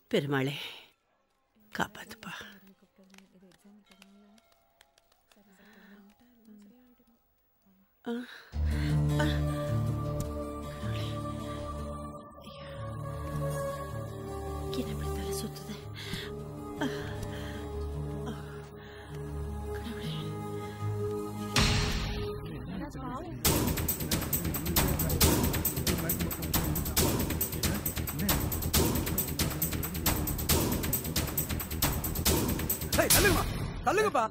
பெருமாளே காப்பாத்துப்பா ஆ, ஆ, கடவுளே. ஐயா. என்ன இப்படி தலை சுத்துது ஆ, ஆ, கடவுளே. ஏய், தள்ளுங்கம்மா தள்ளுங்கப்பா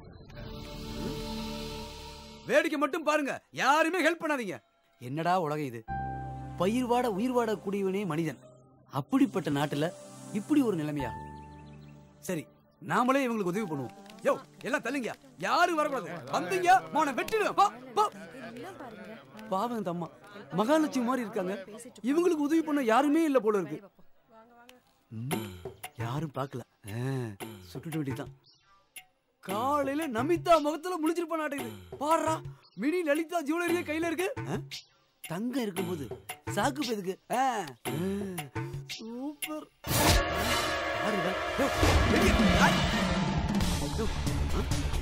வேடிக்கை மட்டும் பாருங்க யாருமே ஹெல்ப் பண்ணாதீங்க என்னடா உலகம் இது பயிர் வாட உயிர் வாட கூடியவனே மனிதன் அப்படிப்பட்ட நாட்டுல இப்படி ஒரு நிலைமையா சரி நாமளே இவங்களுக்கு உதவி பண்ணுவோம் யோ எல்லாம் தள்ளுங்க யாரும் வரக்கூடாது வந்தீங்க மோனை வெட்டிடுவேன் பா பா பாவம் இந்த அம்மா மகாலட்சுமி மாதிரி இருக்காங்க இவங்களுக்கு உதவி பண்ண யாருமே இல்ல போல இருக்கு ம், யாரும் பார்க்கல ஆ, சுட்டுட்டு வேண்டியதுதான் காலையில நமிதா முகத்துல முழிச்சிருப்ப நாட்டுக்கு பாடுறா மினி லலிதா ஜுவல்லரியே கையில இருக்கு ஆ? தங்கம் இருக்கும்போது சாக்கு எதுக்கு ஆ, ஆ, சூப்பர் யாரு இவ? யோ, வெளிய, ஆய். யோ, ஆ?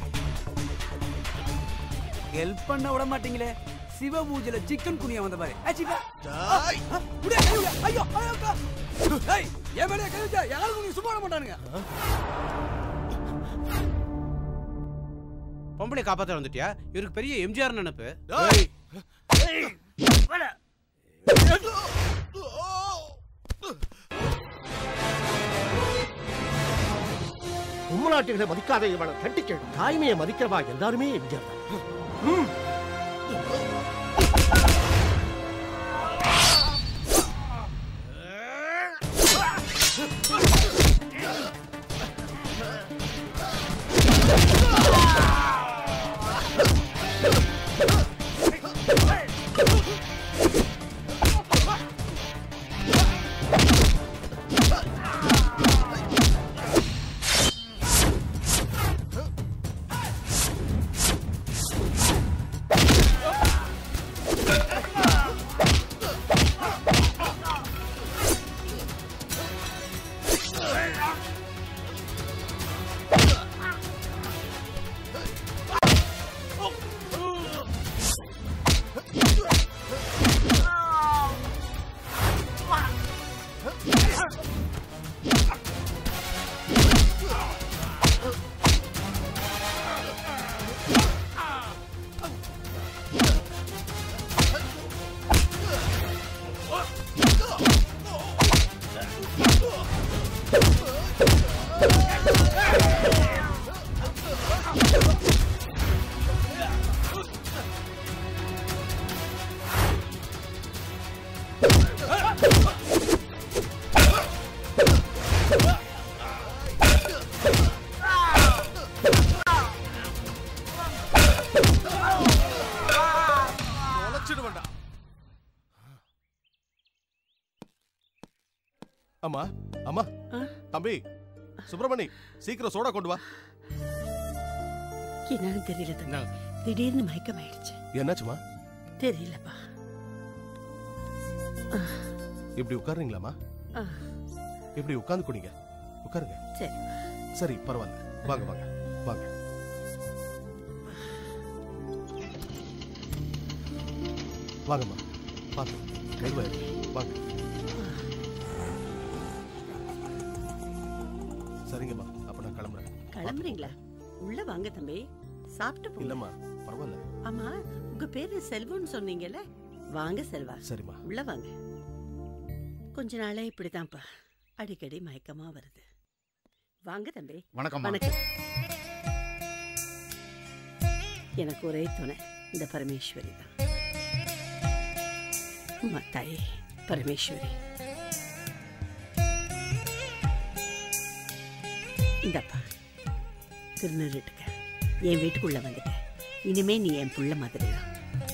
ஹெல்ப் பண்ண விட மாட்டீங்களே சிவ பூஜையில சிக்கன் குனியா வந்த பாரு ஆ, சிவா. ஆ, ஆ, விடு, கை விடு. ஐயோ ஐயோ அக்கா. ஏய், என் மேலே கை வச்சா யாரும் நீ சும்மா விட மாட்டானுங்க பொம்பளை காப்பாத்த வந்துட்டியா இவருக்கு பெரிய எம்ஜிஆர் நினைப்பு உம்மநாட்டுகளை மதிக்காத இவனை கட்டிக்க தாய்மையை மதிக்கிறவா எல்லாருமே எம்ஜிஆர் தான் ம். தொலைச்சிடுவேன்டா அம்மா அம்மா ஆ? தம்பி சுப்பிரமணி சீக்கிரம் சோடா கொண்டு வா என்னன்னு தெரியல தம்பி திடீர்னு மயக்கம் ஆயிடுச்சு என்னாச்சுமா தெரியலப்பா இப்படி உட்காருங்களாமா ஆ, இப்படி உட்கார்ந்து குடிங்க உட்காருங்க சரி சரி பரவாயில்ல வாங்க வாங்க வாங்க வாங்கம்மா பார்த்து மெதுவா இரு. வாங்க சரிங்கம்மா அப்ப நான் கிளம்புறேன் கிளம்புறீங்களா உள்ள வாங்க தம்பி சாப்பிட்டு போங்க இல்லம்மா பரவாயில்ல ஆமா உங்க பேரு செல்வம்னு சொன்னீங்கல்ல வாங்க செல்வா சரிம்மா உள்ள வாங்க கொஞ்ச நாளே இப்படிதான்ப்பா அடிக்கடி மயக்கமா வருது வாங்க தம்பி வணக்கம்மா வணக்கம் எனக்கு ஒரே துணை இந்த பரமேஸ்வரி தான் அம்மா தாயே பரமேஸ்வரி இந்தப்பா திருநெல்வேட்டுக்க என் வீட்டுக்குள்ள வந்துட்ட இனிமே நீ என் புள்ள மாதிரி தான்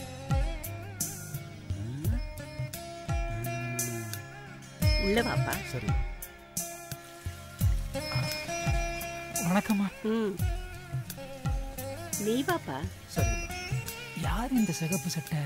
உள்ள வாப்பா சரி வணக்கம்மா ம் நீ வாப்பா சரிம்மா யார் இந்த சிகப்பு சட்டை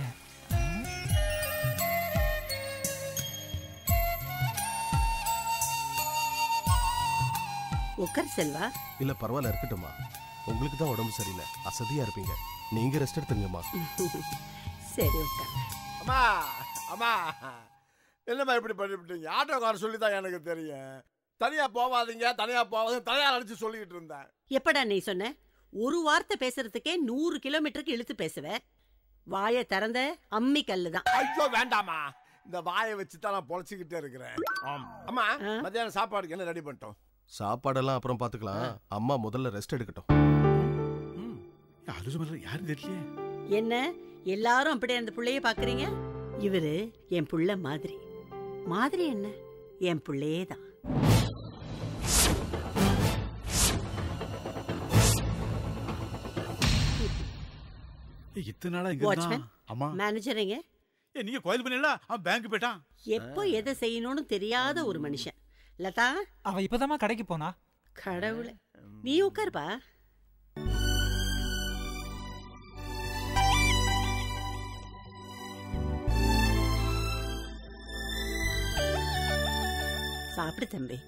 உட்கார் செல்வா இல்ல பரவாயில்ல இருக்கட்டும்மா உங்களுக்கு தான் உடம்பு சரியில்லை அசதியா இருப்பீங்க நீங்க ரெஸ்ட் எடுத்துங்கம்மா சரி உட்கார் அம்மா அம்மா என்னம்மா இப்படி பண்ணிவிட்டீங்க ஆட்டோக்கார சொல்லி தான் எனக்கு தெரியும் தனியா போவாதீங்க தனியா போவாதீங்க தனியா அடிச்சு சொல்லிக்கிட்டு இருந்தேன் எப்படா நீ சொன்ன ஒரு வார்த்தை பேசுறதுக்கே நூறு கிலோமீட்டருக்கு இழுத்து பேசுவ வாயை திறந்த அம்மி கல்லு தான் ஐயோ வேண்டாமா இந்த வாயை வச்சு தான் நான் பொழைச்சிக்கிட்டே இருக்கிறேன் ஆம். அம்மா ஆ? மத்தியானம் சாப்பாடுக்கு என்ன ரெடி பண்ணிட்டோம் சாப்பாடெல்லாம் அப்புறம் பாத்துக்கலாம் அம்மா முதல்ல ரெஸ்ட் எடுக்கட்டும் அது சொல்ற யாரும் தெரியல என்ன எல்லாரும் அப்படியே அந்த புள்ளைய பாக்குறீங்க இவரு என் புள்ள மாதிரி மாதிரி என்ன என் புள்ளையே தான் இத்தனை நாளா இங்க Watchman. இருந்தான். அம்மா மேனேஜருங்க ஏ நீங்க கோயில் பண்ணல அவன் பேங்க் போயிட்டான் எப்போ எதை செய்யணும்னு தெரியாத ஒரு மனுஷன் லதா அவ இப்பதாம்மா கடைக்கு போனா கடவுளே நீ உட்காருப்பா சாப்பிடு தம்பி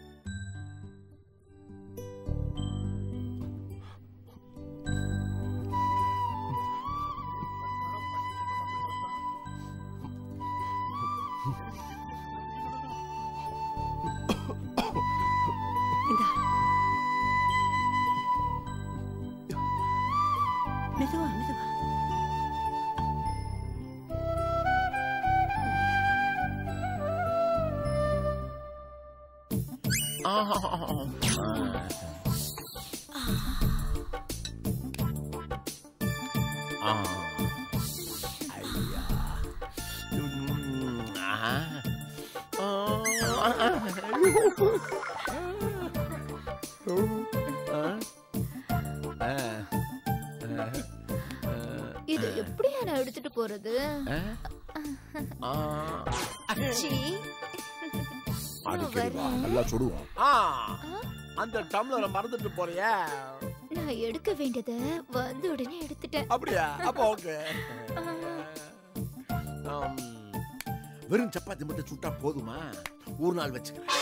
இந்தா மெதுவா மெதுவா இது எப்படியா நான் எடுத்துட்டு போறது சீ. நான் வரேன். நல்லா சுடுவோம் ஆ அந்த டம்ளரை மறந்துட்டு போறியா நான் எடுக்க வேண்டியத வந்து உடனே எடுத்துட்டேன் அப்படியா அப்ப ஓகே வெறும் சப்பாத்தி மட்டும் சுட்டா போதுமா ஒரு நாள் வச்சுக்கிறேன்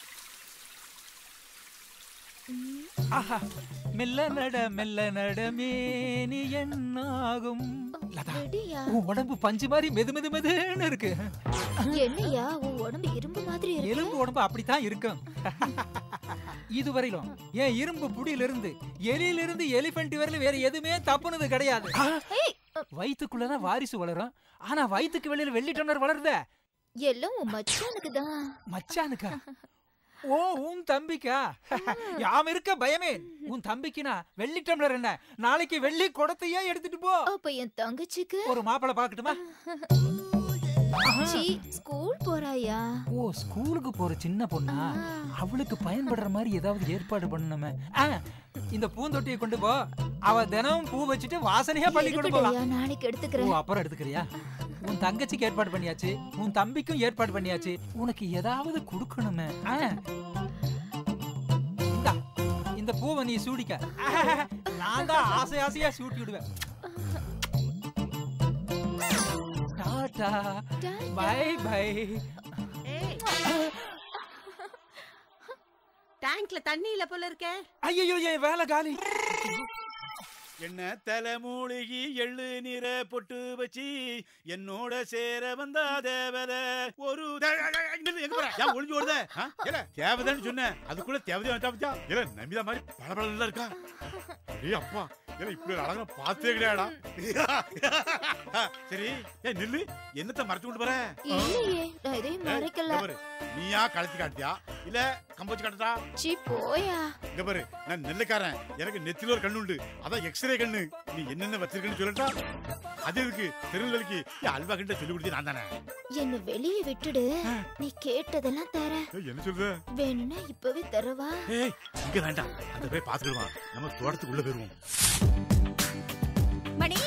ஆஹா மெல்ல நட மெல்ல நட மேனி என்னாகும் லதா ரெடியா உன் உடம்பு பஞ்சு மாதிரி மெது மெது மெதுன்னு இருக்கு என்னையா உன் உடம்பு இரும்பு மாதிரி இருக்கு எலும்பு உடம்பு அப்படித்தான் இருக்கும் இதுவரையிலும் என் இரும்பு புடியில இருந்து எலியில இருந்து எலிபென்ட் வரையிலும் வேற எதுவுமே தப்புனது கிடையாது ஏய், வயித்துக்குள்ளதான் வாரிசு வளரும் ஆனா வயித்துக்கு வெளியில வெள்ளி டம்ளர் வளருதே எல்லாம் உன் மச்சானுக்கு தான் மச்சானுக்கா ஓ உன் தம்பிக்கா யாம் இருக்க பயமே உன் தம்பிக்குனா வெள்ளி டம்ளர் என்ன நாளைக்கு வெள்ளி குடத்தையே எடுத்துட்டு போ அப்ப என் தங்கச்சிக்கு ஒரு மாப்பிளை பாக்கட்டுமா சீ, ஸ்கூல் போறாயா ஓ ஸ்கூலுக்கு போற சின்ன பொண்ணா அவளுக்கு பயன்படுற மாதிரி ஏதாவது ஏற்பாடு பண்ணணுமே ஆ, இந்த பூந்தொட்டியை கொண்டு போ அவ தினமும் பூ வச்சுட்டு வாசனையா பண்ணி கொண்டு போலாம் இருக்கட்டையா நாளைக்கு ஓ எடுத்துக்கிறேன் அப்புறம் எடுத்துக்கிறியா உன் தங்கச்சிக்கு ஏற்பாடு பண்ணியாச்சு உன் தம்பிக்கும் ஏற்பாடு பண்ணியாச்சு உனக்கு ஏதாவது கொடுக்கணுமே ஆ. இந்தா, இந்த பூவை நீ சூடிக்க நான் தான் ஆசை ஆசையா சூட்டி விடுவேன் டாடா பை பை டேங்க்ல தண்ணி இல்ல போல இருக்கே ஐயோ என் வேலை காலி என்ன தலைமூழ்கி எள்ளு நிற பொட்டு வச்சு என்னோட சேர வந்தா தேவத ஒரு தே- நில்லு, எங்க போற? ஏன் ஒளிஞ்சு ஓடுத ஆ? ஏல, தேவதைன்னு சொன்னேன் அதுக்குள்ள தேவதையா வந்தா பத்தியா இல்ல நம்பிதா மாதிரி பளபளன்னு இருக்கா ஏய் அப்பா ஏல இப்படி ஒரு அழகா பார்த்தே கிடையாடா சரி ஏன் நில்லு என்னத்த மறைச்சு கொண்டு போற இல்லையே நான் எதையும் ஏய், மறைக்கல இங்க பாரு, நீயா கழுத்தி காட்டியா இல்ல கம்பச்சு காட்டுறா சீ போயா இங்க பாரு நான் நெல்லுக்காரன் எனக்கு நெத்தில ஒரு கண்ணு உண்டு அதான் எக்ஸ்ரே கண்ணு நீ என்னென்ன வச்சிருக்கன்னு சொல்லட்டா அது இருக்கு திருநெல்வேலிக்கு என் அல்வா கிட்ட சொல்லி கொடுத்து நான் தானே என்ன வெளியே விட்டுடு நீ கேட்டதெல்லாம் தர ஏய், என்ன சொல்ற வேணும்னா இப்பவே தரவா ஏய் இங்க வேண்டாம் அந்த போய் பாத்துக்கிடுவான் நம்ம தோட்டத்துக்குள்ள போயிருவோம் மணி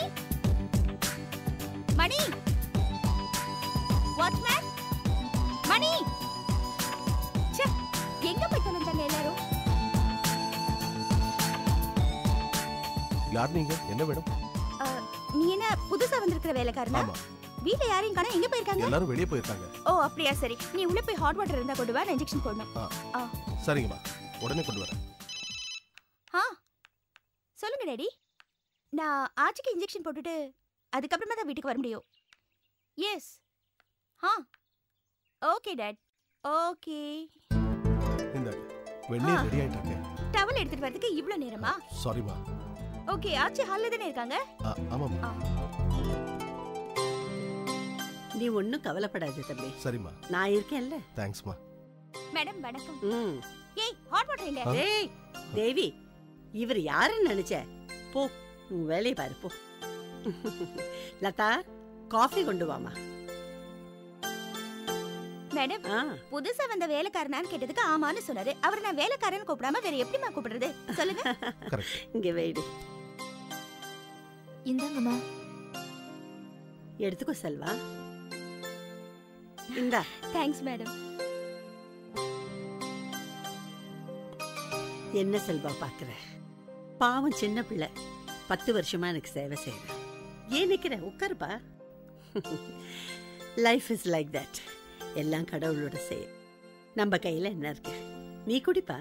மணி வாட்ச்மேன் மணி ச்சே எங்க போய் தொலைஞ்சாங்க எல்லாரும் யார் நீங்க என்ன வேணும் நீ என்ன புதுசா வந்திருக்கிற வேலைக்காரனா ஆமா வீட்ல யாரையும் காணோம் எங்க போயிருக்காங்க எல்லாரும் வெளியே போயிருக்காங்க ஓ அப்படியா சரி நீ உள்ள போய் ஹாட் வாட்டர் இருந்தா கொண்டு வா நான் இன்ஜெக்ஷன் போடணும் ஆ. ஆ. சரிங்கம்மா உடனே கொண்டு வரேன் ஆ சொல்லுங்க டேடி நான் ஆச்சிக்கு இன்ஜெக்ஷன் போட்டுட்டு அதுக்கப்புறமா தான் வீட்டுக்கு வர முடியும் yes ah okay date okay இந்த வெந்நீர் ரெடி ஆயிட்டு இருக்கேன் டவல் எடுத்துட்டு வரதுக்கு இவ்ளோ நேரமா சாரிமா ஓகே ஆச்சி ஹால்ல தானே இருக்காங்க ஆமாம்மா நீ ஒன்றும் கவலைப்படாத தம்பி சரிம்மா நான் இருக்கேன்ல தேங்க்ஸ்மா மேடம் வணக்கம் ம் ஏய் ஹாட் வாட்டர் எங்க ஏய் தேவி இவர் யாருன்னு நினைச்ச போ உன் வேலையை பாரு போ லதா காஃபி கொண்டு வாமா மேடம் ஆ புதுசா வந்த வேலைக்காரனான்னு கேட்டதுக்கு ஆமான்னு சொன்னாரு அவர் நான் வேலைக்காரன் கூப்பிடாம வேற எப்படிமா கூப்பிடுறது சொல்லுங்க இங்க வெயிடு இந்தாங்கம்மா எடுத்துக்கோ செல்வா இந்தா தேங்க்ஸ் மேடம் என்ன செல்வா பாக்குற பாவம் சின்ன பிள்ளை பத்து வருஷமா எனக்கு சேவை செய்யற ஏன் நிக்கிற உட்காருப்பா லைஃப் இஸ் லைக் தட் எல்லாம் கடவுளோட செயல் நம்ம கையில என்ன இருக்கு நீ குடிப்பா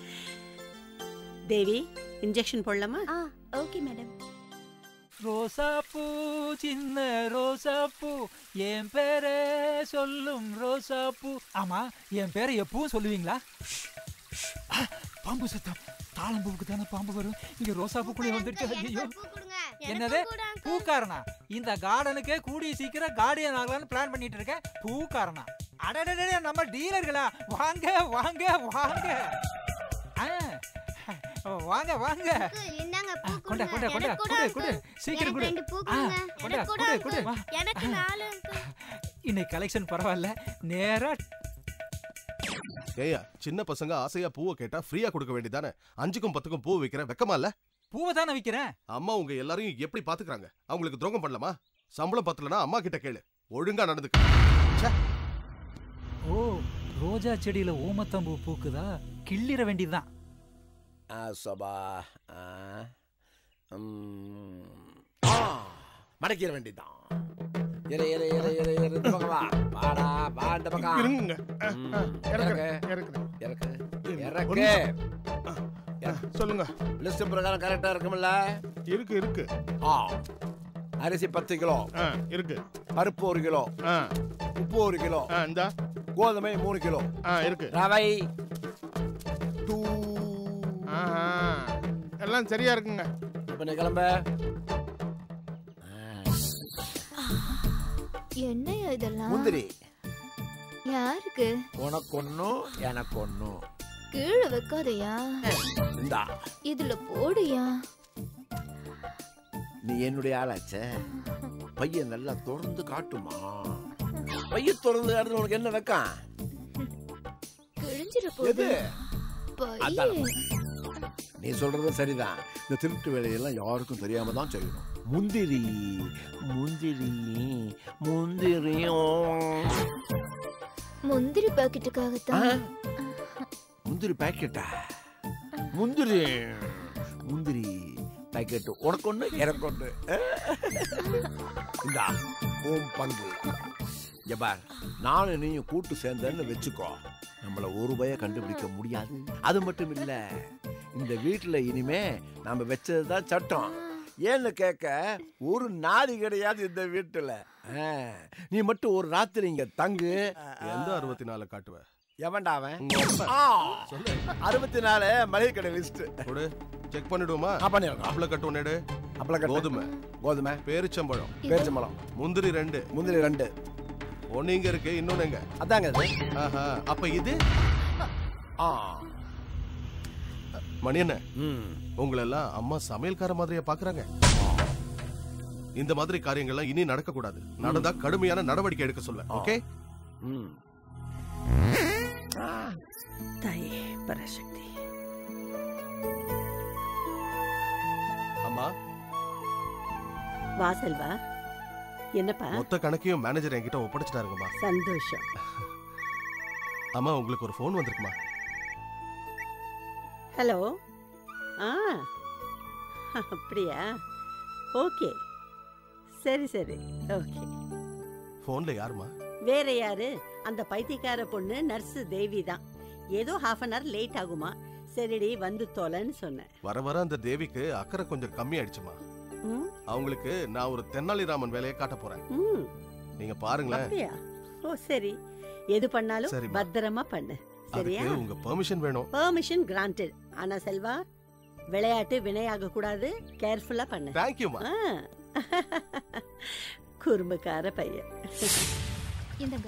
தேவி இன்ஜெக்ஷன் போடலாமா ஆ ஓகே மேடம் ரோசாப்பூ சின்ன ரோசாப்பூ என் பேரை சொல்லும் ரோசாப்பூ ஆமா என் பேரை எப்பவும் சொல்லுவீங்களா ஆ, பாம்பு சத்தம் தாளம்பூவுக்கு தானே பாம்பு வரும் இங்க ரோசாப்பூ கூட வந்துருச்சு ஐயோ என்னது பூக்காரனா இந்த கார்டனுக்கே கூடிய சீக்கிரம் கார்டியன் ஆகலாம்னு பிளான் பண்ணிட்டு இருக்கேன் பூக்காரனா அடடடே நம்ம டீலர்களா வாங்க வாங்க வாங்க ஆ, வாங்க வாங்க இந்தாங்க பூ கொண்டா கொண்டா கொண்டா குடு குடு சீக்கிரம் குடு ரெண்டு பூ ஆ, கொடுங்க. கொண்டா எனக்கு குடு கூட குடு வா. எனக்கு நாலு இன்னைக்கு கலெக்ஷன் பரவாயில்ல நேரா ஏய்யா சின்ன பசங்க ஆசையா பூவை கேட்டா ஃப்ரீயா கொடுக்க வேண்டியதானே அஞ்சுக்கும் பத்துக்கும் பூ வைக்கிற வெக்கமா இல்ல பூவை தானே விக்கிறேன் அம்மா உங்க எல்லாரையும் எப்படி பாத்துக்கறாங்க அவங்களுக்கு துரோகம் பண்ணலாமா சம்பளம் பத்தலனா அம்மா கிட்ட கேளு ஒழுங்கா நடந்துக்க ஓ ரோஜா செடியில ஊமத்தம்பூ பூக்குதா கிள்ளிர வேண்டியதுதான் ஆ சபா ஆ ம். ஆ, மடக்கிற வேண்டியதான் இரு இரு இரு இரு இரு இந்த பக்கம் வா வாடா வா இந்த பக்கம் இருங்க. ம், இறக்கு, இறக்கு இறக்கு ஒரு இறக்கு சொல்லுங்க லிஸ்ட் பிரகாரம் கரெக்டா இருக்கும்ல இருக்கு இருக்கு ஆ அரிசி பத்து கிலோ இருக்கு பருப்பு ஒரு கிலோ உப்பு ஒரு கிலோ இந்தா கோதுமை மூணு கிலோ இருக்கு ரவை ஆஹா. எல்லாம் சரியா இருக்குங்க இப்ப நீ கிளம்ப என்னையா இதெல்லாம் முந்திரி யாருக்கு உனக்கு ஒன்னும் எனக்கு ஒன்னும் கீழே வைக்காதயா இந்தா இதுல போடுயா நீ என்னுடைய ஆளாச்சே பையன் நல்லா திறந்து காட்டுமா பையன் திறந்து காட்டுறது உனக்கு என்ன வைக்கான் கிழிஞ்சிட எது போகுது அதான். பையே நீ சொல்றதும் சரிதான் இந்த திருட்டு வேலையெல்லாம் யாருக்கும் தெரியாம தான் செய்யணும் முந்திரி முந்திரி முந்திரியும் முந்திரி பாக்கெட்டுக்காகத்தான் முந்திரி பாக்கெட்டா முந்திரி முந்திரி பாக்கெட் உனக்கு ஒண்ணு எனக்கு ஒண்ணு இந்தா உன் பங்கு இங்க பார் நானும் நீயும் கூட்டு சேர்ந்தேன்னு வச்சுக்கோ நம்மள ஒரு பய கண்டுபிடிக்க முடியாது அது மட்டும் இல்ல இந்த வீட்டுல இனிமே நாம வச்சதுதான் சட்டம் ஏன்னு கேட்க ஒரு நாடி கிடையாது இந்த வீட்டுல ஆ, நீ மட்டும் ஒரு ராத்திரி இங்க தங்கு எந்த அறுபத்தி நாலு காட்டுவ எவன்டா அவன் உங்க அப்பா. ஆ, சொல்லு அறுபத்தி நாலு மளிகை கடை லிஸ்ட் கொடு செக் பண்ணிடுவோமா ஆ, பண்ணிடுறோம். அப்பள கட்டு ஒன்னு எடு அப்பளக்கட்டு. கோதுமை கோதுமை பேரிச்சம்பழம் பேரிச்சம்பழம் முந்திரி ரெண்டு முந்திரி ரெண்டு ஒன்னு இங்க இருக்கு இன்னொன்னு எங்க அதாங்க இது. ஆஹா அப்ப இது ஆ மணி என்ன உங்களை எல்லாம் அம்மா சமையல்கார மாதிரியா பாக்குறாங்க இந்த மாதிரி காரியங்கள்லாம் இனி நடக்க கூடாது நடந்தா கடுமையான நடவடிக்கை எடுக்க சொல்ல ஓகே தாயே பராசக்தி அம்மா வா செல்வா என்னப்பா மொத்த கணக்கையும் மேனேஜர் என்கிட்ட ஒப்படைச்சிட்டாருங்கம்மா சந்தோஷம் அம்மா உங்களுக்கு ஒரு ஃபோன் வந்திருக்குமா ஹலோ ஆ அப்படியா ஓகே சரி சரி ஓகே ஃபோன்ல யாருமா வேற யாரு அந்த பைத்தியக்கார பொண்ணு நர்ஸ் தேவி தான் ஏதோ ஹாஃப் அன் ஹவர் லேட் ஆகுமா சரிடி வந்து தொலைன்னு சொன்னேன் வர வர அந்த தேவிக்கு அக்கறை கொஞ்சம் கம்மி ஆயிடுச்சுமா ம், அவங்களுக்கு நான் ஒரு தென்னாலிராமன் வேலையை காட்ட போறேன் ம், நீங்க பாருங்களேன் அப்படியா ஓ சரி எது பண்ணாலும் சரிம்மா. பத்திரமா பண்ணு சரியா அதுக்கு உங்க பெர்மிஷன் வேணும் பெர்மிஷன் கிராண்டட் ஆனா செல்வா விளையாட்டு வினையாக கூடாது கேர்ஃபுல்லா பண்ணு தேங்க்யூமா ஆ. குறும்புக்கார பையன் இந்தங்க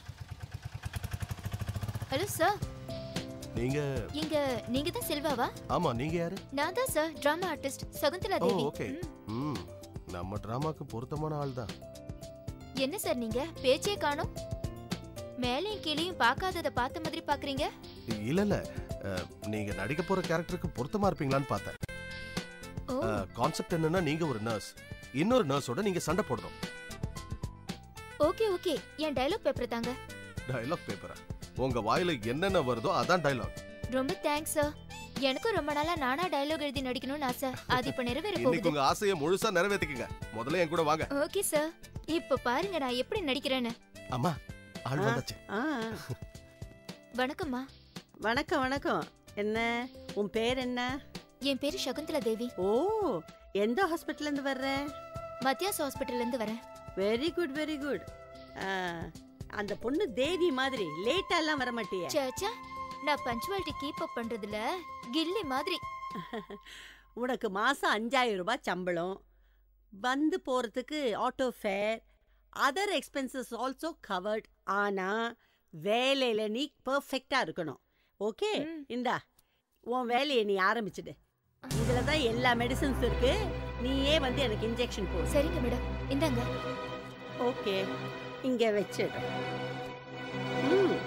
ஹலோ சார் நீங்க இங்க நீங்க தான் செல்வாவா ஆமா நீங்க யாரு நான் தான் சார் டிராமா ஆர்டிஸ்ட் சகுந்தலா ஓ தேவி ஓகே ம். ம் நம்ம டிராமாக்கு பொருத்தமான ஆள் தான் என்ன சார் நீங்க பேச்சே காணோம் மேலையும் கீழையும் பார்க்காதத பார்த்த மாதிரி பாக்குறீங்க இல்ல இல்ல அஹ், நீங்க நடிக்க போற கேரக்டருக்கு பொருத்தமா இருப்பீங்களான்னு பார்த்தேன் ஓ கான்செப்ட் என்னன்னா நீங்க ஒரு நர்ஸ் இன்னொரு நர்ஸோட நீங்க சண்டை போடணும் ஓகே ஓகே என் டயலாக் பேப்பர் தாங்க டயலாக் பேப்பரா உங்க வாயில என்னென்ன வருதோ அதான் டயலாக் ரொம்ப தேங்க்ஸ் சார் எனக்கும் ரொம்ப நாளா நானா டயலாக் எழுதி நடிக்கணும்னு ஆசை அது இப்ப நிறைவேற இன்னைக்கு போகுது உங்க ஆசையை முழுசா நிறைவேற்றிக்கங்க முதல்ல என் கூட வாங்க ஓகே சார் இப்ப பாருங்க நான் எப்படி நடிக்கிறேன்னு அம்மா ஆள் ஆ. வந்தாச்சு ஆ வணக்கம்மா வணக்கம் வணக்கம் என்ன உன் பேர் என்ன என் பேரு சகுந்தலா தேவி ஓ எந்த ஹாஸ்பிட்டல்ல இருந்து வர்ற மத்தியாஸ் ஹாஸ்பிட்டல்ல இருந்து வரேன் வெரி குட் வெரி குட் அந்த பொண்ணு தேவி மாதிரி லேட்டா எல்லாம் வர மாட்டியே சேச்சா நான் பஞ்சுவாலிட்டி கீப் அப் பண்றதுல கில்லி மாதிரி உனக்கு மாசம் அஞ்சாயிரம் ரூபாய் சம்பளம் வந்து போறதுக்கு auto fare other expenses also covered ஆனா வேலையில நீ பெர்ஃபெக்டா இருக்கணும் ஓகே ம். இந்தா உன் வேலையை நீ ஆரம்பிச்சிடு இதுல தான் எல்லா மெடிசன்ஸ் இருக்கு நீயே வந்து எனக்கு இன்ஜெக்ஷன் போடு சரிங்க மேடம் இந்தாங்க ஓகே இங்க வச்சிடு ம்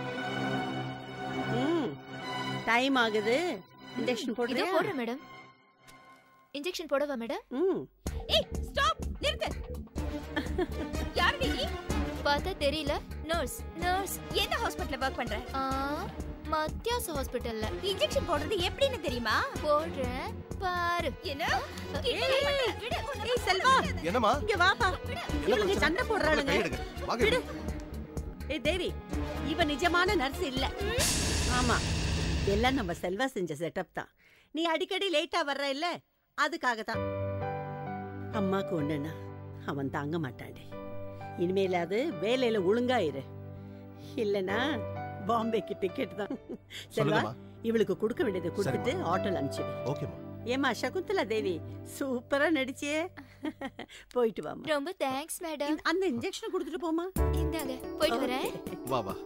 ம் டைம் ஆகுது இன்ஜெக்ஷன் இதோ போடுறியா போடுறேன் மேடம் இன்ஜெக்ஷன் போடவா மேடம் ம் ஏய் ஸ்டாப் நிறுத்து யார் நீ பார்த்தா தெரியல நர்ஸ் நர்ஸ் எந்த ஹாஸ்பிடல்ல ஒர்க் பண்ற ஆ மத்தியாஸ் ஹாஸ்பிட்டல்ல இன்ஜெக்ஷன் போடுறது எப்படின்னு தெரியுமா போடுறேன் பாரு என்ன ஏய் செல்வா என்னம்மா இங்க வாப்பா என்ன இவளுங்க பிரச்சனை? சண்டை போடுறாளுங்க கை எடுங்க. வாங்க விடு ஏய் தேவி இவ நிஜமான நர்ஸ் இல்ல ஆமா எல்லாம் நம்ம செல்வா செஞ்ச செட்டப் தான் நீ அடிக்கடி லேட்டா வர்ற இல்ல அதுக்காக தான் அம்மாக்கு ஒண்ணுன்னா அவன் தாங்க மாட்டான்டி இனிமேலாவது வேலையில ஒழுங்கா இரு இல்லனா பாம்பேக்கு டிக்கெட் தான் செல்வா சொல்லுங்கம்மா இவளுக்கு கொடுக்க வேண்டியதை கொடுத்துட்டு ஆட்டோல அனுப்பிச்சிடு ஓகேம்மா ஏமா சகுந்தலா தேவி சூப்பரா நடிச்சியே போயிட்டு வாமா ரொம்ப தேங்க்ஸ் மேடம் அந்த இன்ஜெக்ஷன் கொடுத்துட்டு போமா இந்தாங்க போயிட்டு வரேன் வா வா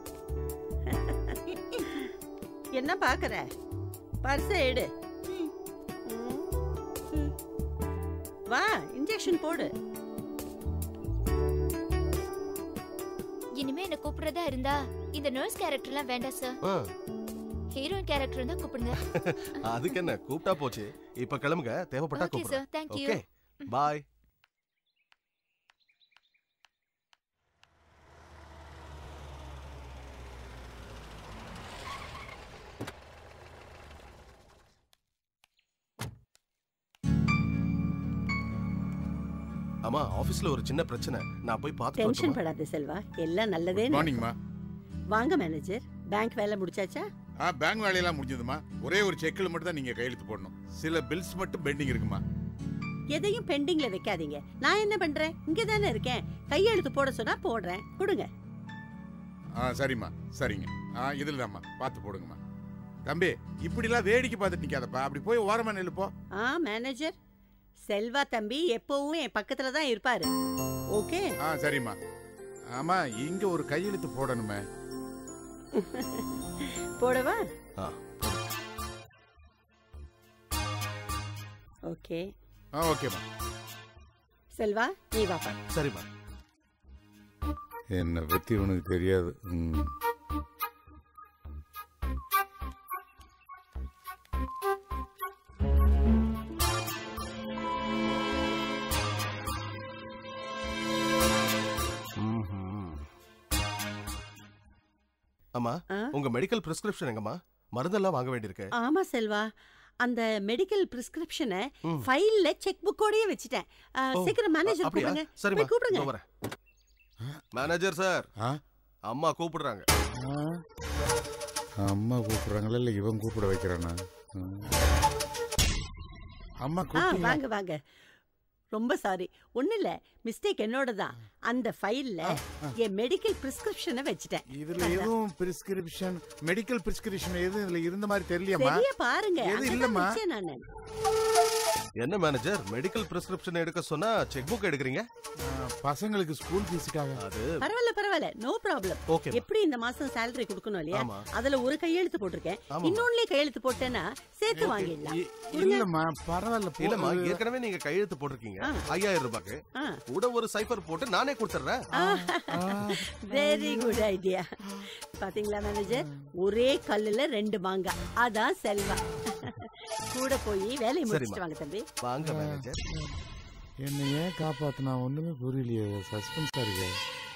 என்ன பாக்குற பர்ஸ எடு ம். வா இன்ஜெக்ஷன் போடு இனிமே என்ன கூப்பிடுறதா இருந்தா இந்த நர்ஸ் கேரக்டர்லாம் வேண்டாம் சார் ஆ, ஹீரோயின் கேரக்டர் தான் கூப்பிடுங்க அதுக்கு என்ன கூப்பிட்டா போச்சு இப்ப கிளம்புங்க தேவைப்பட்டா ஓகே கூப்பிடுறேன் சார் தேங்க்யூ ஓகே பாய் அம்மா ஆபீஸ்ல ஒரு சின்ன பிரச்சனை நான் போய் பார்த்துட்டு டென்ஷன் வரட்டுமா? படாத செல்வா எல்லாம் நல்லதே நடக்கும். மார்னிங்மா வாங்க மேனேஜர் பேங்க் வேலை முடிச்சாச்சா ஆ பேங்க் வேலையெல்லாம் முடிஞ்சதுமா ஒரே ஒரு செக்கில் மட்டும் தான் நீங்க கையெழுத்து போடணும் சில பில்ஸ் மட்டும் பெண்டிங் இருக்குமா எதையும் பெண்டிங்ல வைக்காதீங்க நான் என்ன பண்றேன் இங்க தானே இருக்கேன் கையெழுத்து போட சொன்னா போடுறேன் கொடுங்க ஆ சரிம்மா சரிங்க ஆ இதில் தாம்மா பார்த்து போடுங்கம்மா தம்பி இப்படிலாம் வேடிக்கை பார்த்துட்டு நிற்காதப்பா அப்படி போய் ஓரமா நில்லு போ ஆ மேனேஜர் செல்வா தம்பி எப்பவும் என் பக்கத்துல தான் இருப்பாரு ஓகே ஆ சரிம்மா ஆமா இங்க ஒரு கையெழுத்து போடணுமே போடவா ஆ. ஓகே ஆ ஓகேம்மா செல்வா நீ வாப்பா சரிம்மா என்னை பத்தி உனக்கு தெரியாது ம் ம்ஹும். அம்மா ஆ? உங்க மெடிக்கல் பிரிஸ்கிரிப்ஷன் எங்கம்மா மருந்தெல்லாம் வாங்க வேண்டியிருக்கு ஆமா செல்வா அந்த மெடிக்கல் பிரிஸ்கிரிப்ஷனை ம். ஃபைல்ல செக் புக்கோடயே வச்சுட்டேன் ஆ, ஓ, சீக்கிரம் மேனேஜர் அப்படியா கூப்பிடுங்க சரிம்மா போய் கூப்பிடுங்க இதோ வரேன் மேனேஜர் சார் ஆ அம்மா கூப்பிடுறாங்க அம்மா கூப்பிடுறாங்களா இல்ல இவன் கூப்பிட வைக்கிறானா ம். அம்மா ஆ கூப்பிட்டீங்களா? வாங்க வாங்க ரொம்ப சாரி ஒன்றும் இல்லை மிஸ்டேக் என்னோட தான் அந்த ஃபைலில் என் மெடிக்கல் ப்ரிஸ்கிரிப்ஷனை வச்சுட்டேன் இதுல எதுவும் பிரிஸ்கிரிப்ஷன் மெடிக்கல் பிரிஸ்கிரிப்ஷன் எதுவும் இதுல இருந்த மாதிரி தெரியலையாம்மா சரியா பாருங்க எது அங்கதான் இல்லம்மா வச்சேன் நானு என்ன மேனேஜர் மெடிக்கல் பிரிஸ்கிரிப்ஷன் எடுக்க சொன்னா செக் புக் எடுக்கிறீங்க பசங்களுக்கு ஸ்கூல் ஃபீஸுக்காக அது பரவாயில்ல பரவாயில்ல நோ ப்ராப்ளம் Okay, எப்படி இந்த மாசம் salary கொடுக்கணும் இல்லையா ஆமா. அதுல ஒரு கையெழுத்து போட்டிருக்கேன் ஆமாம்மா. இன்னொன்னுலயே கையெழுத்து போட்டேன்னா சேர்த்து Okay. வாங்கிடலாம் இ- இல்லம்மா பரவாயில்ல போ- இல்லம்மா ஏற்கனவே நீங்க கையெழுத்து போட்டிருக்கீங்க ஐயாயிரம் ரூபாய்க்கு ஆ. கூட ஒரு சைபர் போட்டு நானே கொடுத்துறேன் வெரி குட் ஐடியா பாத்தீங்களா மேனேஜர் ஒரே கல்லுல ரெண்டு மாங்காய் அதான் செல்வா கூட போய் வேலையை முடிச்சிட்டு வாங்க தம்பி வாங்க மேனேஜர் என்னை ஏன் காப்பாத்தினா ஒண்ணுமே புரியலையே சஸ்பென்ஸா இருக்கு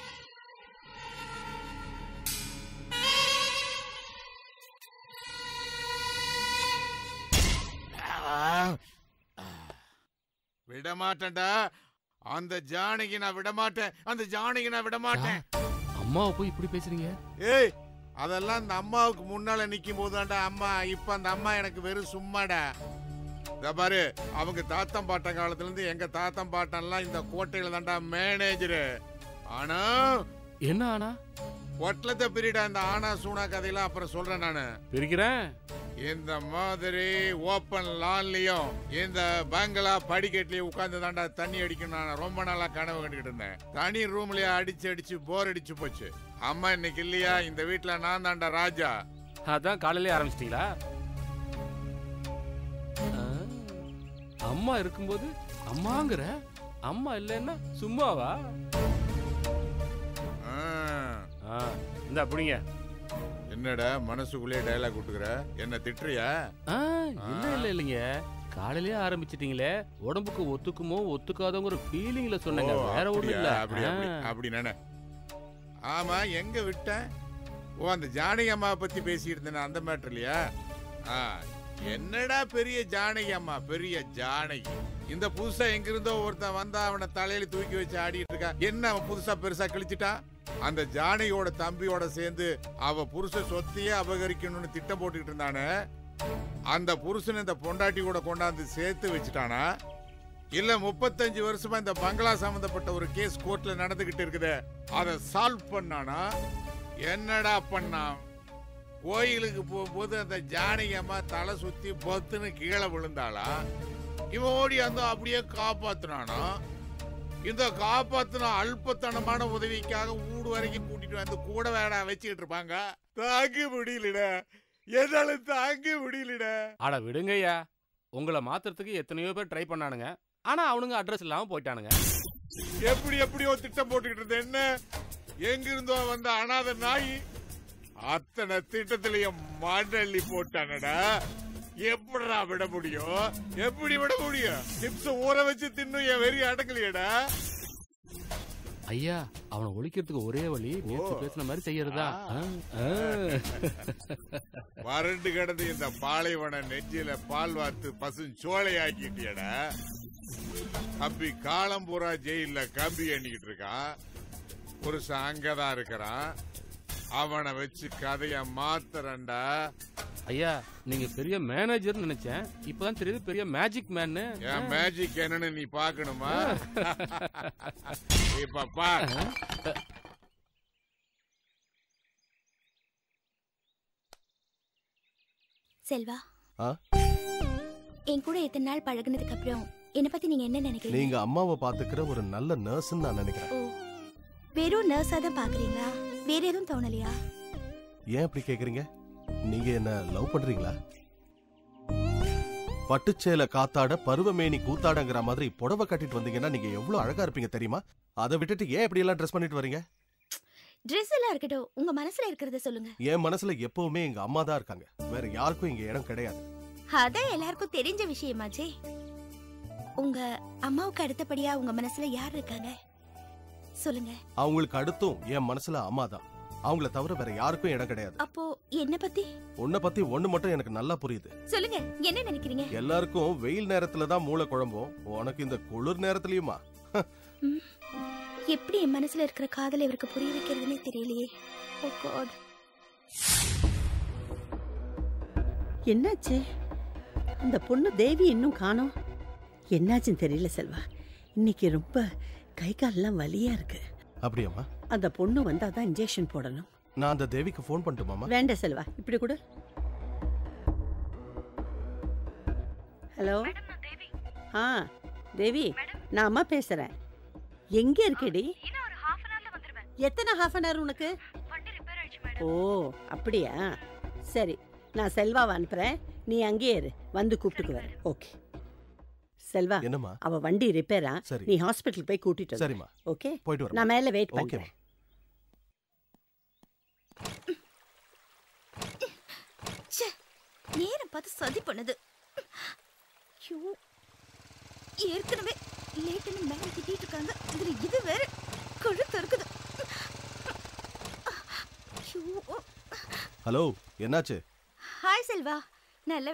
விட மாட்டேன்டா அந்த ஜானகி நான் விட மாட்டேன் அந்த ஜானகி நான் விட மாட்டேன் அம்மாவை போய் இப்படி பேசுறீங்க ஏய் அதெல்லாம் அந்த அம்மாவுக்கு முன்னால நிக்கும் போதுதான்டா அம்மா இப்ப அந்த அம்மா எனக்கு வெறும் சும்மாடா இதோ பாரு அவங்க தாத்தம் பாட்டன் காலத்துல இருந்து எங்க தாத்தம் பாட்டன்லாம் இந்த கோட்டையில தான்டா மேனேஜரு ஆனா என்ன ஆனா பொட்டலத்தை பிரிடா இந்த ஆனா சூனா கதையெல்லாம் அப்புறம் சொல்றேன் நானு பிரிக்கிறேன் இந்த மாதிரி ஓப்பன் லான்லயும் இந்த பங்களா படிக்கட்டுலயும் உட்கார்ந்து தாண்டா தண்ணி அடிக்கணும் நான் ரொம்ப நாளா கனவு கண்டுகிட்டு இருந்தேன் தனி ரூம்லயே அடிச்சு அடிச்சு போர் அடிச்சு போச்சு அம்மா இன்னைக்கு இல்லையா இந்த வீட்ல நான் தாண்டா ராஜா அதான் காலையிலே ஆரம்பிச்சிட்டீங்களா ஆ, அம்மா இருக்கும்போது அம்மாங்கிற அம்மா இல்லைன்னா சும்மாவா ஆ, இந்தா புடிங்க என்னடா மனசுக்குள்ளே டயலாக் விட்டுக்கிற என்ன திட்டுறியா ஆ, இல்ல இல்ல இல்லைங்க காலையிலே ஆரம்பிச்சிட்டீங்களே உடம்புக்கு ஒத்துக்குமோ ஒத்துக்காதோங்கிற ஃபீலிங்ல சொன்னேங்க ஓ, வேற ஒண்ணும் இல்ல அப்படி அப்படி ஆ. அப்படி நானே ஆமா எங்க விட்டேன் ஓ அந்த ஜானகி அம்மாவை பத்தி பேசிட்டு இருந்தேன் அந்த மேட்டர் இல்லையா ஆ, என்னடா பெரிய ஜானகி அம்மா பெரிய ஜானகி இந்த புதுசா எங்க இருந்தோ ஒருத்தன் வந்தா அவனை தலையில தூக்கி வச்சு ஆடிட்டு இருக்கா என்ன அவன் புதுசா பெருசா கிழிச்சிட்டான் அந்த ஜானகியோட தம்பியோட சேர்ந்து அவ புருஷ சொத்தையே அபகரிக்கணும்னு திட்டம் போட்டுக்கிட்டு இருந்தானே அந்த புருஷன் இந்த பொண்டாட்டி கூட கொண்டாந்து சேர்த்து வச்சுட்டானா இல்ல முப்பத்தஞ்சு வருஷமா இந்த பங்களா சம்பந்தப்பட்ட ஒரு கேஸ் கோர்ட்ல நடந்துகிட்டு இருக்குதே அதை சால்வ் பண்ணானா என்னடா பண்ணான் கோயிலுக்கு போகும்போது அந்த ஜானகி அம்மா தலை சுத்தி பொத்துன்னு கீழே விழுந்தாளா இவன் ஓடி வந்து அப்படியே காப்பாத்துனானா இந்த காப்பாத்தின அல்பத்தனமான உதவிக்காக ஊடு வரைக்கும் கூட்டிட்டு வந்து கூட வேடா வச்சுக்கிட்டு இருப்பாங்க தாங்க முடியலடா என்னால தாங்க முடியலடா அட விடுங்கய்யா உங்களை மாத்துறதுக்கு எத்தனையோ பேர் ட்ரை பண்ணானுங்க ஆனா அவனுங்க அட்ரஸ் இல்லாம போயிட்டானுங்க எப்படி எப்படியோ திட்டம் போட்டுக்கிட்டு இருந்த என்ன எங்க இருந்தோ வந்த அனாதை நாய் அத்தனை திட்டத்திலையும் மண்ணள்ளி போட்டானடா எப்படிடா விட முடியும் எப்படி விட முடியும் சிப்ஸ் ஊற வச்சு தின்னும் என் வெறி அடக்கலையடா ஐயா அவனை ஒழிக்கிறதுக்கு ஒரே வழி நேத்து பேசின மாதிரி செய்யறதா ஆ, ஆ. வறண்டு கிடந்து இந்த பாலைவன நெஞ்சில பால் வாத்து பசுஞ்சோலை ஆக்கிட்டியடா கம்பி காலம்பூரா ஜெயில கம்பி எண்ணிக்கிட்டு இருக்கான் புருஷன் அங்கதான் இருக்கிறான் அவனை வச்சு கதைய மாத்துறண்டா ஐயா நீங்க பெரிய மேனேஜர் நினைச்சேன் இப்பதான் தெரியுது பெரிய மேஜிக் மேன் என் மேஜிக் என்னன்னு நீ பாக்கணுமா இப்ப பா செல்வா ஆ? என் கூட எத்தனை நாள் பழகுனதுக்கு அப்புறம் என்னை பத்தி நீங்க என்ன நினைக்கிறீங்க நீங்க அம்மாவை பாத்துக்கிற ஒரு நல்ல நர்ஸ்ன்னு நான் நினைக்கிறேன் ஓ வெறும் நர்ஸா தான் பாக்குறீங்களா வேற எதுவும் தோணலையா ஏன் அப்படி கேக்குறீங்க நீங்க என்ன லவ் பண்றீங்களா பட்டுச்சேல காத்தாட பருவமேனி கூத்தாடங்கிற மாதிரி புடவை கட்டிட்டு வந்தீங்கன்னா நீங்க எவ்வளவு அழகா இருப்பீங்க தெரியுமா அதை விட்டுட்டு ஏன் இப்படி எல்லாம் ட்ரெஸ் பண்ணிட்டு வரீங்க ட்ரெஸ் எல்லாம் இருக்கட்டும் உங்க மனசுல இருக்கிறத சொல்லுங்க என் மனசுல எப்பவுமே எங்க அம்மா தான் இருக்காங்க வேற யாருக்கும் இங்க இடம் கிடையாது அதான் எல்லாருக்கும் தெரிஞ்ச விஷயமாச்சே உங்க அம்மாவுக்கு அடுத்தபடியா உங்க மனசுல யார் இருக்காங்க சொல்லுங்க அவங்களுக்கு அடுத்தும் என் மனசுல அம்மா தான் அவங்கள தவிர வேற யாருக்கும் இடம் கிடையாது அப்போ என்ன பத்தி உன்னை பத்தி ஒண்ணு மட்டும் எனக்கு நல்லா புரியுது சொல்லுங்க என்ன நினைக்கிறீங்க எல்லாருக்கும் வெயில் நேரத்துல தான் மூளை குழம்பும் உனக்கு இந்த குளிர் நேரத்துலயுமா ம். எப்படி என் மனசுல இருக்கிற காதலை இவருக்கு புரிய வைக்கிறதுனே தெரியலையே ஓ காட் என்னாச்சு அந்த பொண்ணு தேவி இன்னும் காணோம் என்னாச்சுன்னு தெரியல செல்வா இன்னைக்கு ரொம்ப கை கால்லாம் வலியா இருக்கு அப்படியாம்மா அந்த பொண்ணு வந்தாதான் இன்ஜெக்ஷன் போடணும் நான் அந்த தேவிக்கு ஃபோன் பண்ணட்டுமாமா வேண்டாம் செல்வா இப்படி கொடு ஹலோ ஆ தேவி நான் அம்மா பேசுறேன் எங்க இருக்கடி எத்தனை ஹாஃப் அன் ஹவர் உனக்கு ஓ அப்படியா சரி நான் செல்வாவை அனுப்புறேன் நீ அங்கேயே இரு வந்து கூப்பிட்டுக்குவ ஓகே செல்வா என்னம்மா அவ வண்டி ரிப்பேரா சரி. நீ ஹாஸ்பிட்டல் போய் கூட்டிட்டு வா. சரிம்மா. ஓகே போயிட்டு வரேன் நான் மேல வெயிட் ஓகேம்மா. பண்றேன் ச்சே, நேரம் பார்த்து சதி பண்ணுது ஐயோ, ஏற்கனவே லேட்டுன்னு மேல திட்டிட்டு இருக்காங்க இதுல இது வேற கழுத்து இருக்குது ஐயோ. ஹலோ என்னாச்சு ஹாய் செல்வா நல்ல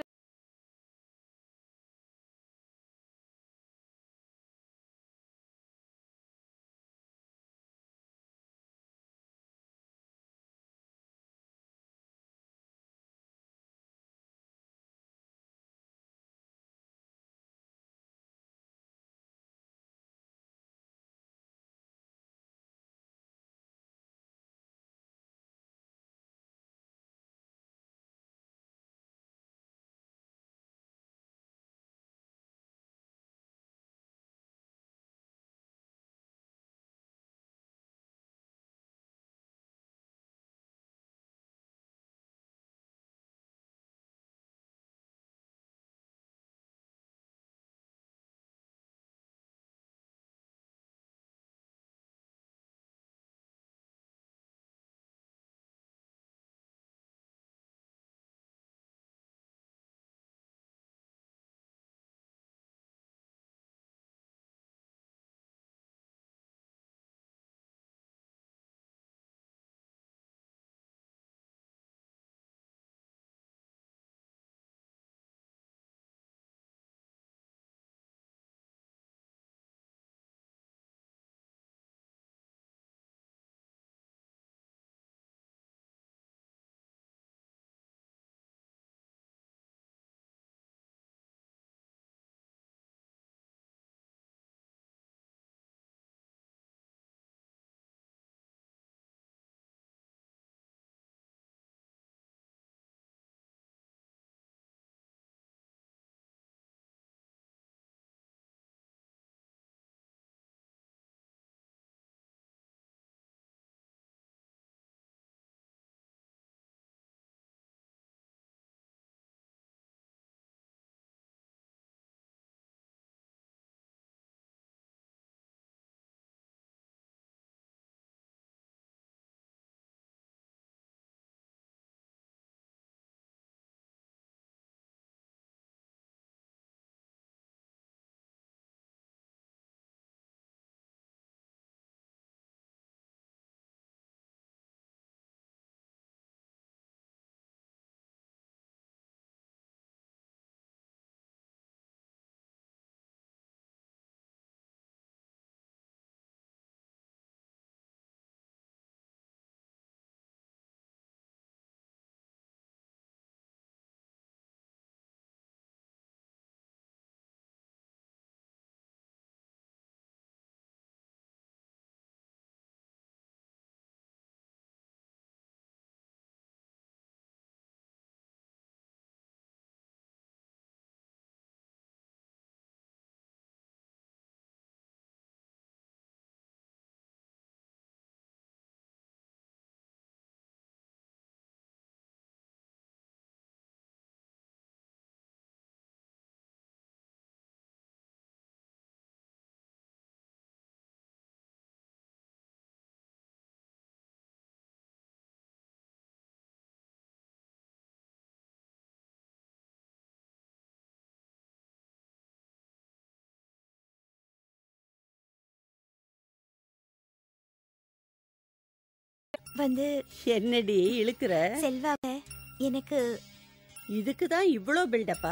வந்து என்னடி இழுக்கிற செல்வாவ எனக்கு இதுக்கு தான் இவ்வளோ பில்டப்பா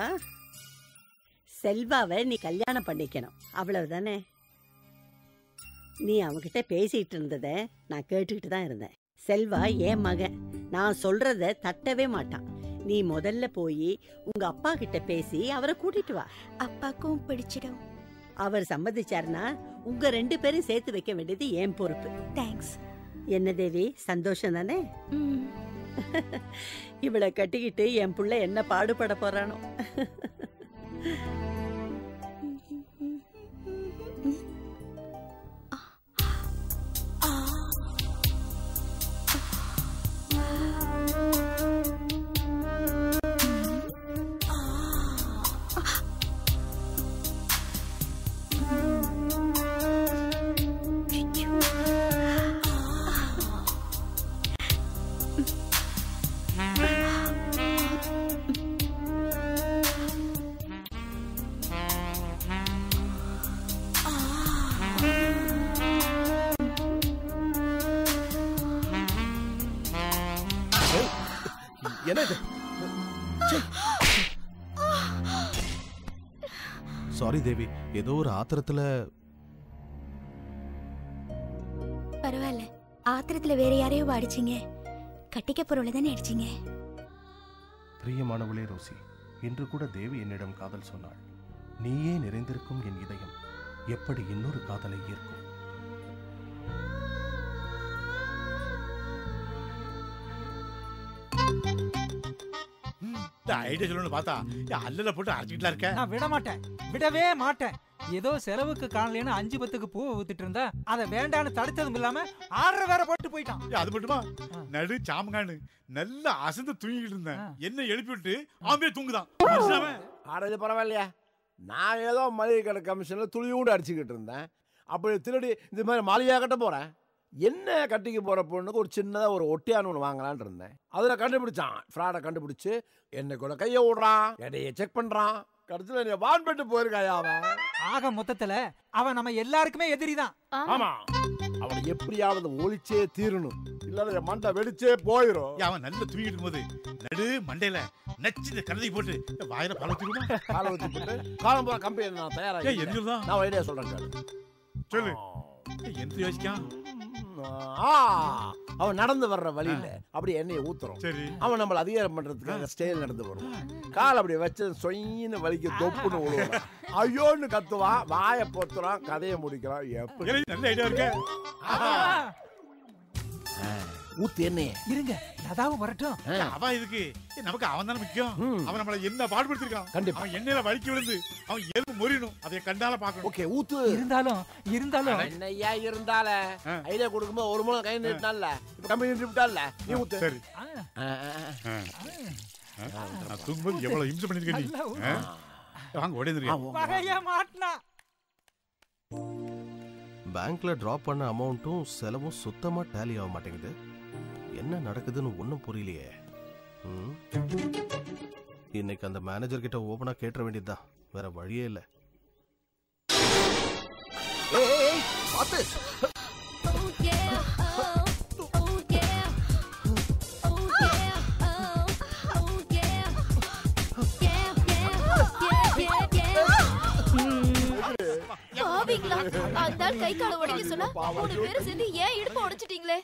செல்வாவை நீ கல்யாணம் பண்ணிக்கணும் அவ்வளவுதானே நீ அவகிட்ட பேசிட்டு இருந்தத நான் கேட்டுக்கிட்டு தான் இருந்தேன் செல்வா என் மகன் நான் சொல்றத தட்டவே மாட்டான் நீ முதல்ல போய் உங்க அப்பா கிட்ட பேசி அவரை கூட்டிட்டு வா அப்பாக்கும் பிடிச்சிடும் அவர் சம்மதிச்சாருன்னா உங்க ரெண்டு பேரும் சேர்த்து வைக்க வேண்டியது என் பொறுப்பு தேங்க்ஸ் என்ன தேவி சந்தோஷம் தானே இவளை கட்டிக்கிட்டு என் புள்ள என்ன பாடுபட போறானோ என்ன இது சாரி தேவி ஏதோ ஒரு ஆத்திரத்துல பரவாயில்ல ஆத்திரத்துல வேற யாரையோ அடிச்சீங்க கட்டிக்க பொருளை தானே அடிச்சீங்க பிரியமானவளே ரோசி இன்று கூட தேவி என்னிடம் காதல் சொன்னாள் நீயே நிறைந்திருக்கும் என் இதயம் எப்படி இன்னொரு காதலை ஈர்க்கும் இந்த ஐடியா சொல்லணும்னு பார்த்தா என் அல்லல போட்டு அரைச்சிக்கிட்டா இருக்க நான் விட மாட்டேன் விடவே மாட்டேன் ஏதோ செலவுக்கு காணலைன்னு அஞ்சு பத்துக்கு பூவை ஊத்திட்டு இருந்தா அதை வேண்டான்னு தடுத்ததும் இல்லாம ஆர்டர் வேற போட்டு போயிட்டான் ஏய், அது மட்டுமா நடு சாமங்கானு நல்லா அசந்து தூங்கிட்டு இருந்தேன் என்ன எழுப்பி விட்டு ஆம்பே தூங்குதான் மனுஷனாவன். ஆட இது பரவாயில்லையா நான் ஏதோ மளிகை கடை கமிஷனில் துளியூண்டு அடிச்சுக்கிட்டு இருந்தேன் அப்படி திருடி இந்த மாதிரி மாளிகையாக கட்ட போகிறேன் என்ன கட்டிக்கு போகிற பொண்ணுக்கு ஒரு சின்னதாக ஒரு ஒட்டியான் ஒன்று வாங்கலான்னு இருந்தேன் அதில் கண்டுபிடிச்சான் ஃப்ராடை கண்டுபிடிச்சு என்னை கூட கையை விடுறான் எடையை செக் பண்ணுறான் கடைசியில் என்னை வான் பண்ணிட்டு போயிருக்காயா அவன் ஆக மொத்தத்துல அவன் நம்ம எல்லாருக்குமே எதிரிதான் ஆமா அவனை எப்படியாவது ஒழிச்சே தீரணும் இல்லாத என் மண்டை வெடிச்சே போயிடும் ஏய், அவன் நல்ல தூங்கிட்டு இருக்கும்போது நடு மண்டையில நச்சு இந்த கழுதை போட்டு இந்த வாயில பல வச்சிருமா காலை வச்சு போட்டு காலம் போற கம்பெனி நான் ஏய், தயாராக என்னதான்? நான் ஐடியா சொல்றேன் கேளு. சொல்லு ஏய், எந்த யோசிக்கான் ஆ அவன் நடந்து வர்ற வழியில அப்படியே எண்ணெயை ஊத்துறோம் சரி அவன் நம்மள அதிகாரம் பண்றதுக்காக ஸ்டைல் நடந்து வருவான் கால் அப்படியே வச்சு சொயின்னு வலிக்கு தொப்புன்னு விழுவான் ஐயோன்னு கத்துவான் வாயை பொத்துறான் கதையை முடிக்கிறான் எப்படி ஏய், நல்ல ஐடியா இருக்க ஊத்து எண்ணெயை இருங்க அதாவும் வரட்டும் அவன் இதுக்கு ஏய், நமக்கு அவன் தானே முக்கியம் அவன் நம்மள என்ன பாடுபடுத்திருக்கான் கண்டிப்பா. அவன் எண்ணெயில வலிக்கு விழுந்து அவன் எலும்பு முறியணும் அதை கண்டால பாக்கணும் ஓகே ஊத்து இருந்தாலும் இருந்தாலும் என்னையா இருந்தால ஐடியா கொடுக்கும்போது ஒரு மூலம் கை நீட்டினால இப்ப கம்பெனி நீட்டி விட்டால நீ ஊத்து சரி ஆ, ஆ, ஆ. நான் தூங்கும்போது எவ்வளவு இம்சை பண்ணிருக்க நீ நல்லா ஆ? வாங்க உடைந்துருக்கேன் வகைய மாட்டினா பேங்க்ல டிராப் பண்ண அமௌண்ட்டும் செலவும் சுத்தமா டேலி ஆக மாட்டேங்குது என்ன நடக்குதுன்னு ஒன்றும் புரியலையே ம்? இன்னைக்கு அந்த மேனேஜர் கிட்ட ஓபனா கேட்ட வேண்டியதுதான் வேற வழியே இல்லை பார்த்து பாவிங்களா அந்த ஆள் கை கால உடைக்க சொன்னா மூணு பேரும் சேர்ந்து ஏன் இடுப்பு உடைச்சிட்டீங்களே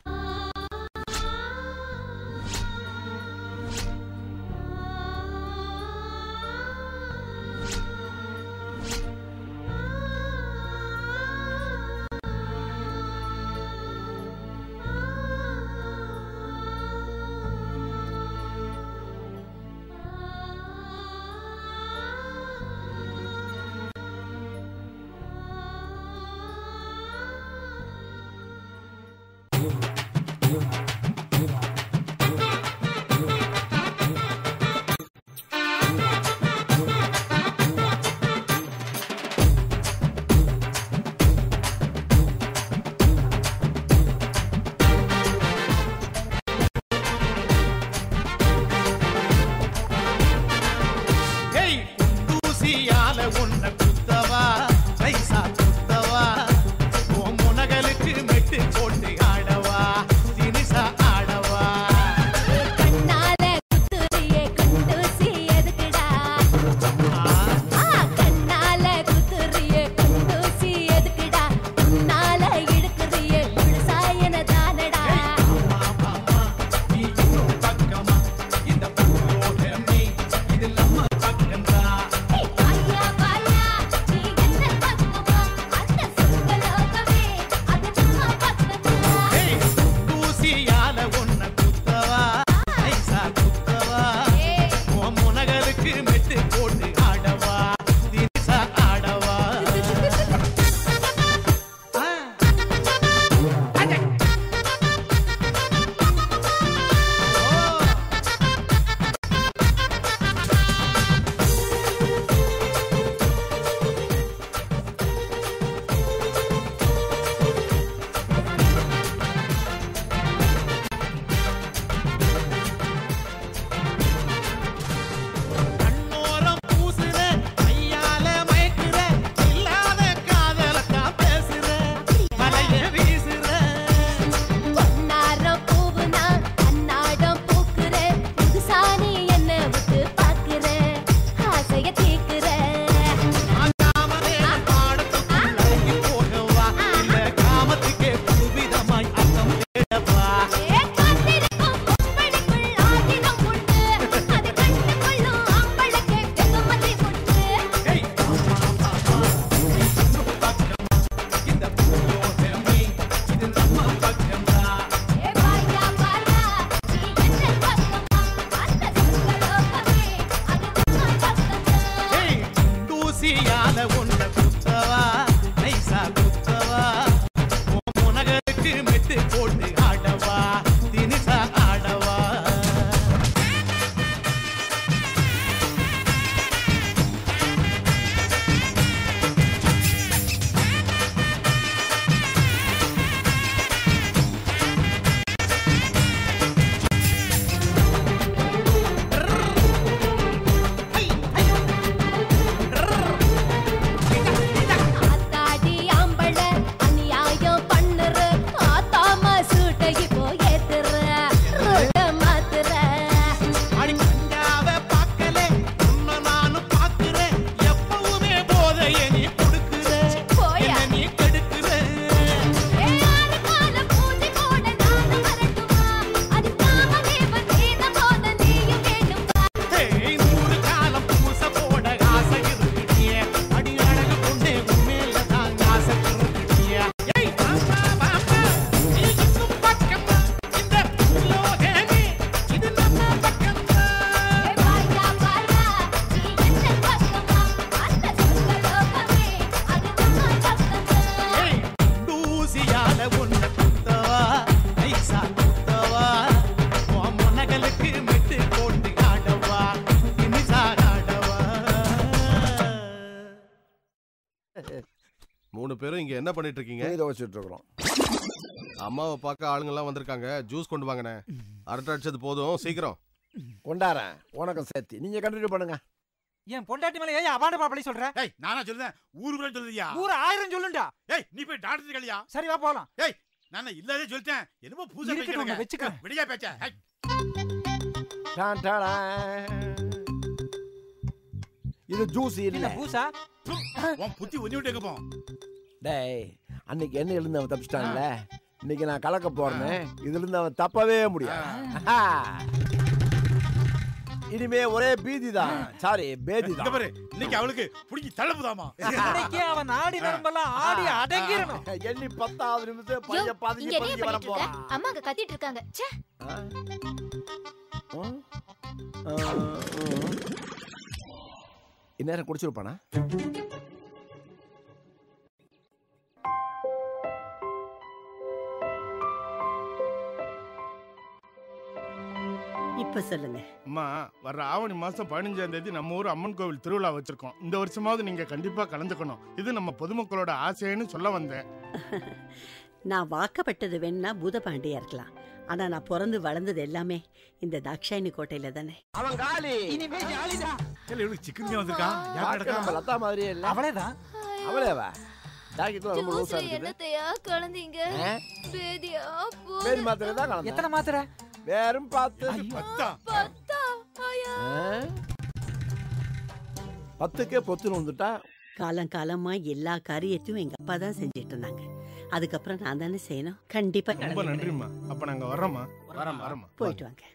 மூணு பேரும் இங்க என்ன பண்ணிட்டு இருக்கீங்க துணி துவைச்சிட்டு இருக்கிறோம் அம்மாவை பார்க்க ஆளுங்க எல்லாம் வந்திருக்காங்க ஜூஸ் கொண்டு வாங்கண்ணே அரட்டை அடிச்சது போதும் சீக்கிரம் கொண்டாரேன் உனக்கும் சேர்த்து நீங்க கண்டினியூ பண்ணுங்க என் பொண்டாட்டி மேல ஏன் அவாண்ட பாப்பளி சொல்ற ஏய் நானா சொல்றேன் ஊருக்குள்ள சொல்லுதியா ஊர் ஆயிரம் சொல்லுண்டா ஏய் நீ போய் டாக்டர் கழியா சரி வா போலாம் ஏய் நான் இல்லாதே சொல்லிட்டேன் என்னமோ பூசா இருக்கட்டும், நான் வச்சுக்கிறேன். விடியா பேச்ச ஏய், டான் டாடான். இது ஜூஸ் இல்ல இல்ல பூசா உன் புத்தி ஒண்ணி விட்டு எங்க போ டேய் அன்னைக்கு என்ன இருந்து அவன் தப்பிச்சிட்டான்ல இன்னைக்கு நான் கலக்க போறேன் இதுல இருந்து அவன் தப்பவே முடியாது ஆஹா. இனிமே ஒரே பீதி தான் சாரி பேதி இங்க தான் பாரு இன்னைக்கு அவளுக்கு புடிங்கி தள்ளப்புதாமா இன்னைக்கு அவன் நாடி நரம்பெல்லாம் ஆடி அடங்கிரணும் எண்ணி பத்தாவது நிமிஷம் யோ, பையன் பதுங்கி இங்க என்ன பதுங்கி வர பண்ணிட்டு இருக்க போறான் அம்மா அங்க கத்திட்டு இருக்காங்க ச்சே ஆ? ம்? ஆ, ம். இந்நேரம் குடிச்சிருப்பானா இப்ப சொல்லுங்க அம்மா வர்ற ஆவணி மாசம் பதினஞ்சாம் தேதி நம்ம ஊர் அம்மன் கோவில் திருவிழா வச்சிருக்கோம் இந்த வருஷமாவது நீங்க கண்டிப்பா கலந்துக்கணும் இது நம்ம பொதுமக்களோட ஆசைன்னு சொல்ல வந்தேன் நான் வாக்கப்பட்டது வேணா பூதபாண்டியா இருக்கலாம் ஆனா நான் பிறந்து வளர்ந்தது எல்லாமே இந்த தாக்ஷாயினி கோட்டையில தானே அவன் காலி இனிமே ஜாலிதான் இல்ல இவளுக்கு சிக்கன் வந்திருக்கா யார் பார்க்க நம்ம நடக்கா லதா மாதிரியே இல்ல அவளேதான் அவளேவா டாக்டர் ரொம்ப லூசா ஜூஸ்ல இருக்குது என்னத்தையா கலந்தீங்க ஆ? பேதியா பேதி மாத்திரை தான் கலந்தேன் எத்தனை மாத்திரை வேறும் பார்த்து பத்தா பத்தா ஆயா ஆ? பத்துக்கே பொத்துன்னு வந்துட்டா காலம் காலமா எல்லா காரியத்தையும் எங்க அப்பா தான் செஞ்சிட்டு இருந்தாங்க அதுக்கப்புறம் நான் தானே செய்யணும் கண்டிப்பா ரொம்ப கிளம்பி நன்றிம்மா அப்ப நாங்க வர்றோம்மா வரேம்மா. வரமா போயிட்டு வாங்க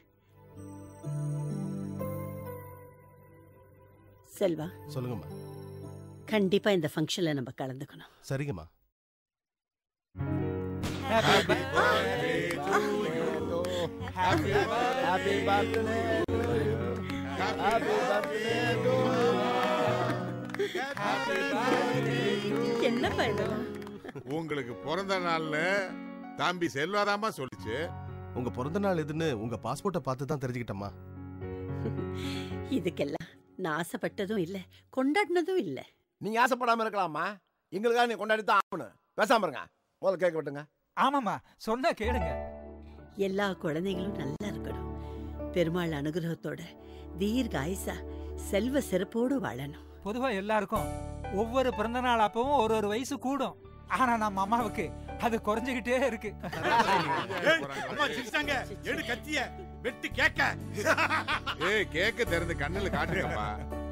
செல்வா சொல்லுங்கம்மா கண்டிப்பா இந்த ஃபங்க்ஷன்ல நம்ம கலந்துக்கணும் சரிங்கம்மா Happy happy happy birthday happy birthday என்ன பயணம் உங்களுக்கு பிறந்த நாள்னு தம்பி செல்வாதாமா சொல்லிச்சு உங்க பிறந்த நாள் எதுன்னு உங்க பாஸ்போர்ட்டை பார்த்து தான் தெரிஞ்சுக்கிட்டம்மா இதுக்கெல்லாம் நான் ஆசைப்பட்டதும் இல்ல கொண்டாடினதும் இல்ல நீங்க ஆசைப்படாம இருக்கலாமா எங்களுக்காக நீ கொண்டாடி தான் ஆகணும் பேசாம இருங்க முதல்ல கேட்க விட்டுங்க ஆமாமா சொன்னா கேளுங்க எல்லா குழந்தைகளும் நல்லா இருக்கணும் பெருமாள் அனுகிரகத்தோட தீர்க்க ஆயுசா செல்வ சிறப்போடு வாழணும் பொதுவா எல்லாருக்கும் ஒவ்வொரு பிறந்த நாள் அப்பவும் ஒரு ஒரு வயசு கூடும் ஆனா நம்ம அம்மாவுக்கு அது குறைஞ்சுகிட்டே இருக்கு ஏய், அம்மா சிரிச்சாங்க எடு கத்திய வெட்டு கேக்க ஏய் கேக்க திறந்து கண்ணுல காட்டுங்கப்பா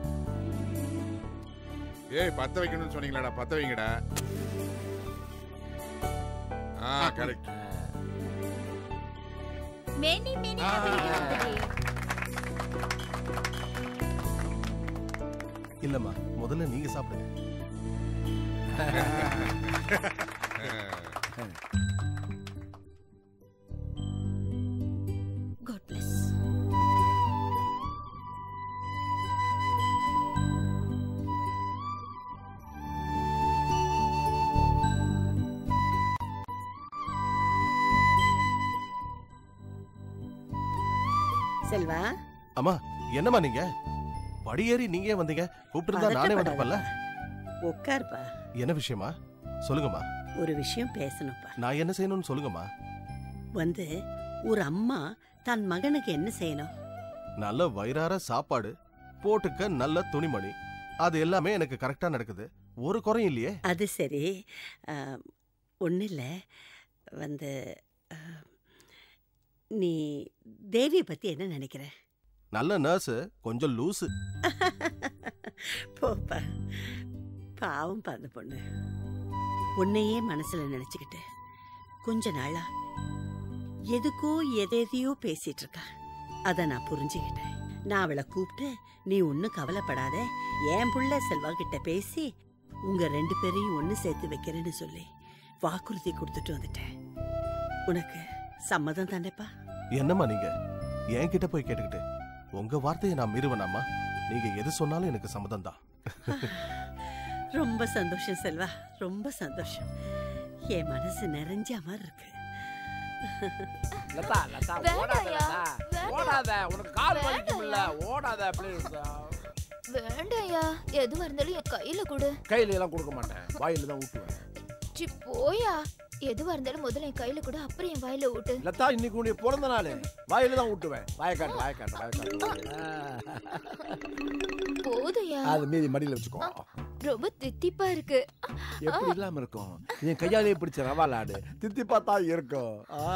ஏய் பத்த வைக்கணும்னு சொன்னீங்களாடா பத்த வைங்கடா ஆ correct many many happy birthday இல்லம்மா முதல்ல நீங்க சாப்பிடுங்க காட் பிளஸ் செல்வா அம்மா என்னம்மா நீங்க படியேறி நீங்க ஏன் வந்தீங்க கூப்பிட்டு நானே வந்திருப்பேன்ல உட்காருப்பா என்ன விஷயமா சொல்லுங்கம்மா ஒரு விஷயம் பேசணும்ப்பா நான் என்ன செய்யணும்னு சொல்லுங்கம்மா வந்து ஒரு அம்மா தன் மகனுக்கு என்ன செய்யணும் நல்ல வயிறார சாப்பாடு போட்டுக்க நல்ல துணிமணி அது எல்லாமே எனக்கு கரெக்டா நடக்குது ஒரு குறையும் இல்லையே அது சரி ஒன்றும் இல்லை வந்து ஆ, நீ தேவியை பற்றி என்ன நினைக்கிற நல்ல நர்ஸ் கொஞ்சம் லூசு போப்பா பாவம் அந்த பொண்ணு உன்னையே மனசுல நினைச்சுக்கிட்டு கொஞ்ச நாளா எதுக்கோ எதேதையோ பேசிட்டு இருக்கா அத நான் புரிஞ்சுக்கிட்டேன் நான் அவளை கூப்பிட்டு நீ ஒன்னும் கவலைப்படாத என் புள்ள செல்வா கிட்ட பேசி உங்க ரெண்டு பேரையும் ஒன்னு சேர்த்து வைக்கிறேன்னு சொல்லி வாக்குறுதி கொடுத்துட்டு வந்துட்டேன் உனக்கு சம்மதம் தானேப்பா என்னம்மா நீங்க என்கிட்ட போய் கேட்டுக்கிட்டு உங்க வார்த்தையை நான் மீறுவேனாம்மா நீங்க எது சொன்னாலும் எனக்கு சம்மதம் தான் ரொம்ப சந்தோஷம் செல்வா ரொம்ப சந்தோஷம் என் மனசு நிறைஞ்ச மாதிரி இருக்கு லதா லதா ஓடாத வேண்டாம்யா, லதா வேண்டாம். ஓடாத உனக்கு கால் வலிக்கும்ல ஓடாத ப்ளீஸ் வேண்டாம்யா எதுவா இருந்தாலும் என் கையில கொடு கையில எல்லாம் கொடுக்க மாட்டேன் வாயில தான் ஊட்டுவேன் சி போயா எதுவா இருந்தாலும் முதல்ல என் கையில கூட அப்புறம் என் வாயில ஊட்டு லதா இன்னைக்கு உன்னை பிறந்த நாள் வாயில தான் ஊட்டுவேன் வாய காட்டு வாய காட்டு வாய காட்டு போதுயா அது மீதி மடியில வச்சுக்கோ ரொம்ப தித்திப்பா இருக்கு எப்படி இல்லாம இருக்கும் என் கையாலே பிடிச்ச ரவா லாடு தித்திப்பா தான் இருக்கும் ஆ.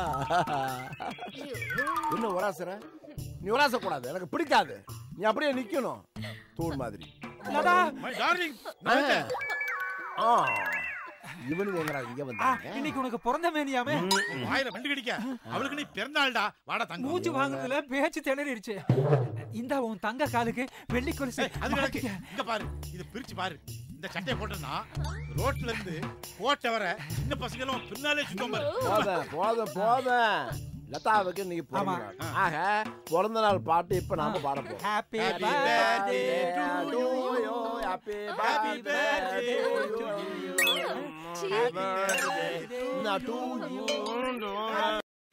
என்ன உராசுற நீ உராச கூடாது எனக்கு பிடிக்காது நீ அப்படியே நிக்கணும் தூண் மாதிரி லதா மை டார்லிங் ஆ. இவனுங்க எங்கடா இங்க ஆ, வந்தாங்க இன்னைக்கு உனக்கு பிறந்த மேனியாமே வாயில வண்டு கடிக்க அவளுக்கு நீ பிறந்தாள்டா வாடா தங்க மூச்சு வாங்குறதுல பேச்சு திணறிடுச்சு இந்த உன் தங்க காலுக்கு வெள்ளி கொலுசு அது கிடக்கு இங்க பாரு இத பிரிச்சு பாரு இந்த சட்டையை போட்டனா ரோட்ல இருந்து கோட்டை வர சின்ன பசங்க எல்லாம் பின்னாலே சுத்தம் பாரு போதும் போதும் போதும் லதாவுக்கு இன்னைக்கு பிறந்த நாள் ஆக பிறந்த நாள் பாட்டு இப்ப நாம பாட போறோம் happy Happy birthday to you. Happy birthday to you. Happy birthday to you.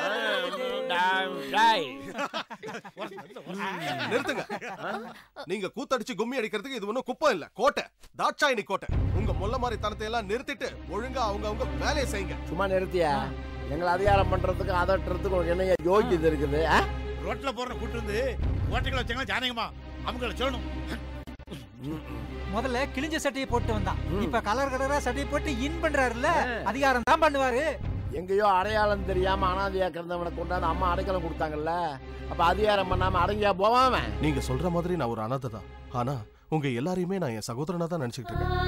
நிறுத்துங்க நீங்க கூத்தடிச்சு கும்மி அடிக்கிறதுக்கு இது ஒண்ணும் குப்பம் இல்ல கோட்டை தாட்சாயினி கோட்டை உங்க முல்ல மாதிரி தனத்தை எல்லாம் நிறுத்திட்டு ஒழுங்கா அவங்க அவங்க வேலையை செய்யுங்க சும்மா நிறுத்தியா எங்களை அதிகாரம் பண்றதுக்கு அதட்டுறதுக்கு உனக்கு என்ன யோகியது இருக்குது ஆ? ரோட்ல போற கூட்டு வந்து கோட்டைகளை வச்சாங்களா ஜானகமா அவங்கள சொல்லணும் முதல்ல கிழிஞ்ச சட்டையை போட்டு வந்தான் இப்ப கலர் கலரா சட்டையை போட்டு இன் பண்றாருல்ல அதிகாரம் தான் பண்ணுவாரு எங்கேயோ அடையாளம் தெரியாம அனாதையா கிடந்தவனை கொண்டாந்து அம்மா அடைக்கலம் கொடுத்தாங்கல்ல அப்ப அதிகாரம் பண்ணாம அடங்கியா போவாம நீங்க சொல்ற மாதிரி நான் ஒரு அனாதை தான் ஆனா உங்க எல்லாரையுமே நான் என் சகோதரனா தான் நினைச்சிட்டு இருக்கேன்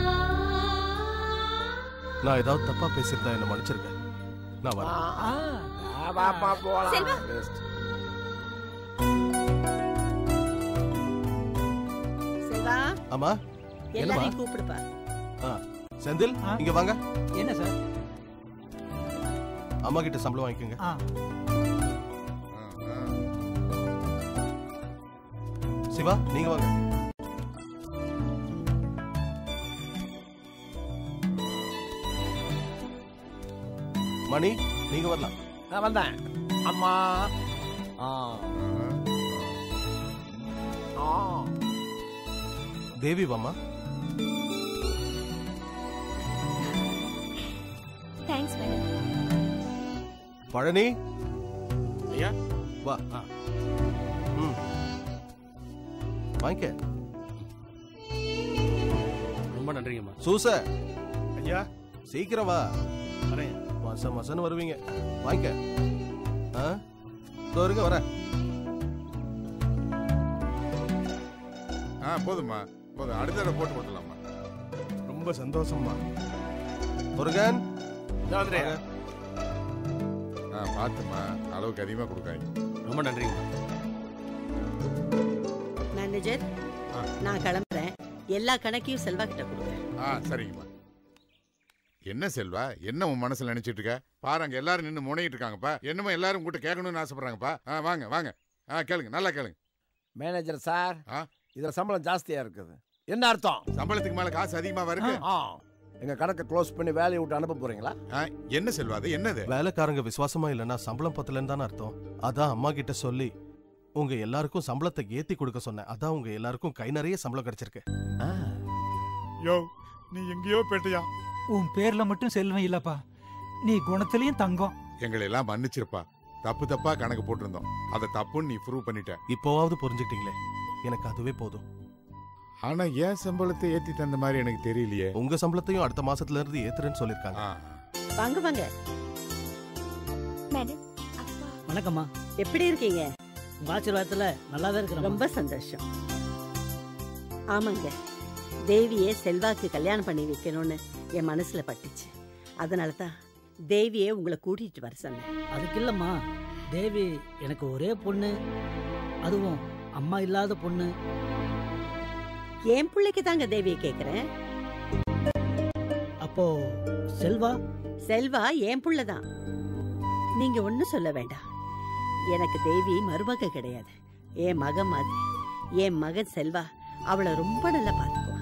நான் ஏதாவது தப்பா பேசியிருந்தா என்ன மன்னிச்சிருக்கேன் நான் வரேன் வாப்பா போலாம் செல்வா. Best. செல்வா ஆமா என்னம்மா எல்லாரையும் கூப்பிடுப்பா ஆ, செந்தில் இங்க வாங்க என்ன சார் அம்மா கிட்ட சம்பளம் வாங்கிக்கோங்க ஆ சிவா நீங்க வாங்க மணி நீங்க வரலாம் நான் வந்தேன் அம்மா ஆ ஆ தேவி வாமா தேங்க்ஸ் மேடம் பழனி ஐயா வா ம் வாங்கிக்க ரொம்ப நன்றிங்கம்மா சூச ஐயா சீக்கிரம் வா வரேன் மாசம் மாசம் வருவீங்க வாங்கிக்க ஆ இதோ இருங்க வரேன் ஆ போதும்மா போதும் அடுத்த தடவை போட்டு போட்டுலாமா ரொம்ப சந்தோஷம்மா முருகன் வாங்க. ஆ பார்த்துமா அளவுக்கு அதிகமாக கொடுக்காங்க ரொம்ப நன்றிங்கம்மா மேனேஜர் நான் கிளம்புறேன் எல்லா கணக்கையும் செல்வா கிட்ட கொடுங்க ஆ சரிங்கம்மா என்ன செல்வா என்ன உன் மனசுல நினைச்சிட்டு இருக்க பாருங்க எல்லாரும் நின்று முனையிட்டு இருக்காங்கப்பா என்னமோ எல்லாரும் கூட்ட கேட்கணும்னு ஆசைப்படுறாங்கப்பா ஆ வாங்க வாங்க ஆ கேளுங்க நல்லா கேளுங்க மேனேஜர் சார் இதுல சம்பளம் ஜாஸ்தியா இருக்குது என்ன அர்த்தம் சம்பளத்துக்கு மேல காசு அதிகமா வருது ஆ எங்க கணக்கை க்ளோஸ் பண்ணி வேலையை விட்டு அனுப்ப போறீங்களா என்ன செல்வா அது என்னது வேலைக்காரங்க விசுவாசமா இல்லைன்னா சம்பளம் பத்தலன்னு தானே அர்த்தம் அதான் அம்மா கிட்ட சொல்லி உங்க எல்லாருக்கும் சம்பளத்தை ஏத்தி கொடுக்க சொன்னேன் அதான் உங்க எல்லாருக்கும் கை நிறைய சம்பளம் கிடைச்சிருக்கு யோ நீ எங்கேயோ போயிட்டியா உன் பேர்ல மட்டும் செல்வம் இல்லப்பா நீ குணத்திலையும் தங்கம் எங்களை எல்லாம் மன்னிச்சிருப்பா தப்பு தப்பா கணக்கு போட்டிருந்தோம் அதை தப்புன்னு நீ ப்ரூவ் பண்ணிட்ட இப்போவாவது புரிஞ்சுக்கிட்டீங்களே எனக்கு அதுவே போதும் ஆனா ஏன் சம்பளத்தை ஏத்தி தந்த மாதிரி எனக்கு தெரியலையே உங்க சம்பளத்தையும் அடுத்த மாசத்துல இருந்து ஏத்துறேன்னு சொல்லிருக்காங்க வாங்க வாங்க மேடம் வணக்கம்மா எப்படி இருக்கீங்க உங்க ஆசீர்வாதத்துல நல்லா தான் இருக்கிறோம் ரொம்ப சந்தோஷம் ஆமாங்க தேவியே செல்வாக்கு கல்யாணம் பண்ணி வைக்கணும்னு என் மனசுல பட்டுச்சு அதனால தான் தேவியே உங்களை கூட்டிட்டு வர சொன்னேன் அதுக்கு இல்லம்மா தேவி எனக்கு ஒரே பொண்ணு அதுவும் அம்மா இல்லாத பொண்ணு என் பிள்ளைக்கு தாங்க தேவியை கேக்குறேன் அப்போ செல்வா செல்வா என் புள்ள தான் நீங்க ஒண்ணும் சொல்ல வேண்டாம் எனக்கு தேவி மருமக கிடையாது என் மகன் மாதிரி என் மகன் செல்வா அவளை ரொம்ப நல்லா பாத்துக்குவான்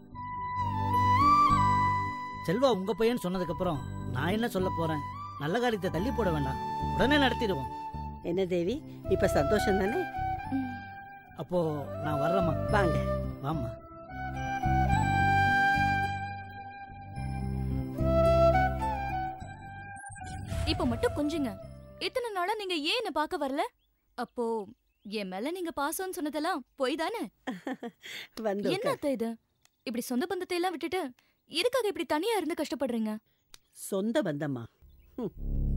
செல்வா உங்க பையன் சொன்னதுக்கு அப்புறம் நான் என்ன சொல்ல போறேன் நல்ல காரியத்தை தள்ளி போட வேண்டாம் உடனே நடத்திடுவோம் என்ன தேவி இப்ப சந்தோஷம் தானே அப்போ நான் வர்றேம்மா வாங்க வாம்மா இப்ப மட்டும் கொஞ்சுங்க இத்தனை நாளா நீங்க ஏன் என்ன பார்க்க வரல அப்போ என் மேல நீங்க பாசம்னு சொன்னதெல்லாம் பொய் தானே வந்து என்ன அத்தை இது இப்படி சொந்த பந்தத்தை எல்லாம் விட்டுட்டு எதுக்காக இப்படி தனியா இருந்து கஷ்டப்படுறீங்க சொந்த பந்தம்மா ஹம்.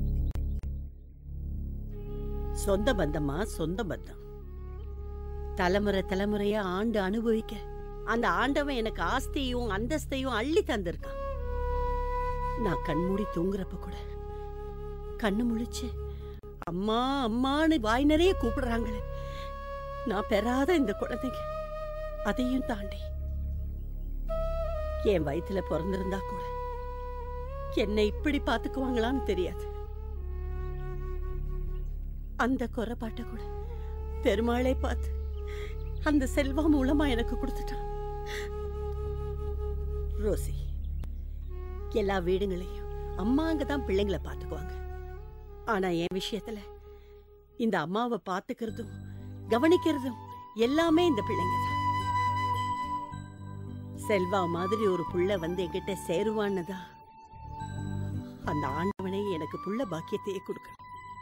சொந்த பந்தம்மா சொந்த பந்தம் தலைமுறை தலைமுறையா ஆண்டு அனுபவிக்க அந்த ஆண்டவன் எனக்கு ஆஸ்தியும் அந்தஸ்தையும் அள்ளி தந்திருக்கான் நான் கண்மூடி தூங்குறப்ப கூட கண்ணு முழிச்சு அம்மா அம்மான்னு வாய் நிறைய கூப்பிடுறாங்களே நான் பெறாத இந்த குழந்தைங்க அதையும் தாண்டி என் வயித்துல பிறந்திருந்தா கூட என்னை இப்படி பாத்துக்குவாங்களான்னு தெரியாது அந்த குறைபாட்டை கூட பெருமாளே பார்த்து அந்த செல்வா மூலமா எனக்கு கொடுத்துட்டான் ரோசி எல்லா வீடுங்களையும் அம்மா அங்கதான் பிள்ளைங்களை பாத்துக்குவாங்க ஆனா என் விஷயத்துல இந்த அம்மாவை பாத்துக்கிறதும் கவனிக்கிறதும் எல்லாமே இந்த பிள்ளைங்க தான் செல்வா மாதிரி ஒரு புள்ள வந்து என்கிட்ட சேருவான்னு தான் அந்த ஆண்டவனே எனக்கு புள்ள பாக்கியத்தையே கொடுக்கணும்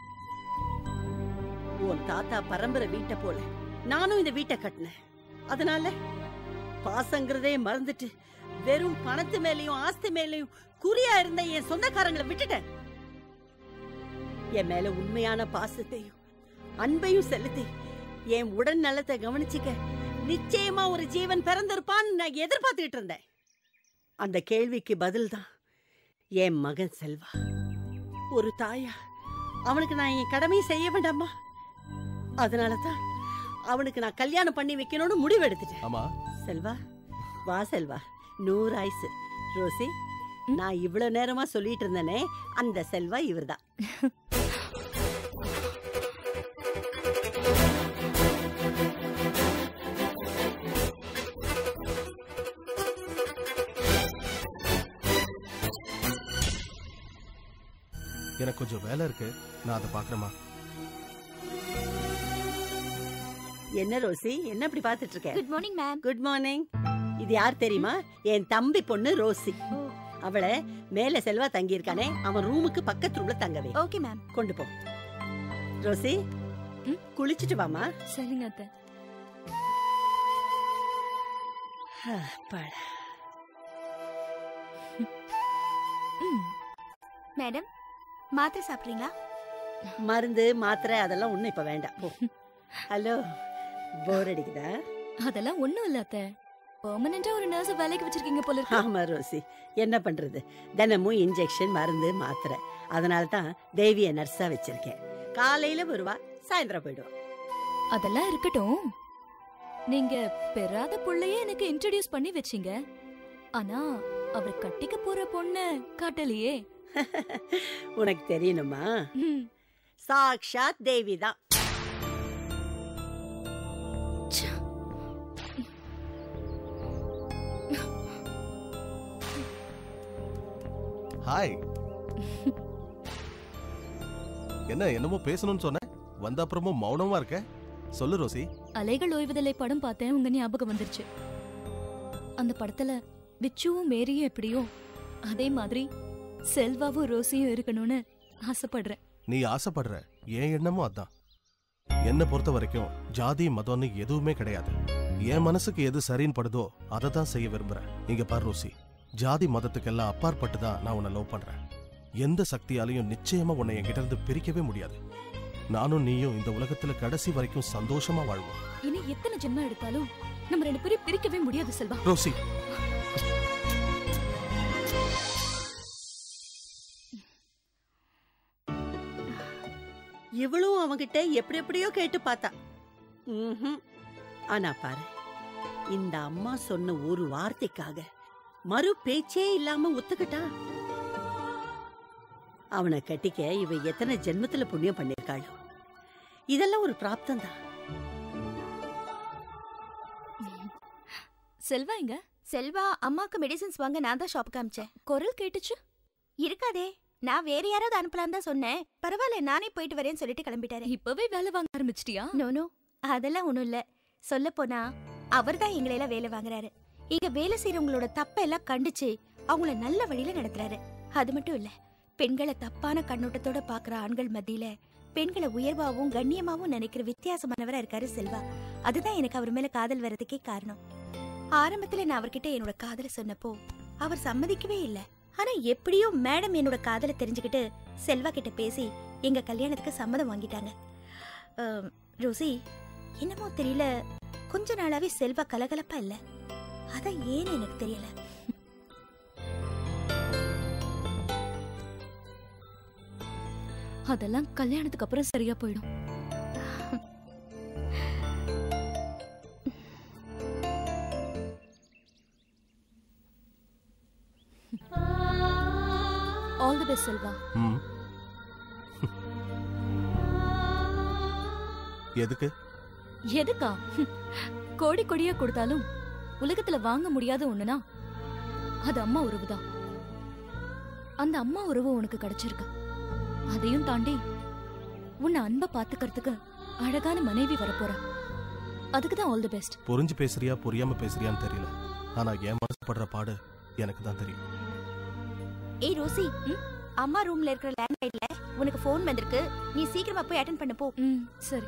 உன் தாத்தா பரம்பரை வீட்டை போல நானும் இந்த வீட்டை கட்டினேன் அதனால பாசங்கிறதே மறந்துட்டு வெறும் பணத்து மேலயும் ஆஸ்தி மேலயும் குறியா இருந்த என் சொந்தக்காரங்களை விட்டுட்டேன் என் மேல உண்மையான பாசத்தையும் அன்பையும் செலுத்தி என் உடல் நலத்தை கவனிச்சுக்க நிச்சயமா ஒரு ஜீவன் பிறந்திருப்பான்னு நான் எதிர்பார்த்துக்கிட்டு இருந்தேன் அந்த கேள்விக்கு பதில் தான் என் மகன் செல்வா ஒரு தாயா அவனுக்கு நான் என் கடமையை செய்ய வேண்டாமா அதனால தான் அவனுக்கு நான் கல்யாணம் பண்ணி வைக்கணும்னு முடிவு எடுத்துட்டேன் ஆமா செல்வா வா செல்வா நூறு ஆயுசு ரோசி நான் இவ்வளவு நேரமா சொல்லிட்டு இருந்தேனே அந்த செல்வா இவர்தான் எனக்கு கொஞ்சம் வேலை இருக்கு நான் அதை பாக்குறேமா என்ன ரோசி என்ன இப்படி பார்த்துட்டு இருக்க good morning ma'am good morning இது யார் தெரியுமா என் தம்பி பொண்ணு ரோசி அவளை மேல செல்வா தங்கி இருக்கானே அவன் ரூமுக்கு பக்கத்து ரூம்ல தங்கவே ஓகே மேம் கொண்டு போ ரோசி குளிச்சிட்டு வாமா சரிங்க அத்தை அப்பாடா. மேடம் மாத்திரை சாப்பிட்றீங்களா மருந்து மாத்திரை அதெல்லாம் ஒண்ணும் இப்ப வேண்டாம் போ ஹலோ போர் அடிக்குதா அதெல்லாம் ஒண்ணும் இல்ல அத்தை பெர்மனண்டா ஒரு நர்ஸ் வேலைக்கு வச்சிருக்கீங்க போல இருக்கு ஆமா ரோசி என்ன பண்றது தினமும் இன்ஜெக்ஷன் மருந்து மாத்திரை அதனால தான் தேவிய நர்ஸா வச்சிருக்கேன் காலையில வருவா சாயந்தரம் போயிடுவா அதெல்லாம் இருக்கட்டும் நீங்க பெறாத புள்ளைய எனக்கு இன்ட்ரடியூஸ் பண்ணி வச்சீங்க ஆனா அவர் கட்டிக்க போற பொண்ணு காட்டலையே உனக்கு தெரியணுமா சாக்ஷாத் தேவி தான் ஹாய் என்ன என்னமோ பேசணும்னு சொன்ன வந்த அப்புறமும் மௌனமா இருக்க சொல்லு ரோசி அலைகள் ஓய்வதில்லை படம் பார்த்தேன் உங்க ஞாபகம் வந்துருச்சு அந்த படத்துல விச்சுவும் மேரியும் எப்படியோ அதே மாதிரி செல்வாவும் ரோசியும் இருக்கணும்னு ஆசைப்படுறேன் நீ ஆசைப்படுற என் எண்ணமும் அதான் என்னை பொறுத்த வரைக்கும் ஜாதி மதம்னு எதுவுமே கிடையாது என் மனசுக்கு எது சரின்னு படுதோ அதை தான் செய்ய விரும்புறேன் இங்க பாரு ரோசி ஜாதி மதத்துக்கெல்லாம் அப்பாற்பட்டு தான் நான் உன்னை லவ் பண்றேன் எந்த சக்தியாலையும் நிச்சயமா உன்னை என்கிட்ட இருந்து பிரிக்கவே முடியாது நானும் நீயும் இந்த உலகத்துல கடைசி வரைக்கும் சந்தோஷமா வாழ்வோம் இனி எத்தனை ஜென்மம் எடுத்தாலும் நம்ம ரெண்டு பேரும் பிரிக்கவே முடியாது செல்வா ரோசி இவளும் அவங்கிட்ட எப்படி எப்படியோ கேட்டு பார்த்தா ம்ஹும். ஆனா பாரு இந்த அம்மா சொன்ன ஒரு வார்த்தைக்காக மறு பேச்சே இல்லாம ஒத்துக்கிட்டா அவனை கட்டிக்க இவ எத்தனை ஜென்மத்துல புண்ணியம் பண்ணிருக்காளோ இதெல்லாம் ஒரு பிராப்தம் தான் செல்வா எங்க செல்வா அம்மாக்கு மெடிசின்ஸ் வாங்க நான் தான் ஷாப்புக்கு அமிச்சேன் குரல் கேட்டுச்சு இருக்காதே நான் வேற யாராவது அனுப்பலாம் தான் சொன்னேன் பரவாயில்ல நானே போயிட்டு வரேன்னு சொல்லிட்டு கிளம்பிட்டாரு இப்பவே வேலை வாங்க ஆரம்பிச்சிட்டியா நோ நோ அதெல்லாம் ஒண்ணும் இல்ல சொல்ல போனா அவர் தான் எங்களை எல்லாம் வேலை வாங்குறாரு இங்க வேலை செய்யறவங்களோட தப்ப எல்லாம் கண்டிச்சு அவங்கள நல்ல வழியில நடத்துறாரு அது மட்டும் இல்ல பெண்களை தப்பான கண்ணோட்டத்தோட பாக்குற ஆண்கள் மத்தியில பெண்களை உயர்வாவும் கண்ணியமாவும் நினைக்கிற வித்தியாசமானவரா இருக்காரு செல்வா அதுதான் எனக்கு அவர் மேல காதல் வர்றதுக்கே காரணம் ஆரம்பத்துல நான் அவர்கிட்ட என்னோட காதலை சொன்னப்போ அவர் சம்மதிக்கவே இல்ல ஆனா எப்படியோ மேடம் என்னோட காதலை தெரிஞ்சுக்கிட்டு செல்வா கிட்ட பேசி எங்க கல்யாணத்துக்கு சம்மதம் வாங்கிட்டாங்க அம், ரோசி என்னமோ தெரியல கொஞ்ச நாளாவே செல்வா கலகலப்பா இல்ல அதான் ஏன்னு எனக்கு தெரியல அதெல்லாம் கல்யாணத்துக்கு அப்புறம் சரியா போயிடும் ஆல் தி பெஸ்ட் செல்வா ம் எதுக்கு எதுக்கா ஹம், கோடி கொடியா கொடுத்தாலும் உலகத்துல வாங்க முடியாத ஒண்ணுனா அது அம்மா உறவு தான் அந்த அம்மா உறவு உனக்கு கிடைச்சிருக்கு அதையும் தாண்டி உன்னை அன்பா பாத்துக்கிறதுக்கு அழகான மனைவி வரப்போறா அதுக்கு தான் ஆல் தி பெஸ்ட் புரிஞ்சு பேசுறியா புரியாம பேசுறியான்னு தெரியல ஆனா என் மனசு படுற பாடு எனக்கு தான் தெரியும் ஏய் ரோசி அம்மா ரூம்ல இருக்கிற லேண்ட்லைன்ல உனக்கு ஃபோன் வந்திருக்கு நீ சீக்கிரமா போய் அட்டென்ட் பண்ண போ ம் சரி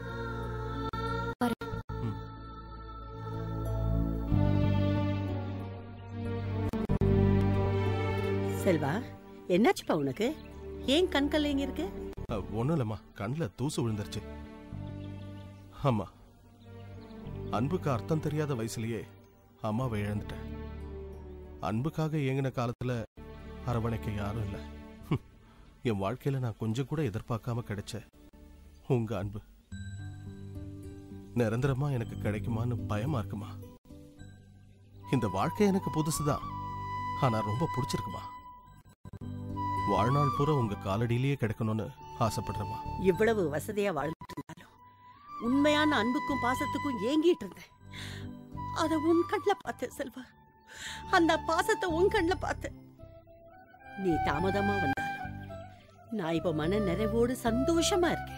செல்வா என்னாச்சுப்பா உனக்கு ஏன் கண் கல்லைங்க இருக்கு ஒன்றும் இல்லைம்மா கண்ணில் தூசு விழுந்துருச்சு ஆமா அன்புக்கு அர்த்தம் தெரியாத வயசுலயே அம்மாவை இழந்துட்டேன் அன்புக்காக ஏங்கின காலத்துல அரவணைக்க யாரும் இல்லை என் வாழ்க்கையில நான் கொஞ்சம் கூட எதிர்பார்க்காம கிடைச்ச உங்க அன்பு நிரந்தரமா எனக்கு கிடைக்குமான்னு பயமா இருக்குமா இந்த வாழ்க்கை எனக்கு புதுசுதான் ஆனா ரொம்ப பிடிச்சிருக்குமா வாழ்நாள் பூரா உங்க காலடியிலேயே கிடைக்கணும்னு ஆசைப்படுறேமா இவ்வளவு வசதியா வாழ்ந்துட்டு இருந்தாலும் உண்மையான அன்புக்கும் பாசத்துக்கும் ஏங்கிட்டு இருந்தேன் அத உன் கண்ணுல பார்த்தேன் செல்வா அந்த பாசத்தை உன் கண்ணுல பார்த்தேன் நீ தாமதமா வந்தாலும் நான் இப்ப மன நிறைவோடு சந்தோஷமா இருக்கேன்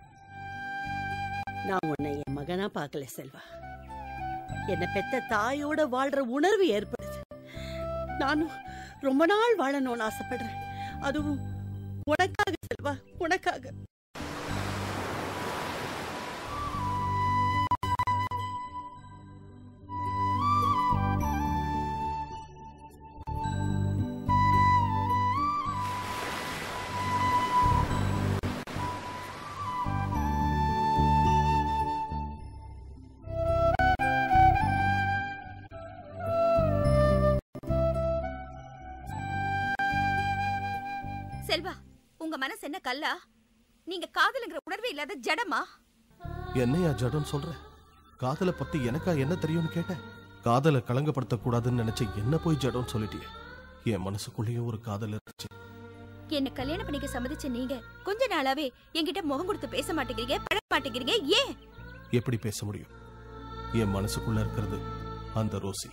நான் உன்னை என் மகனா பார்க்கல செல்வா என்னை பெத்த தாயோட வாழ்ற உணர்வு ஏற்படுது நானும் ரொம்ப நாள் வாழணும்னு ஆசைப்படுறேன் அதுவும் உனக்காக செல்வா உனக்காக செல்வா உங்க மனசு என்ன கல்லா நீங்க காதலுங்கிற உணர்வே இல்லாத ஜடமா என்னையா ஜடம் சொல்ற காதலை பத்தி எனக்கா என்ன தெரியும்னு கேட்டேன் காதலை களங்கப்படுத்த கூடாதுன்னு நினைச்ச என்ன போய் ஜடம்னு சொல்லிட்டியே என் மனசுக்குள்ளேயும் ஒரு காதல் இருந்துச்சு என்ன கல்யாணம் பண்ணிக்க சம்மதிச்ச நீங்க கொஞ்ச நாளாவே என்கிட்ட முகம் கொடுத்து பேச மாட்டேங்கிறீங்க பழக மாட்டேங்கிறீங்க ஏன் எப்படி பேச முடியும் என் மனசுக்குள்ள இருக்கிறது அந்த ரோசி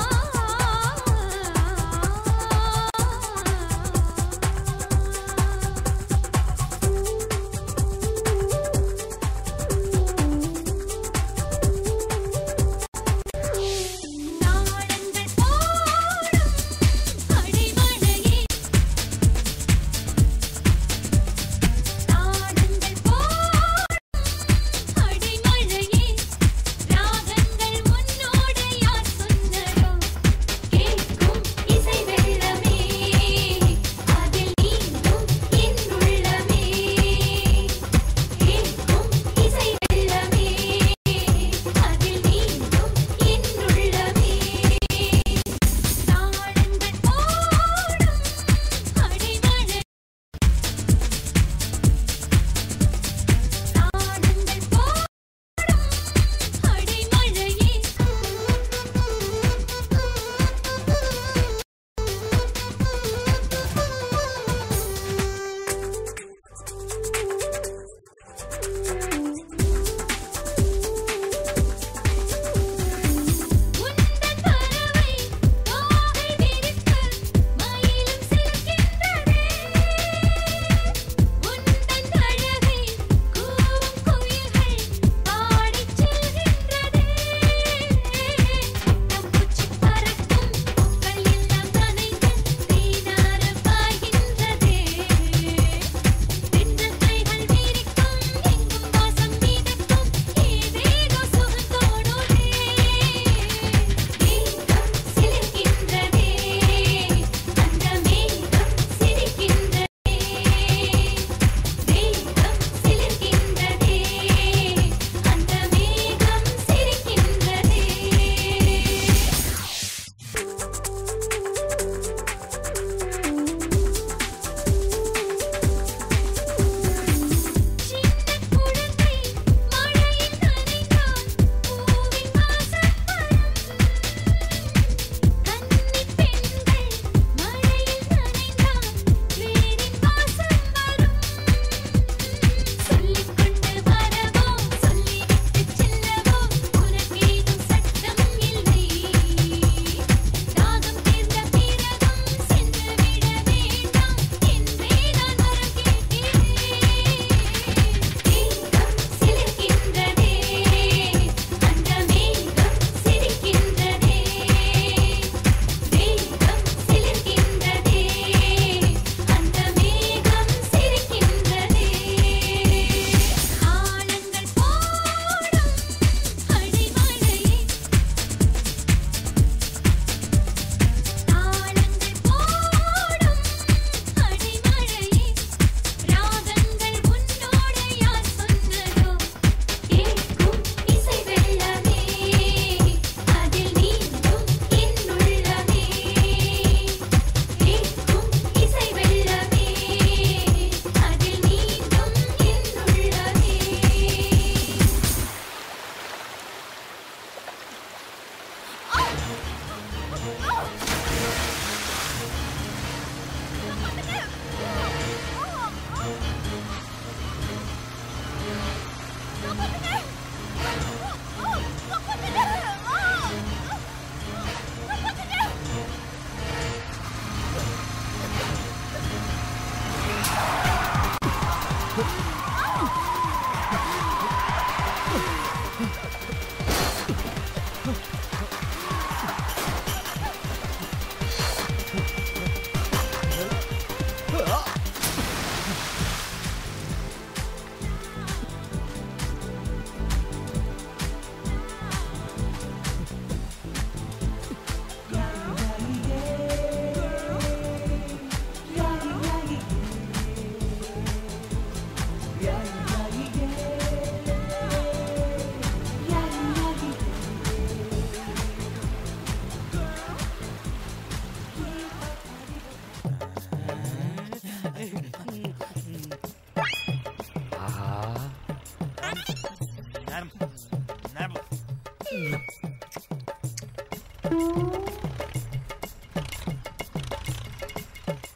ஆ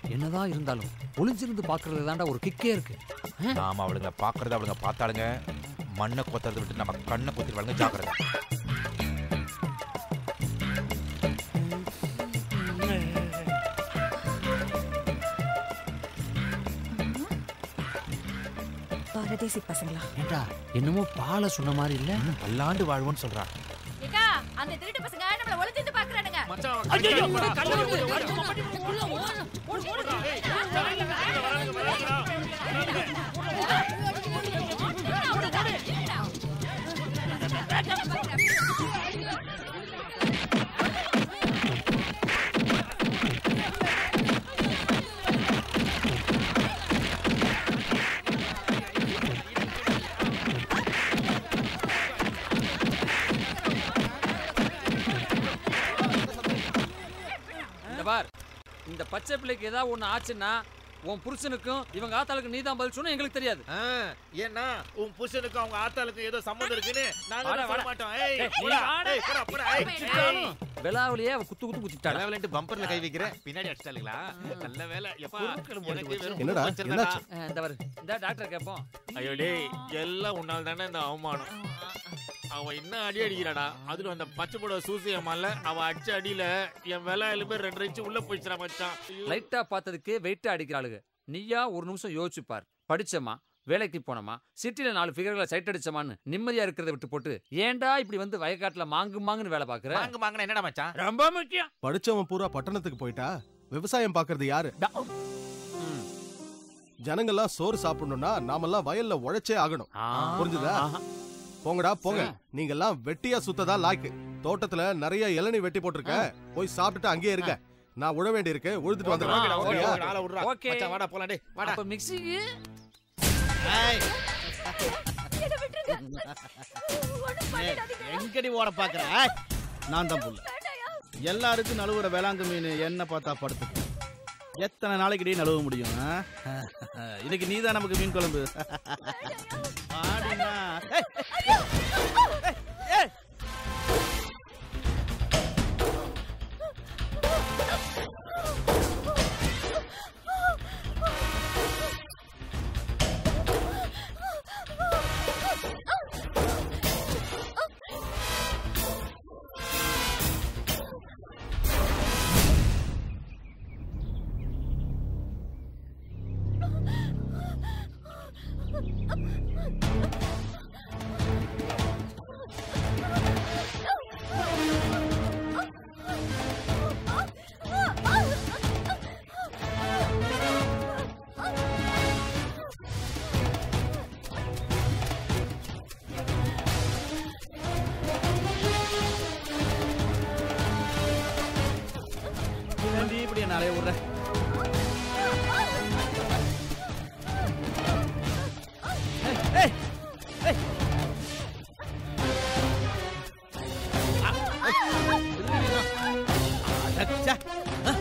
என்னதான் இருந்தாலும் ஒளிஞ்சிருந்து பாக்குறது தாண்டா ஒரு கிக்கே இருக்கு நாம அவளுங்க பாக்குறத அவளுங்க பார்த்தாளுங்க மண்ணை கொத்துறதை விட்டு நம்ம கண்ணை கொத்திடுவாளுங்க ஜாக்கிரதை பாரதேசி பசங்களா ஏண்டா என்னமோ பாலை சொன்ன மாதிரி இல்ல பல்லாண்டு வாழ்வோன்னு சொல்றா ஏக்கா அந்த திருட்டு பசங்க நம்மள ஒளிஞ்சிட்டு பாக்குறானுங்க இந்த பார் இந்த பச்சை பிள்ளைக்கு ஏதாவது ஒண்ணு ஆச்சுன்னா உன் புருஷனுக்கும் இவங்க ஆத்தாளுக்கு நீதான் பதில் சொன்னா எங்களுக்கு தெரியாது ஏன்னா உன் புருஷனுக்கு அவங்க ஆத்தாளுக்கு ஏதோ சம்மந்தம் இருக்குன்னு நாங்க வாடா, சொல்ல வாடா. மாட்டோம் ஏய், ஏய் நீ போடா, வாடா. ஏய், போடா, போடா, ஏய். விழாவிலேயே அவ குத்து குத்து குத்திட்டாடா விளையாண்டு பம்பர்ல கை வைக்கிற பின்னாடி அடிச்சாளுங்களா நல்ல வேலை எப்பா எனக்கு வெறும் என்னடா, முகம் வச்சிருந்தா- என்னாச்சு? அஹ், இந்த பாரு இந்த டாக்டர் கேட்போம் ஐயோ டேய் எல்லாம் உன்னால தானே இந்த அவமானம் அவன் என்ன அடி அடிக்கிறாடா அதுல அந்த பச்சை புடவை சூசி அம்மால அவன் அடிச்ச அடியில என் விலை எலும்பு ரெண்டு இன்ச்சு உள்ள போயிடுச்சுடா மச்சான் ஐயோ. லைட்டா பார்த்ததுக்கு வெயிட்டா அடிக்கிறாளுங்க நீயா ஒரு நிமிஷம் யோசிச்சு பார் படிச்சமா வேலைக்கு போனோமா சிட்டில நாலு ஃபிகர்களை சைட் அடிச்சமான்னு நிம்மதியா இருக்கிறத விட்டு போட்டு ஏன்டா இப்படி வந்து வயக்காட்டுல மாங்கு மாங்குன்னு வேலை பாக்குற மாங்கு மாங்குனா என்னடா மச்சான் ரொம்ப முக்கியம் படிச்சவன் பூரா பட்டணத்துக்கு போயிட்டா விவசாயம் பாக்குறது யாரு ஜனங்கள்லாம் சோறு சாப்பிடணும்னா நாமெல்லாம் வயல்ல உழைச்சே ஆகணும் புரிஞ்சுதா போங்கடா போங்க நீங்க எல்லாம் வெட்டியா சுத்ததா லாய்க்கு தோட்டத்துல நிறைய இளநீ வெட்டி போட்டிருக்க போய் சாப்பிட்டுட்டு அங்கேயே இருங்க நான் உழ வேண்டி இருக்கு உழுதுட்டு ஓகேடா, ஓகேடா, வந்துடுறேன் ஓகேடா, ஆளை விட்றா. ஓகே. மச்சான், வாடா, போலாம் டேய், வாடா. அப்ப மிக்ஸிக்கு எங்கடி ஓட பாக்குற நான் தான் புள்ள எல்லாருக்கும் நழுவுற வேளாங்கு மீன் என்ன பார்த்தா படுத்து எத்தனை நாளைக்குடி நழுவ முடியும் ஆ? இன்னைக்கு நீ தான் நமக்கு மீன் குழம்பு ஆடினா ஏய், ஏய், ஏய். ஏன்டி இப்படி என்ன அலைய விடுற ஏய், ஏய், ஏய். ஆ, ஏய், இருடி, அடச்சே. ஆ.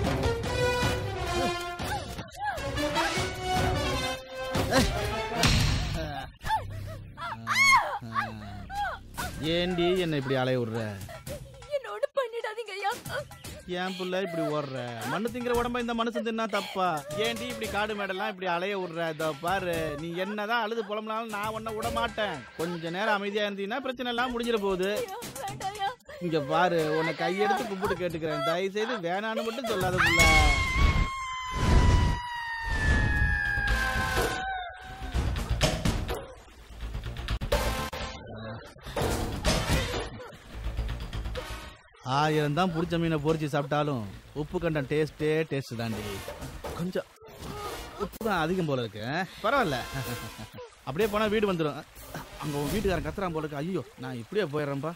ஏய். ஏண்டி என்ன இப்படி அலைய விடுற என்னோட பண்ணிடாதீங்க ஐயா ஏன் புள்ள இப்படி ஓடுற மண்ணு திங்கிற உடம்ப இந்த மனுஷன் தின்னா தப்பா ஏன்டி இப்படி காடு மேடெல்லாம் இப்படி அலைய விடுற இதோ பாரு நீ என்னதான் அழுது புலம்புனாலும் நான் உன்னை விட மாட்டேன் கொஞ்ச நேரம் அமைதியா இருந்தீங்கன்னா பிரச்சனை எல்லாம் முடிஞ்சிட போகுது இங்க பாரு உன்னை கையெடுத்து கும்பிட்டு கேட்டுக்கிறேன் தயவு செய்து வேணான்னு மட்டும் சொல்லாத புள்ள ஆயிரம் தான் பிடிச்ச மீனை பொரிச்சு சாப்பிட்டாலும் உப்பு கண்டம் டேஸ்டே டேஸ்ட் தாண்டி கொஞ்சம் உப்பு தான் அதிகம் போல இருக்கு ஆ? பரவாயில்ல அப்படியே போனா வீடு வந்துடும் அங்க உன் வீட்டுக்காரன் கத்துறான் போல இருக்கு ஐயோ நான் இப்படியே போயிடுறேன்ப்பா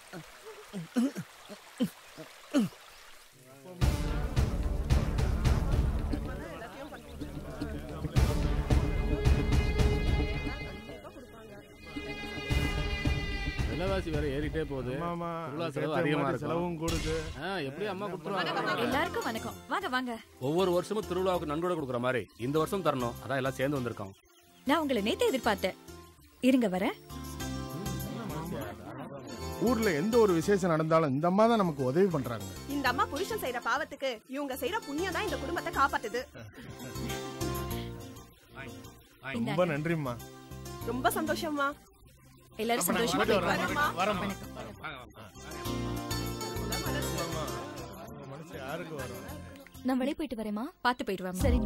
விலைவாசி வேற ஏறிட்டே போகுது ஆமா, பொருளா அதுக்கு செலவு ஏத்த அதிகமா மாதிரி இருக்கும் செலவும் கூடுது. ஆ, எப்படி அம்மா கொடுத்துருவாங்க எல்லாருக்கும் வணக்கம் வாங்க வாங்க ஒவ்வொரு வருஷமும் திருவிழாவுக்கு நன்கொடை கொடுக்குற மாதிரி இந்த வருஷம் தரணும் அதான் எல்லாம் சேர்ந்து வந்திருக்கோம் நான் உங்களை நேத்து எதிர்பார்த்தேன் இருங்க வர ஊர்ல எந்த ஒரு விசேஷம் நடந்தாலும் இந்த அம்மா தான் நமக்கு உதவி பண்றாங்க இந்த அம்மா புருஷன் செய்யற பாவத்துக்கு இவங்க செய்யற புண்ணியம் தான் இந்த குடும்பத்தை காப்பாத்துது ரொம்ப நன்றிம்மா ரொம்ப சந்தோஷம்மா எல்லாரும் அப்ப நாங்க சந்தோஷமா போயிட்டு போயிட்டு வரோம். வாங்க. வரோம்மா. மனசு யாருக்கு வரும் நான் வெளியே போயிட்டு வரேம்மா பார்த்து போயிட்டு வாமா சரிம்மா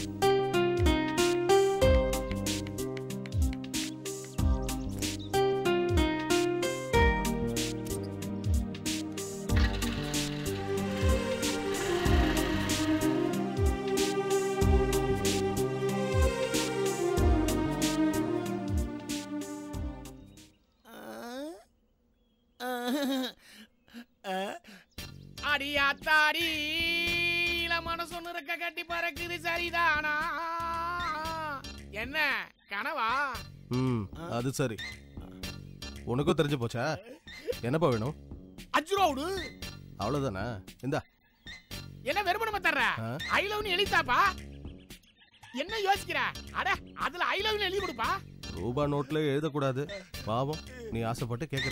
அடியாத்தாடி மனசொன்னு இருக்க கட்டி பறக்குது சரிதானா என்ன கனவா ம் அது சரி உனக்கும் தெரிஞ்சு போச்சா என்னப்பா வேணும் அஞ்சு ரூபா விடு அவ்வளவுதானே இந்தா என்ன வெறுமனமா தர்ற ஆ? ஐ லவ்னு எழுதித்தாப்பா என்ன யோசிக்கிற அட அதுல ஐ லவ்னு எழுதி கொடுப்பா ரூபா நோட்ல எழுதக்கூடாது பாவம் நீ ஆசைப்பட்டு கேக்குற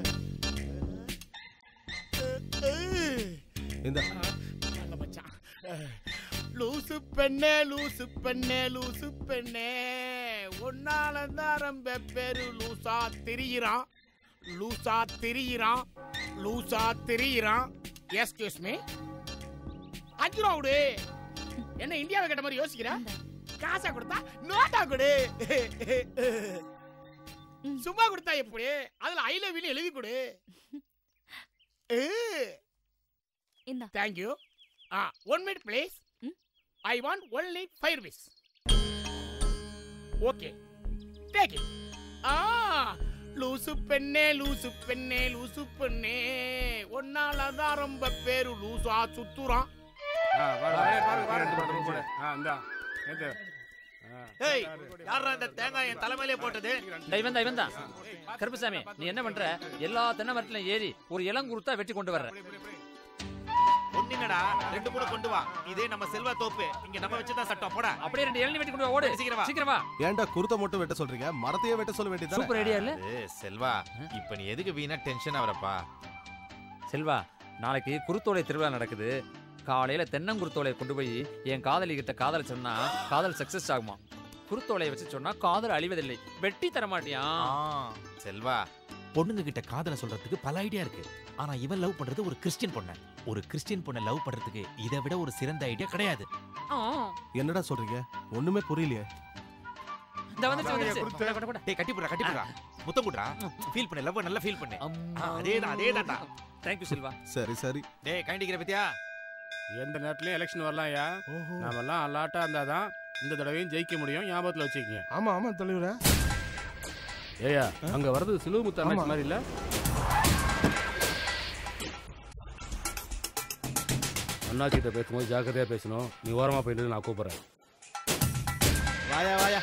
இந்த நல்ல மச்சான் லூசு பெண்ணே லூசு பெண்ணே லூசு பெண்ணே ஒன்னால தான் ரொம்ப பேரு லூசா திரியிறான் லூசா திரியிறான் லூசா திரியிறான் எஸ்கியூஸ் மீ அஞ்சு ரூபா விடு என்ன இந்தியாவை கேட்ட மாதிரி யோசிக்கிற காசா கொடுத்தா நோட்டா கொடு சும்மா கொடுத்தா எப்படி அதுல ஐ லவ் எழுதி கொடு இந்தா thank you ah one minute please I want only five rupees okay take it ah லூசு பெண்ணே லூசு பெண்ணே லூசு பெண்ணே ஒன்னால தான் ரொம்ப பேரு லூசா சுத்துறான் ஏய் யாரா இந்த தேங்காய் என் தலைமையிலே போட்டது டேய், இவன் தான் இவன் தான் கருப்புசாமி நீ என்ன பண்ற எல்லா தென்னை மரத்திலும் ஏறி ஒரு இளங்குருத்தா வெட்டி கொண்டு வர்ற ஒண்ணுங்கடா ரெண்டு கூட கொண்டு வா இதே நம்ம செல்வா தோப்பு இங்க நம்ம வச்சுதான் சட்டம் போடா அப்படியே ரெண்டு இளநீ வெட்டி கொண்டு வா ஓடு சீக்கிரம் வா. சீக்கிரம் வா ஏன்டா குருத்தை மட்டும் வெட்ட சொல்றீங்க மரத்தையே வெட்ட சொல்ல வேண்டியது சூப்பர் ஐடியா இல்ல ஏய், செல்வா இப்ப நீ எதுக்கு வீணா டென்ஷன் ஆவறப்பா செல்வா நாளைக்கு குருத்தோலை திருவிழா நடக்குது காலையில தென்னங்குருத்தோலையை கொண்டு போய் என் காதலி கிட்ட காதல் சொன்னா காதல் சக்சஸ் ஆகுமா குருத்தோலையை வச்சு சொன்னா காதல் அழிவதில்லை வெட்டி தர மாட்டியா செல்வா பொண்ணுங்க கிட்ட காதல சொல்றதுக்கு பல ஐடியா இருக்கு ஆனா இவன் லவ் பண்றது ஒரு கிறிஸ்டியன் பொண்ண ஒரு கிறிஸ்டியன் பொண்ணை லவ் பண்றதுக்கு இதை விட ஒரு சிறந்த ஐடியா கிடையாது என்னடா சொல்றீங்க ஒண்ணுமே புரியலையே இந்த வந்துச்சு வந்துச்சு டேய் கட்டி போடுறா கட்டி போடுறா முத்தம் போடுறா ஃபீல் பண்ணு லவ் நல்லா ஃபீல் பண்ணு ஆ, அதேதான் அதேதான்டா தேங்க்யூ செல்வா சரி சரி டேய் கைண்டிக்கிற பத்தியா எந்த நேரத்துலயும் எலெக்ஷன் வரலாம்யா நாமெல்லாம் அலாட்டா இருந்தாதான் இந்த தடவையும் ஜெயிக்க முடியும் ஞாபகத்துல வச்சுக்கங்க ஆமா ஆமா தலைவரே ஏயா அங்க வர்றது சிலுவு முத்து ஆமா. அண்ணாச்சி மாதிரி இல்ல அண்ணாச்சிட்ட பேசும்போது ஜாக்கிரதையா பேசணும் நீ ஓரமா போயிட்டு நான் கூப்பிடுறேன் வாயா வாயா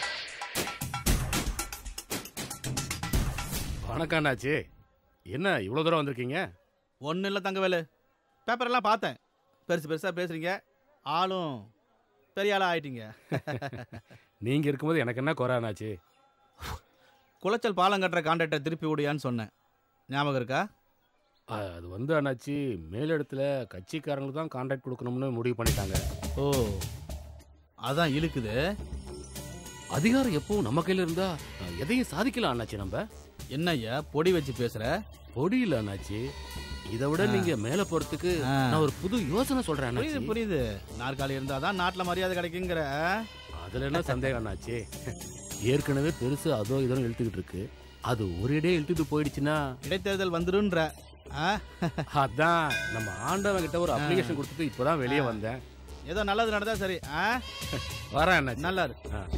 வணக்கம் அண்ணாச்சி என்ன இவ்வளவு தூரம் வந்திருக்கீங்க ஒன்றும் இல்லை தங்கவேலு பேப்பரெல்லாம் பார்த்தேன் பெருசு பெருசாக பேசுகிறீங்க ஆளும் பெரிய ஆளாக ஆயிட்டீங்க நீங்க இருக்கும்போது எனக்கு என்ன குறை அண்ணாச்சி குளச்சல் பாலம் கட்டுற கான்ட்ராக்டை திருப்பி விடியான்னு சொன்னேன் ஞாபகம் இருக்கா அ- அது வந்து அண்ணாச்சி மேலிடத்துல கட்சிக்காரங்களுக்கு தான் கான்ட்ராக்ட் கொடுக்கணும்னு முடிவு பண்ணிட்டாங்க ஓ அதான் இழுக்குது அதிகாரம் எப்பவும் நம்ம கையில இருந்தா அஹ், எதையும் சாதிக்கலாம் அண்ணாச்சி நம்ம என்ன ஐயா பொடி வச்சு பேசுற பொடி இல்ல அண்ணாச்சி இதை விட ஆ. நீங்க மேல போறதுக்கு ஆ. நான் ஒரு புது யோசனை சொல்றேன் புரியுது அண்ணாச்சி புரியுது நாற்காலி இருந்தால் தான் நாட்டில் மரியாதை கிடைக்குங்கிற அதுல என்ன சந்தேகம் அண்ணாச்சி ஏற்கனவே பெருசு அதோ இதோ இழுத்துக்கிட்டு இருக்கு அது ஒரேடியே இழுத்துட்டு போயிடுச்சுன்னா இடைத்தேர்தல் வந்துருன்ற ஆ? அதான் நம்ம ஆண்டவன் கிட்ட ஒரு ஆ. அப்ளிகேஷன் கொடுத்துட்டு இப்பதான் வெளியே ஆ. வந்தேன் ஏதோ நல்லது நடந்தா சரி ஆ வரேன் அண்ணாச்சி நல்லா இரு ஆ.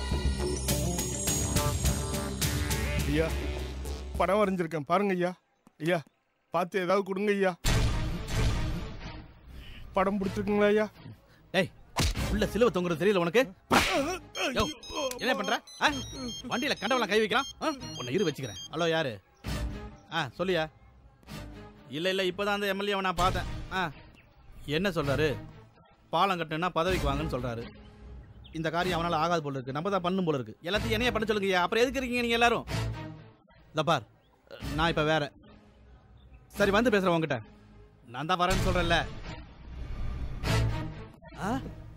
ஐயா படம் வரைஞ்சிருக்கேன் பாருங்க ஐயா ஐயா பார்த்து ஏதாவது கொடுங்க ஐயா படம் பிடிச்சிருக்குங்களா ஐயா ஏய் உள்ள சிலுவை தொங்குறது தெரியல உனக்கு யோ, என்ன பண்ற ஆ? வண்டியில கண்டவெல்லாம் கை வைக்கலாம் ஆ? உன்னை இரு வச்சுக்கிறேன் ஹலோ யாரு ஆ சொல்லியா இல்ல இல்ல இப்பதான் அந்த எம்எல்ஏவை நான் பார்த்தேன் ஆ என்ன சொல்றாரு பாலம் கட்டணும்னா பதவிக்கு வாங்கன்னு சொல்றாரு இந்த காரியம் அவனால ஆகாது போல இருக்கு நம்ம தான் பண்ணும் போல இருக்கு எல்லாத்தையும் என்னைய பண்ண சொல்லுங்கய்யா அப்புறம் எதுக்கு இருக்கீங்க நீங்க எல்லாரும் இந்த பார் நான் இப்ப வேற சரி வந்து பேசுறேன் உங்ககிட்ட நான் தான் வரேன்னு சொல்றேன்ல ஆ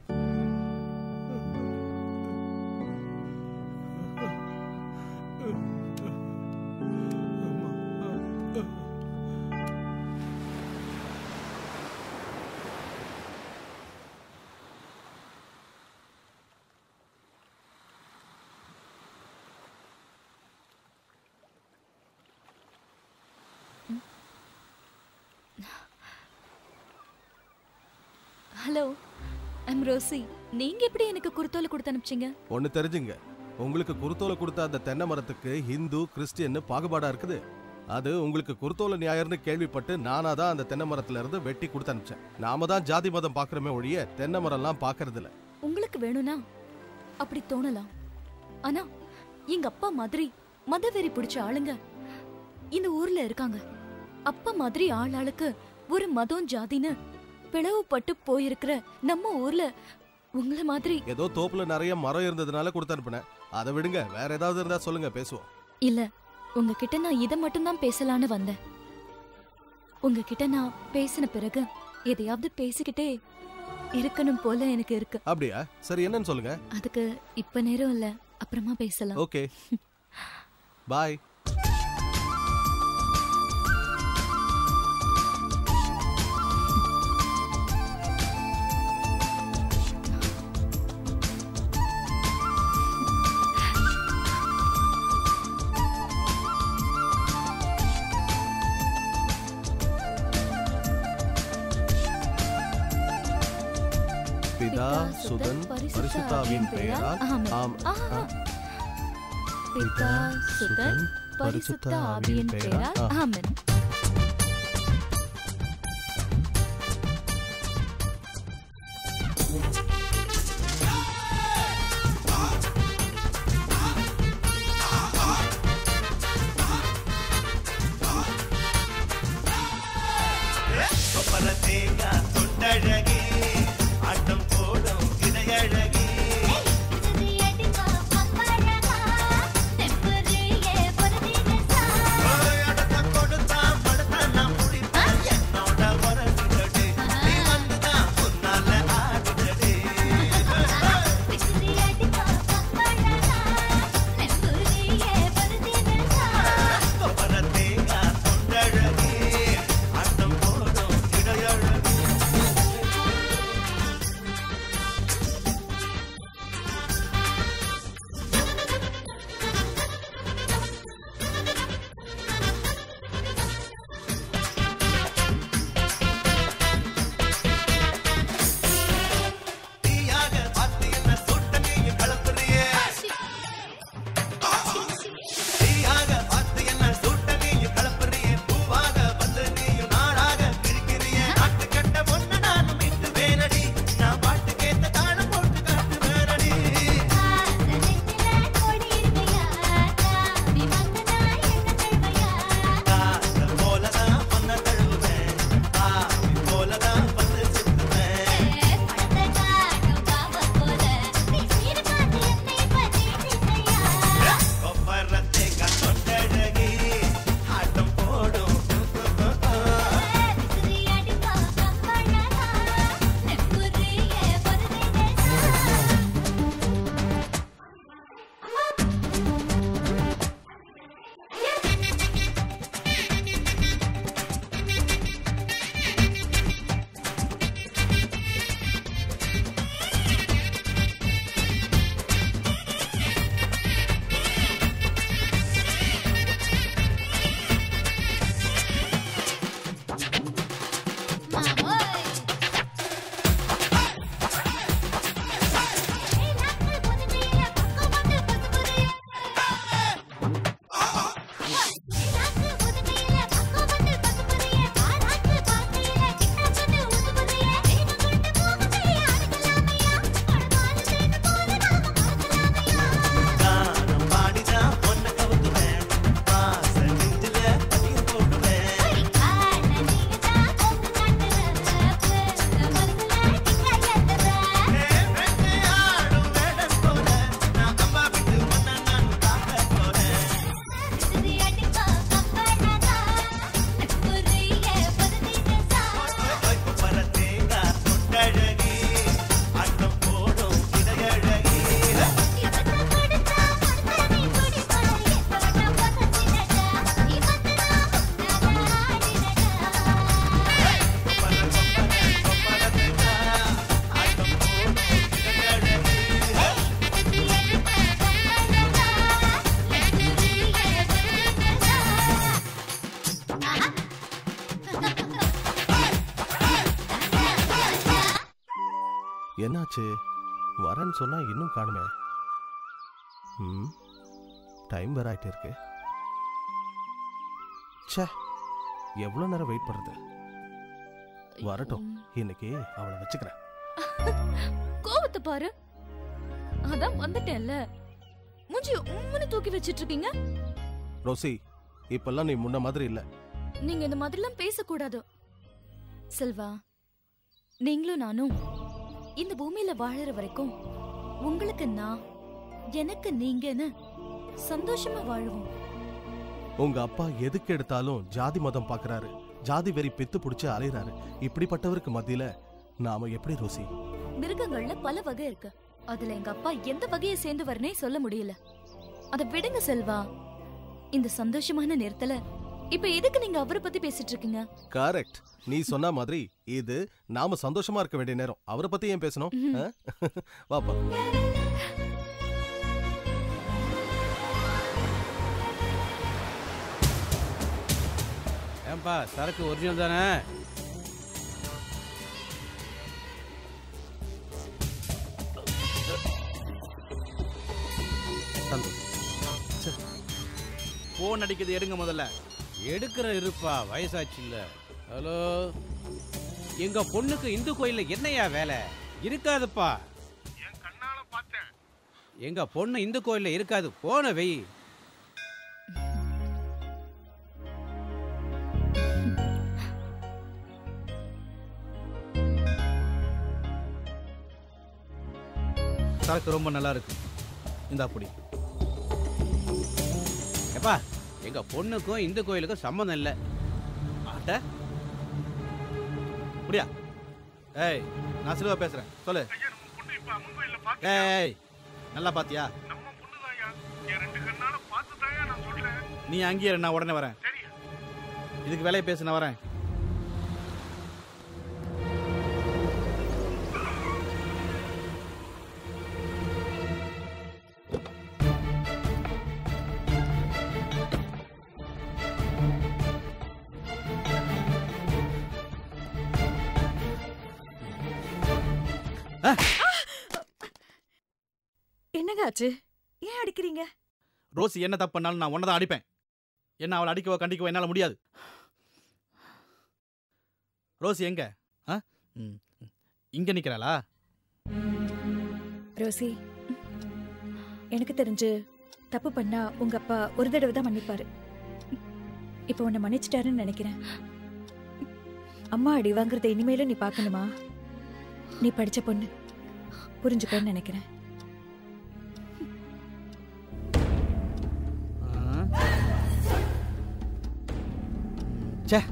ஹலோ ஐம் ரோசி நீங்க எப்படி எனக்கு குருத்தோலை கொடுத்து அனுப்பிச்சீங்க ஒன்னு தெரிஞ்சுங்க உங்களுக்கு குருத்தோலை கொடுத்த அந்த தென்னை மரத்துக்கு ஹிந்து கிறிஸ்டியன்னு பாகுபாடா இருக்குது அது உங்களுக்கு குருத்தோலை ஞாயிறுன்னு கேள்விப்பட்டு நானா தான் அந்த தென்னை மரத்துல இருந்து வெட்டி கொடுத்து அனுப்பிச்சேன் நாம தான் ஜாதி மதம் பாக்குறோமே ஒழிய தென்னை மரம்லாம் பாக்குறது இல்ல உங்களுக்கு வேணும்னா அப்படி தோணலாம் ஆனா எங்க அப்பா மாதிரி மதவெறி பிடிச்ச ஆளுங்க இந்த ஊர்ல இருக்காங்க அப்பா மாதிரி ஆள் ஆளுக்கு ஒரு மதம் ஜாதின்னு பிளவுபட்டு போயிருக்கிற நம்ம ஊர்ல உங்கள மாதிரி ஏதோ தோப்புல நிறைய மரம் இருந்ததுனால கொடுத்து அனுப்பினேன் அதை விடுங்க வேற ஏதாவது இருந்தா சொல்லுங்க பேசுவோம் இல்ல உங்ககிட்ட நான் இதை மட்டும்தான் பேசலான்னு வந்தேன் உங்ககிட்ட நான் பேசின பிறகு எதையாவது பேசிக்கிட்டே இருக்கணும் போல எனக்கு இருக்கு அப்படியா சரி என்னன்னு சொல்லுங்க அதுக்கு இப்ப நேரம் இல்ல அப்புறமா பேசலாம் ஓகே பாய் பிதா சுதன் பரிசுத்தாவின் பெயரால் ஆம் ஆஹா. பிதா சுதன் பரிசுத்த ஆவியின் பெயரால் ஆமென் கொப்பர தேங்காய் தொட்டழகே ஆட்டம் போடும் இடையழகே ஓய், அடத்த கொடுத்தான் என்னாச்சு வரேன்னு சொன்னா இன்னும் காணுமே ம் டைம் வேற ஆயிட்டே இருக்கு ச்சே எவ்வளோ நேரம் வெயிட் பண்றது வரட்டும் இன்னைக்கு அவளை வச்சுக்கிறேன் கோவத்தை பாரு அதான் வந்துட்டேன்ல மூஞ்சி உம்முன்னு தூக்கி வச்சிட்டு இருக்கீங்க ரோசி இப்பெல்லாம் நீ முன்ன மாதிரி இல்ல நீங்க இந்த மாதிரிலாம் பேசக்கூடாது செல்வா நீங்களும் நானும் இந்த பூமியில வாழற வரைக்கும் உங்களுக்கு நான் எனக்கு நீங்கன்னு சந்தோஷமா வாழுவோம் உங்க அப்பா எதுக்கு எடுத்தாலும் ஜாதி மதம் பாக்குறாரு ஜாதி வெறி பெத்து புடிச்சு அலையறாரு இப்படிப்பட்டவருக்கு மத்தியில நாம எப்படி ரோசி மிருகங்கள்ல பல வகை இருக்கு அதுல எங்க அப்பா எந்த வகையை சேர்ந்தவர்னே சொல்ல முடியல அத விடுங்க செல்வா இந்த சந்தோஷமான நேரத்துல இப்ப எதுக்கு நீங்க அவரை பத்தி பேசிட்டு இருக்கீங்க கரெக்ட் நீ சொன்ன மாதிரி இது நாம சந்தோஷமா இருக்க வேண்டிய நேரம் அவரை பத்தி ஏன் பேசணும் ஆ? வாப்பா ஏன்பா சரக்கு ஒரிஜினல் தானே போன் அடிக்குது எடுங்க முதல்ல எடுக்கிற இருப்பா வயசாச்சு இல்ல ஹலோ எங்க பொண்ணுக்கு இந்து கோயில்ல என்னையா வேலை இருக்காதுப்பா எங்க பொண்ணு இந்து கோயில்ல இருக்காது போன வெய் சரக்கு ரொம்ப நல்லா இருக்கு இந்த அப்படி எப்பா எங்க பொண்ணுக்கும் இந்து கோயிலுக்கும் சம்மந்தம் இல்லை ஆட்ட அப்படியா ஏய் நான் சிலுவா பேசுறேன் சொல்லு ஏய் நல்லா பாத்தியா நீ அங்கேயே இரு, நான் உடனே வரேன் இதுக்கு வேலையை பேசு நான் வரேன் என்னங்க ஆச்சு ஏன் அடிக்கிறீங்க ரோசி என்ன தப்பு பண்ணாலும் நான் தான் அடிப்பேன் என்ன அவளை அடிக்கவோ கண்டிக்கவோ என்னால முடியாது ரோசி எங்க ஆ? ம், ம். இங்க நிக்கிறாளா ரோசி எனக்கு தெரிஞ்சு தப்பு பண்ணா உங்க அப்பா ஒரு தடவை தான் மன்னிப்பாரு இப்போ உன்னை மன்னிச்சிட்டாருன்னு நினைக்கிறேன் அம்மா அடி வாங்குறத இனிமேலும் நீ பார்க்கணுமா நீ படிச்ச பொண்ணு புரிஞ்சுப்பேன்னு நினைக்கிறேன் ச்சே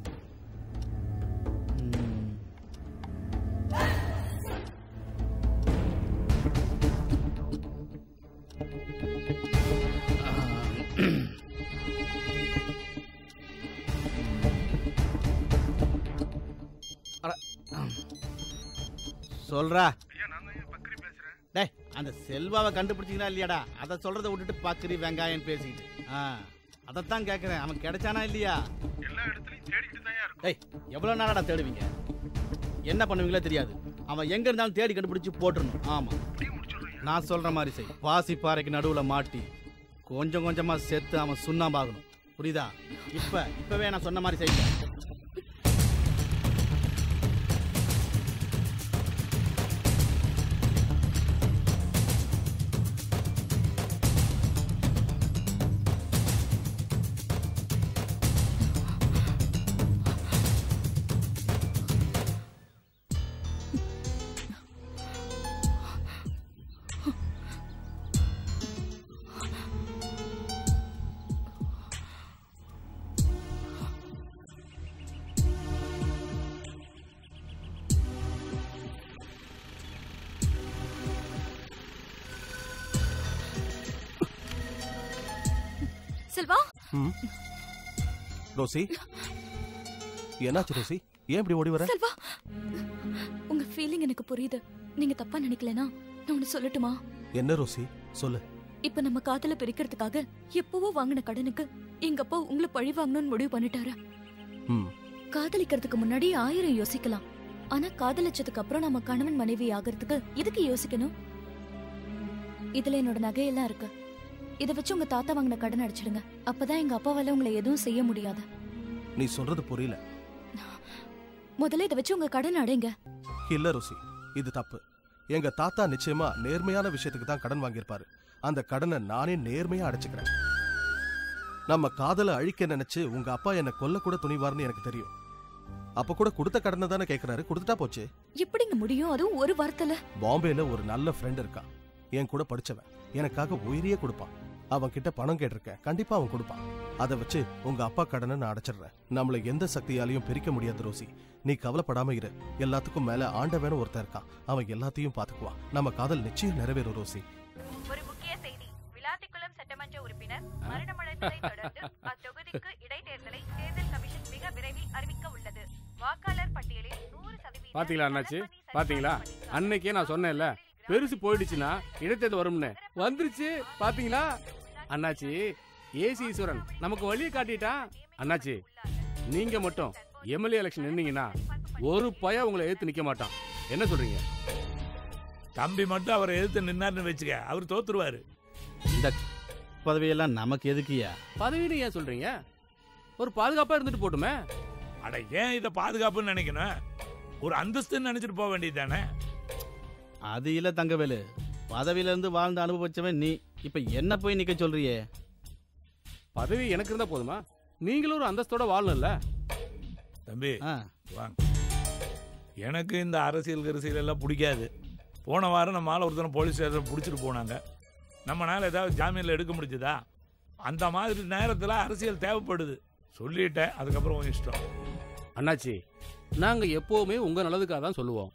அட, ஆம். சொல்றா டேய் அந்த செல்வாவை கண்டுபிடிச்சிங்களா இல்லையாடா அதை சொல்றதை விட்டுட்டு பக்கரி வெங்காயம் பேசிக்கிட்டு ஆ அதைத்தான் கேட்குறேன் அவன் கிடைச்சானா இல்லையா டேய் எவ்வளோ நாளாடா தேடுவீங்க என்ன பண்ணுவீங்களோ தெரியாது அவன் எங்க இருந்தாலும் தேடி கண்டுபிடிச்சு போட்டுறணும் ஆமா நான் சொல்ற மாதிரி செய் பாசி பாறைக்கு நடுவுல மாட்டி கொஞ்சம் கொஞ்சமா செத்து அவன் சுண்ணாம்பாகணும் புரியுதா இப்ப இப்பவே நான் சொன்ன மாதிரி செய்ய செல்வா ம் ரோசி என்னாச்சு ரோசி ஏன் இப்படி ஓடி வர செல்வா உங்க ஃபீலிங் எனக்கு புரியுது நீங்க தப்பா நினைக்கலனா நான் ஒன்னு சொல்லட்டுமா என்ன ரோசி சொல்லு இப்ப நம்ம காதல பிரிக்கிறதுக்காக எப்பவோ வாங்கின கடனுக்கு எங்க அப்பா உங்களை பழி வாங்கணும்னு முடிவு பண்ணிட்டாரு ம் காதலிக்கிறதுக்கு முன்னாடி ஆயிரம் யோசிக்கலாம் ஆனா காதலிச்சதுக்கு அப்புறம் நம்ம கணவன் மனைவி ஆகிறதுக்கு எதுக்கு யோசிக்கணும் இதுல என்னோட நகையெல்லாம் இருக்கு இதை வச்சு உங்க தாத்தா வாங்கின கடன் அடிச்சிடுங்க அப்பதான் எங்க அப்பாவால உங்களை எதுவும் செய்ய முடியாது நீ சொல்றது புரியல முதல்ல இதை வச்சு உங்க கடன் அடைங்க இல்ல ருசி இது தப்பு எங்க தாத்தா நிச்சயமா நேர்மையான விஷயத்துக்கு தான் கடன் வாங்கியிருப்பாரு அந்த கடனை நானே நேர்மையா அடைச்சுக்கிறேன் நம்ம காதலை அழிக்க நினைச்சு உங்க அப்பா என்ன கொல்ல கூட துணிவார்னு எனக்கு தெரியும் அப்ப கூட கொடுத்த கடனை தானே கேக்குறாரு கொடுத்துட்டா போச்சு எப்படிங்க முடியும் அதுவும் ஒரு வாரத்துல பாம்பேல ஒரு நல்ல ஃப்ரெண்ட் இருக்கான் என் கூட படிச்சவன் எனக்காக உயிரியே கொடுப்பான் அவன் கிட்ட பணம் கேட்டிருக்கேன் கண்டிப்பா அவன் கொடுப்பான் அதை வச்சு உங்க அப்பா கடனை நான் அடைச்சிடுறேன் நம்மள எந்த சக்தியாலையும் பிரிக்க முடியாது ரோசி நீ கவலைப்படாம இரு எல்லாத்துக்கும் மேல ஆண்டவன் ஒருத்தன் இருக்கான் அவன் எல்லாத்தையும் பாத்துக்குவான் நம்ம காதல் நிச்சயம் நிறைவேறும் ரோசி ஒரு முக்கிய செய்தி விளாத்திக்குளம் சட்டமன்ற உறுப்பினர் மரணமடைந்ததை தொடர்ந்து அத்தொகுதிக்கு இடைத்தேர்தலை தேர்தல் கமிஷன் மிக விரைவில் அறிவிக்க உள்ளது வாக்காளர் பட்டியலில் நூறு சதவீதம் பாத்தீங்களா அண்ணாச்சி பாத்தீங்களா அன்னைக்கே நான் சொன்னேன்ல பெருசு போயிடுச்சுன்னா இடைத்தேர்தல் வரும்னு வந்துருச்சு பாத்தீங்களா அண்ணாச்சி ஏசி ஈஸ்வரன் நமக்கு வழியை காட்டிட்டான் அண்ணாச்சி நீங்க மட்டும் எம்எல்ஏ எலெக்ஷன் நின்னீங்கன்னா ஒரு பய உங்களை எதிர்த்து நிக்க மாட்டான் என்ன சொல்றீங்க தம்பி மட்டும் அவரை எதிர்த்து நின்னாருன்னு வச்சுக்க அவர் தோத்துருவாரு இந்த பதவியெல்லாம் நமக்கு எதுக்குயா பதவின்னு ஏன் சொல்றீங்க ஒரு பாதுகாப்பா இருந்துட்டு போட்டுமே அட ஏன் இதை பாதுகாப்புன்னு நினைக்கணும் ஒரு அந்தஸ்துன்னு நினைச்சிட்டு போக வேண்டியது தானே அது இல்ல தங்கவேலு பதவியில இருந்து வாழ்ந்து அனுபவிச்சவன் நீ இப்ப என்ன போய் நிக்க சொல்றியே பதவி எனக்கு இருந்தா போதுமா நீங்களும் ஒரு அந்தஸ்தோட வாழணும்ல தம்பி வாங்க எனக்கு இந்த அரசியல் கரிசியல் எல்லாம் பிடிக்காது போன வாரம் நம்ம ஆளை ஒருத்தனை போலீஸ் ஸ்டேஷன் பிடிச்சிட்டு போனாங்க நம்மனால ஏதாவது ஜாமீனில் எடுக்க முடிஞ்சதா அந்த மாதிரி நேரத்தில் அரசியல் தேவைப்படுது சொல்லிட்டேன் அதுக்கப்புறம் உன் இஷ்டம் அண்ணாச்சி நாங்க எப்பவுமே உங்க நல்லதுக்காக தான் சொல்லுவோம்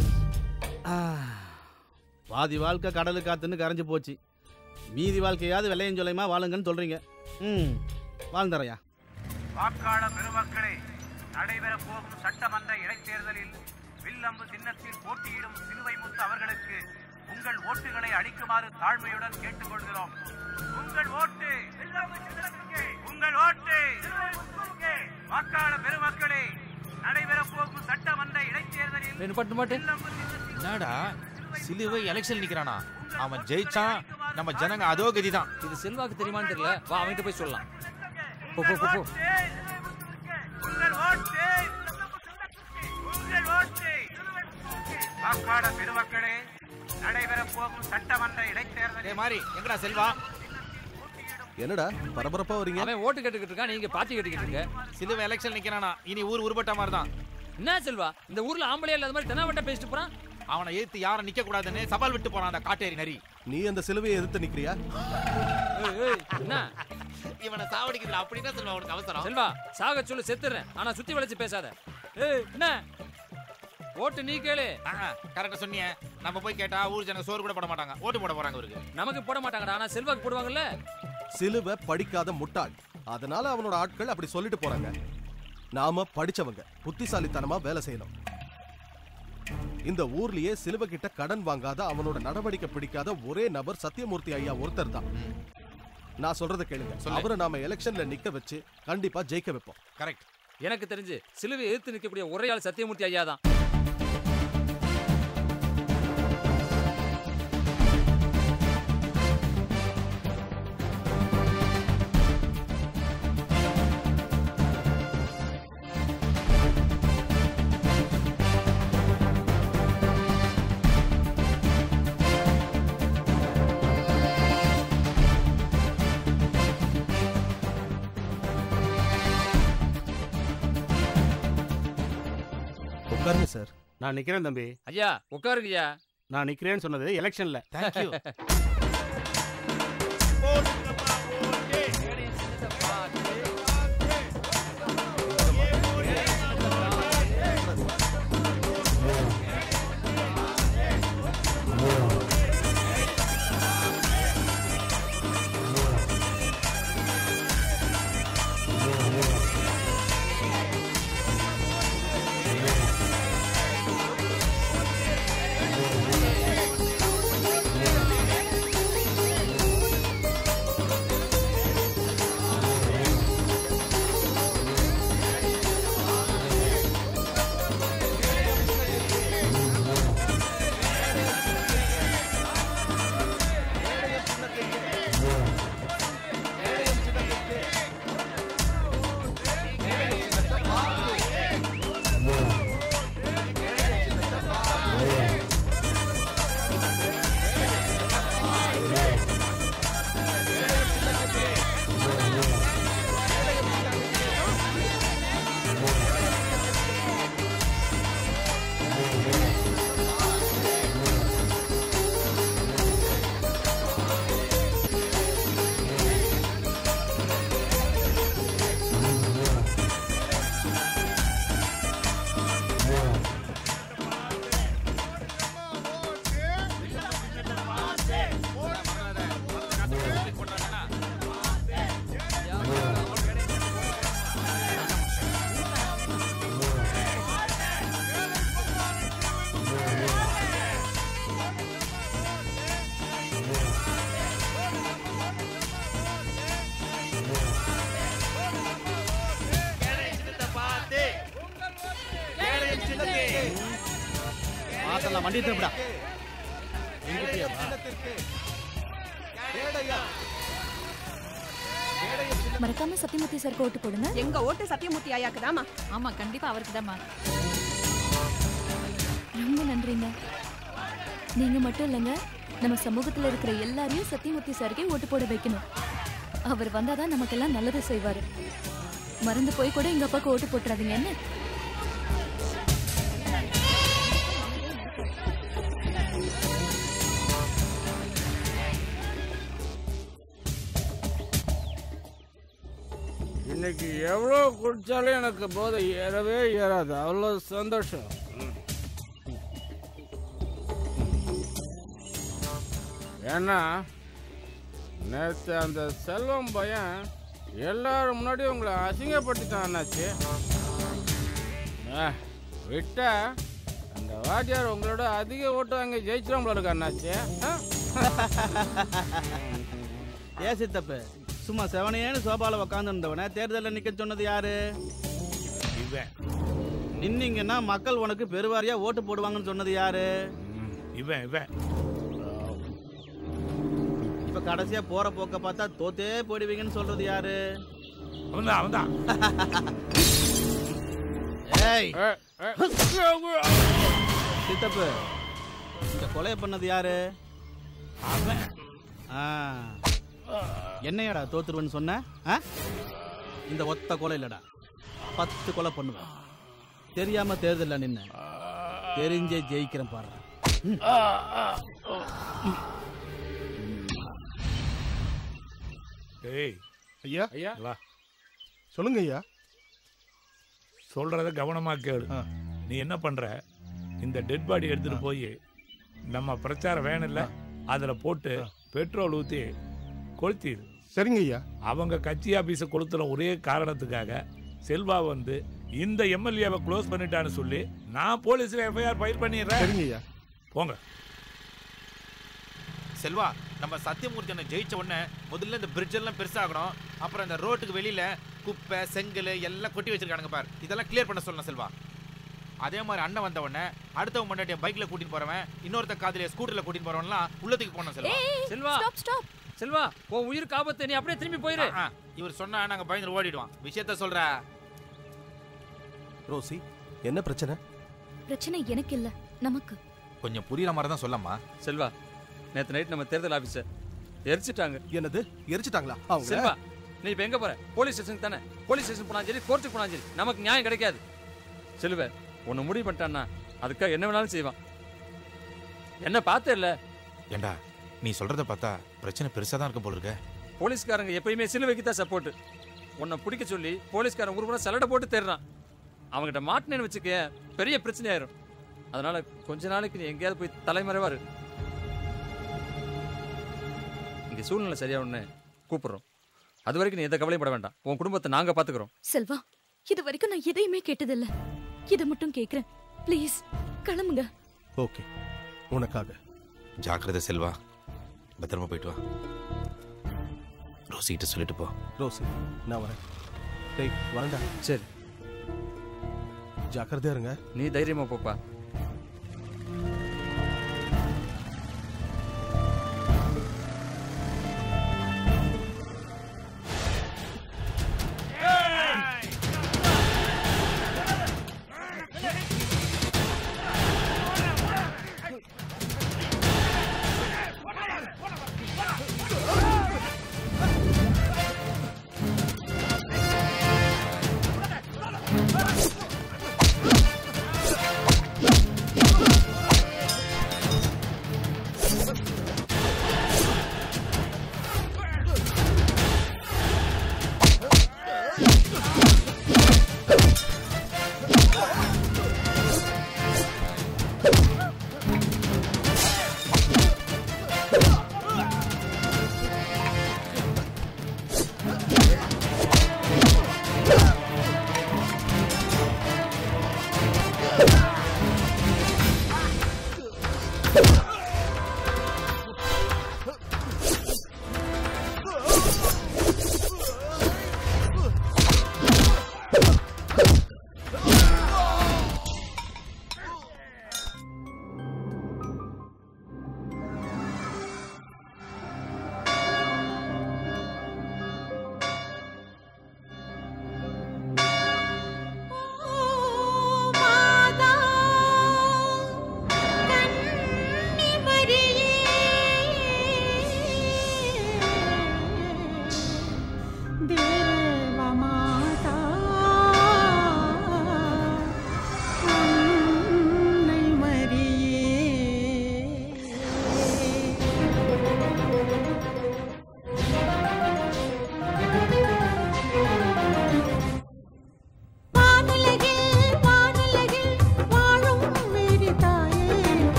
பாதி வாழ்க்கை கடலு காத்துன்னு கரைஞ்சு போச்சு மீதி வாழ்க்கையாவது வெள்ளையும் சொல்லையுமா வாழுங்கன்னு சொல்றீங்க ம் வாழ்ந்துறையா வாக்காளர் பெருமக்களே நடைபெற போகும் சட்டமன்ற இடைத்தேர்தலில் வில்லம்பு சின்னத்தில் போட்டியிடும் சிலுவை முத்து அவர்களுக்கு உங்கள் ஓட்டுகளை அளிக்குமாறு தாழ்மையுடன் கேட்டுக்கொள்கிறோம் உங்கள் ஓட்டு வில்லம்பு சின்னத்துக்கு உங்கள் ஓட்டு சிலுவை முத்துவுக்கு. வாக்காளர் பெருமக்களே நடைபெற போகும் சட்டமன்ற இடைத்தேர்தலில் பட்டு மாட்டு என்னடா சிலுவை எலெக்ஷன் நிக்கிறானா அவன் ஜெயிச்சான் நம்ம ஜனங்க அதோ கதிதான் இது செல்வாக்கு தெரியுமான்னு தெரியல வா அவன்கிட்ட போய் சொல்லலாம் போ போ போ, போ உங்கள் ஓட்டு உங்கள் ஓட்டு வாக்காளர் பெருமக்களே நடைபெற போகும் சட்டமன்ற இடைத்தேர்தலில் மாதிரி எங்கடா செல்வா என்னடா பரபரப்பா வரீங்க அவன் ஓட்டு கேட்டுக்கிட்டு இருக்கான் நீங்க பாத்தி கேட்டுக்கிட்டு இருக்க சிலுவை எலெக்ஷன் நிக்கிறானா இனி ஊர் உருப்பட்ட மாதிரி தான் என்ன செல்வா இந்த ஊர்ல ஆம்பளையா இல்லாத மாதிரி தெனாவட்டா பேசிட்டு போறான் அவனை எதிர்த்து யாரும் நிக்க கூடாதுன்னு சவால் விட்டு போறான் அந்த காட்டேரி நரி நீ அந்த சிலுவையை எதிர்த்து நிக்கிறியா என்ன இவனை சாவடிக்கிறதுல அப்படின்னா சொல்லுவா உனக்கு அவசரம் செல்வா சாக சொல்லு செத்துறேன் ஆனா சுத்தி வளைச்சு பேசாத ஏய் என்ன ஓட்டு நீ கேளு கரெக்டா சொன்னிய நம்ம போய் கேட்டா ஊர் ஜனங்க சோறு கூட போட மாட்டாங்க ஓட்டு போட போறாங்க அவருக்கு நமக்கு போட மாட்டாங்கடா ஆனா செல்வாக்கு போடுவாங்கல்ல சிலுவை படிக்காத முட்டாள் அதனால அவனோட ஆட்கள் அப்படி சொல்லிட்டு போறாங்க நாம படிச்சவங்க புத்திசாலித்தனமா வேலை செய்யணும் இந்த ஊர்லயே சிலுவை கிட்ட கடன் வாங்காத அவனோட நடவடிக்கை பிடிக்காத ஒரே நபர் சத்தியமூர்த்தி ஐயா ஒருத்தர் தான் நான் சொல்றத கேளுங்க அவரை நாம எலெக்ஷன்ல நிக்க வச்சு கண்டிப்பா ஜெயிக்க வைப்போம் கரெக்ட் எனக்கு தெரிஞ்சு சிலுவை எதிர்த்து நிற்கக்கூடிய ஒரே ஆள் சத்தியமூர்த்தி ஐயா தான் உட்காருங்க சார் நான் நிக்கிறேன் தம்பி ஐயா உட்காருங்கய்யா நான் நிக்கிறேன்னு சொன்னது எலெக்ஷன்ல தேங்க்யூ உங்கள் மாத்தலாம் வண்டி திருப்பிடா மறக்காம சத்தியமூர்த்தி சார் ஓட்டு போடுங்க எங்க ஓட்டு சத்தியமூர்த்தி ஐயாக்கு தாமா ஆமா கண்டிப்பா அவருக்கு தாம்மா ரொம்ப நன்றிங்க நீங்க மட்டும் இல்லைங்க நம்ம சமூகத்துல இருக்கிற எல்லாரையும் சத்தியமூர்த்தி சாருக்கே ஓட்டு போட வைக்கணும் அவர் வந்தாதான் நமக்கெல்லாம் நல்லது செய்வாரு மறந்து போய் கூட எங்க அப்பாவுக்கு ஓட்டு போட்டுறாதீங்க என்ன இன்னைக்கு எவ்வளோ குடிச்சாலும் எனக்கு போதை ஏறவே ஏறாது அவ்வளோ சந்தோஷம் ம். ஏன்னா நேற்று அந்த செல்வம் பையன் எல்லாரும் முன்னாடி உங்களை அசிங்கப்படுத்திட்டான் அண்ணாச்சி ஆ, விட்டா அந்த வாத்தியார் உங்களோட அதிக ஓட்டு வாங்கி ஜெயிச்சிடும் போல இருக்கு அண்ணாச்சி ஆ? ஏ சித்தப்பு சும்மா செவனையேன்னு சோபால உக்காந்துருந்தவன தேர்தலில் நிக்க சொன்னது யாரு இவன் நின்னீங்கன்னா மக்கள் உனக்கு பெருவாரியா ஓட்டு போடுவாங்கன்னு சொன்னது யாரு இவன் இவன் இப்ப கடைசியா போற போக்க பார்த்தா தோத்தே போயிடுவீங்கன்னு சொல்றது யாரு அவன்தான் அவன்தான் ஏய் சித்தப்பு இந்த கொலையை பண்ணது யாரு ஆ. என்னையாடா தோத்துருவேன்னு சொன்ன ஆ? இந்த ஒத்த கொலை இல்லடா பத்து கொலை பண்ணுவேன் தெரியாம தேர்தல்ல நின்ன தெரிஞ்சே ஜெயிக்கிறேன் பாரு ஏய் ஐயா ஐயா வா சொல்லுங்க ஐயா சொல்றத கவனமா கேளு நீ என்ன பண்ற இந்த டெட் பாடி எடுத்துட்டு போய் நம்ம பிரச்சாரம் வேணும்ல அதுல போட்டு பெட்ரோல் ஊத்தி கொளுத்திடு சரிங்க ஐயா அவங்க கட்சி ஆபீஸ கொளுத்துற ஒரே காரணத்துக்காக செல்வா வந்து இந்த எம்எல்ஏவை க்ளோஸ் பண்ணிட்டான்னு சொல்லி நான் போலீஸ்ல எஃப்ஐஆர் ஃபைல் பண்ணிடுறேன் சரிங்க ஐயா போங்க செல்வா நம்ம சத்தியமூர்த்தி அண்ணன் ஜெயிச்ச உடனே முதல்ல இந்த பிரிட்ஜ் எல்லாம் பெருசாகணும் அப்புறம் இந்த ரோட்டுக்கு வெளியில குப்பை செங்கல் எல்லாம் கொட்டி வச்சிருக்கானுங்க பார் இதெல்லாம் கிளியர் பண்ண சொல்லணும் செல்வா அதே மாதிரி அண்ணன் வந்த உடனே அடுத்தவன் முன்னாடி பைக்ல கூட்டிட்டு போறவன் இன்னொருத்த காதுல ஸ்கூட்டர்ல கூட்டிட்டு போறவன்லாம் உள்ளத்துக்கு போனோம் செல்வா செல்வா ஸ்டாப் ஸ்டாப் செல்வா உன் உயிருக்கு ஆபத்து நீ அப்படியே திரும்பி போயிரு ஆ, இவர் சொன்னா நாங்க பயந்து ஓடிடுவோம் விஷயத்த சொல்ற ரோசி என்ன பிரச்சனை பிரச்சனை எனக்கு இல்ல நமக்கு கொஞ்சம் புரியுற மாதிரி தான் சொல்லம்மா செல்வா நேத்து நைட் நம்ம தேர்தல் ஆபீசர் எரிச்சிட்டாங்க என்னது எரிச்சிட்டாங்களா அவங்க செல்வா நீ இப்ப எங்க போற போலீஸ் ஸ்டேஷன் தானே போலீஸ் ஸ்டேஷன் போனாலும் சரி கோர்ட்டுக்கு போனாலும் சரி நமக்கு நியாயம் கிடைக்காது செல்வ உன்னை முடிவு பண்ணிட்டான்னா அதுக்காக என்ன வேணாலும் செய்வான் என்ன பார்த்தே இல்ல ஏண்டா நீ சொல்றத பார்த்தா பிரச்சனை பெருசா தான் இருக்க போல இருக்க போலீஸ்காரங்க எப்பயுமே சிலுவைக்கு தான் சப்போர்ட் உன்னை பிடிக்க சொல்லி போலீஸ்காரன் ஒரு சலடை போட்டு தேடுறான் அவங்ககிட்ட மாட்டினேன்னு வச்சுக்க பெரிய பிரச்சனை ஆயிரும் அதனால கொஞ்ச நாளைக்கு நீ எங்கேயாவது போய் தலைமறைவா இரு இங்க சூழ்நிலை சரியா ஒண்ணு கூப்பிடுறோம் அது வரைக்கும் நீ எந்த கவலையும் பட வேண்டாம் உன் குடும்பத்தை நாங்க பாத்துக்கிறோம் செல்வா இது வரைக்கும் நான் எதையுமே கேட்டதில்ல இதை மட்டும் கேக்குறேன் ப்ளீஸ் கிளம்புங்க ஓகே உனக்காக ஜாக்கிரதை செல்வா பத்திரமா போயிட்டு வா ரோசிகிட்ட சொல்லிட்டு போ ரோசி நான் வரேன் டேய் வரேன்டா சரி ஜாக்கிரதையா இருங்க நீ தைரியமா போப்பா Ah!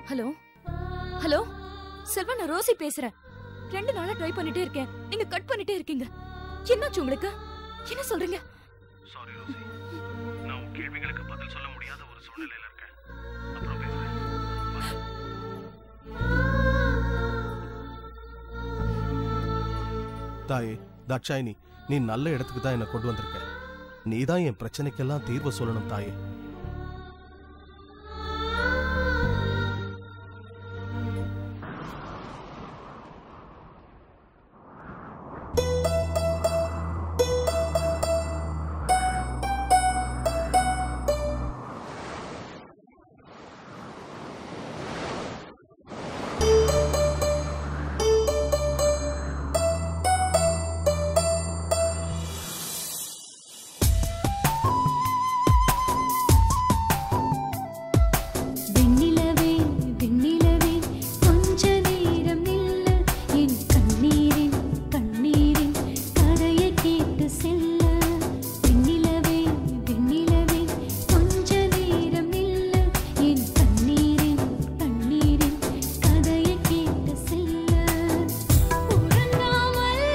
ஹலோ ஹலோ செல்வா நான் ரோசி பேசுறேன் ரெண்டு நாளா ட்ரை பண்ணிட்டே இருக்கேன் நீங்க கட் பண்ணிட்டே இருக்கீங்க என்னாச்சு உங்களுக்கு என்ன சொல்றீங்க சாரி ரோசி நான் உன் கேள்விகளுக்கு பதில் சொல்ல முடியாத ஒரு சூழ்நிலையில இருக்கேன் அப்புறம் பேசுறேன் தாயே தாட்சாயினி நீ நல்ல இடத்துக்கு தான் என்னை கொண்டு வந்திருக்க நீ தான் என் பிரச்சனைக்கெல்லாம் தீர்வு சொல்லணும் தாயே வெண்ணிலவே வெண்ணிலவே கொஞ்ச நேரம் நில்ல என் கண்ணீரின் கண்ணீரின் கதையை கேட்டு செல்ல வெண்ணிலவே வெண்ணிலவே கொஞ்ச நேரம் நில்ல என் கண்ணீரின் கண்ணீரின் கதையை கேட்டு செல்ல உறங்காமல்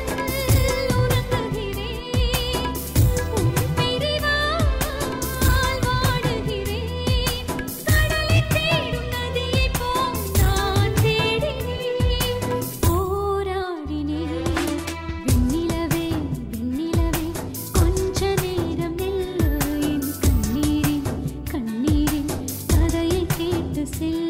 உறங்குகிறேன் உன் பிரிவால் வாடுகிறேன் கடலை தேடும் நதியைப் போல் நான் தேடினேன் போராடினேன் வெண்ணிலவே வெண்ணிலவே கொஞ்ச நேரம் நில்லு என் கண்ணீரின் கண்ணீரின் கதையை கேட்டு செல்ல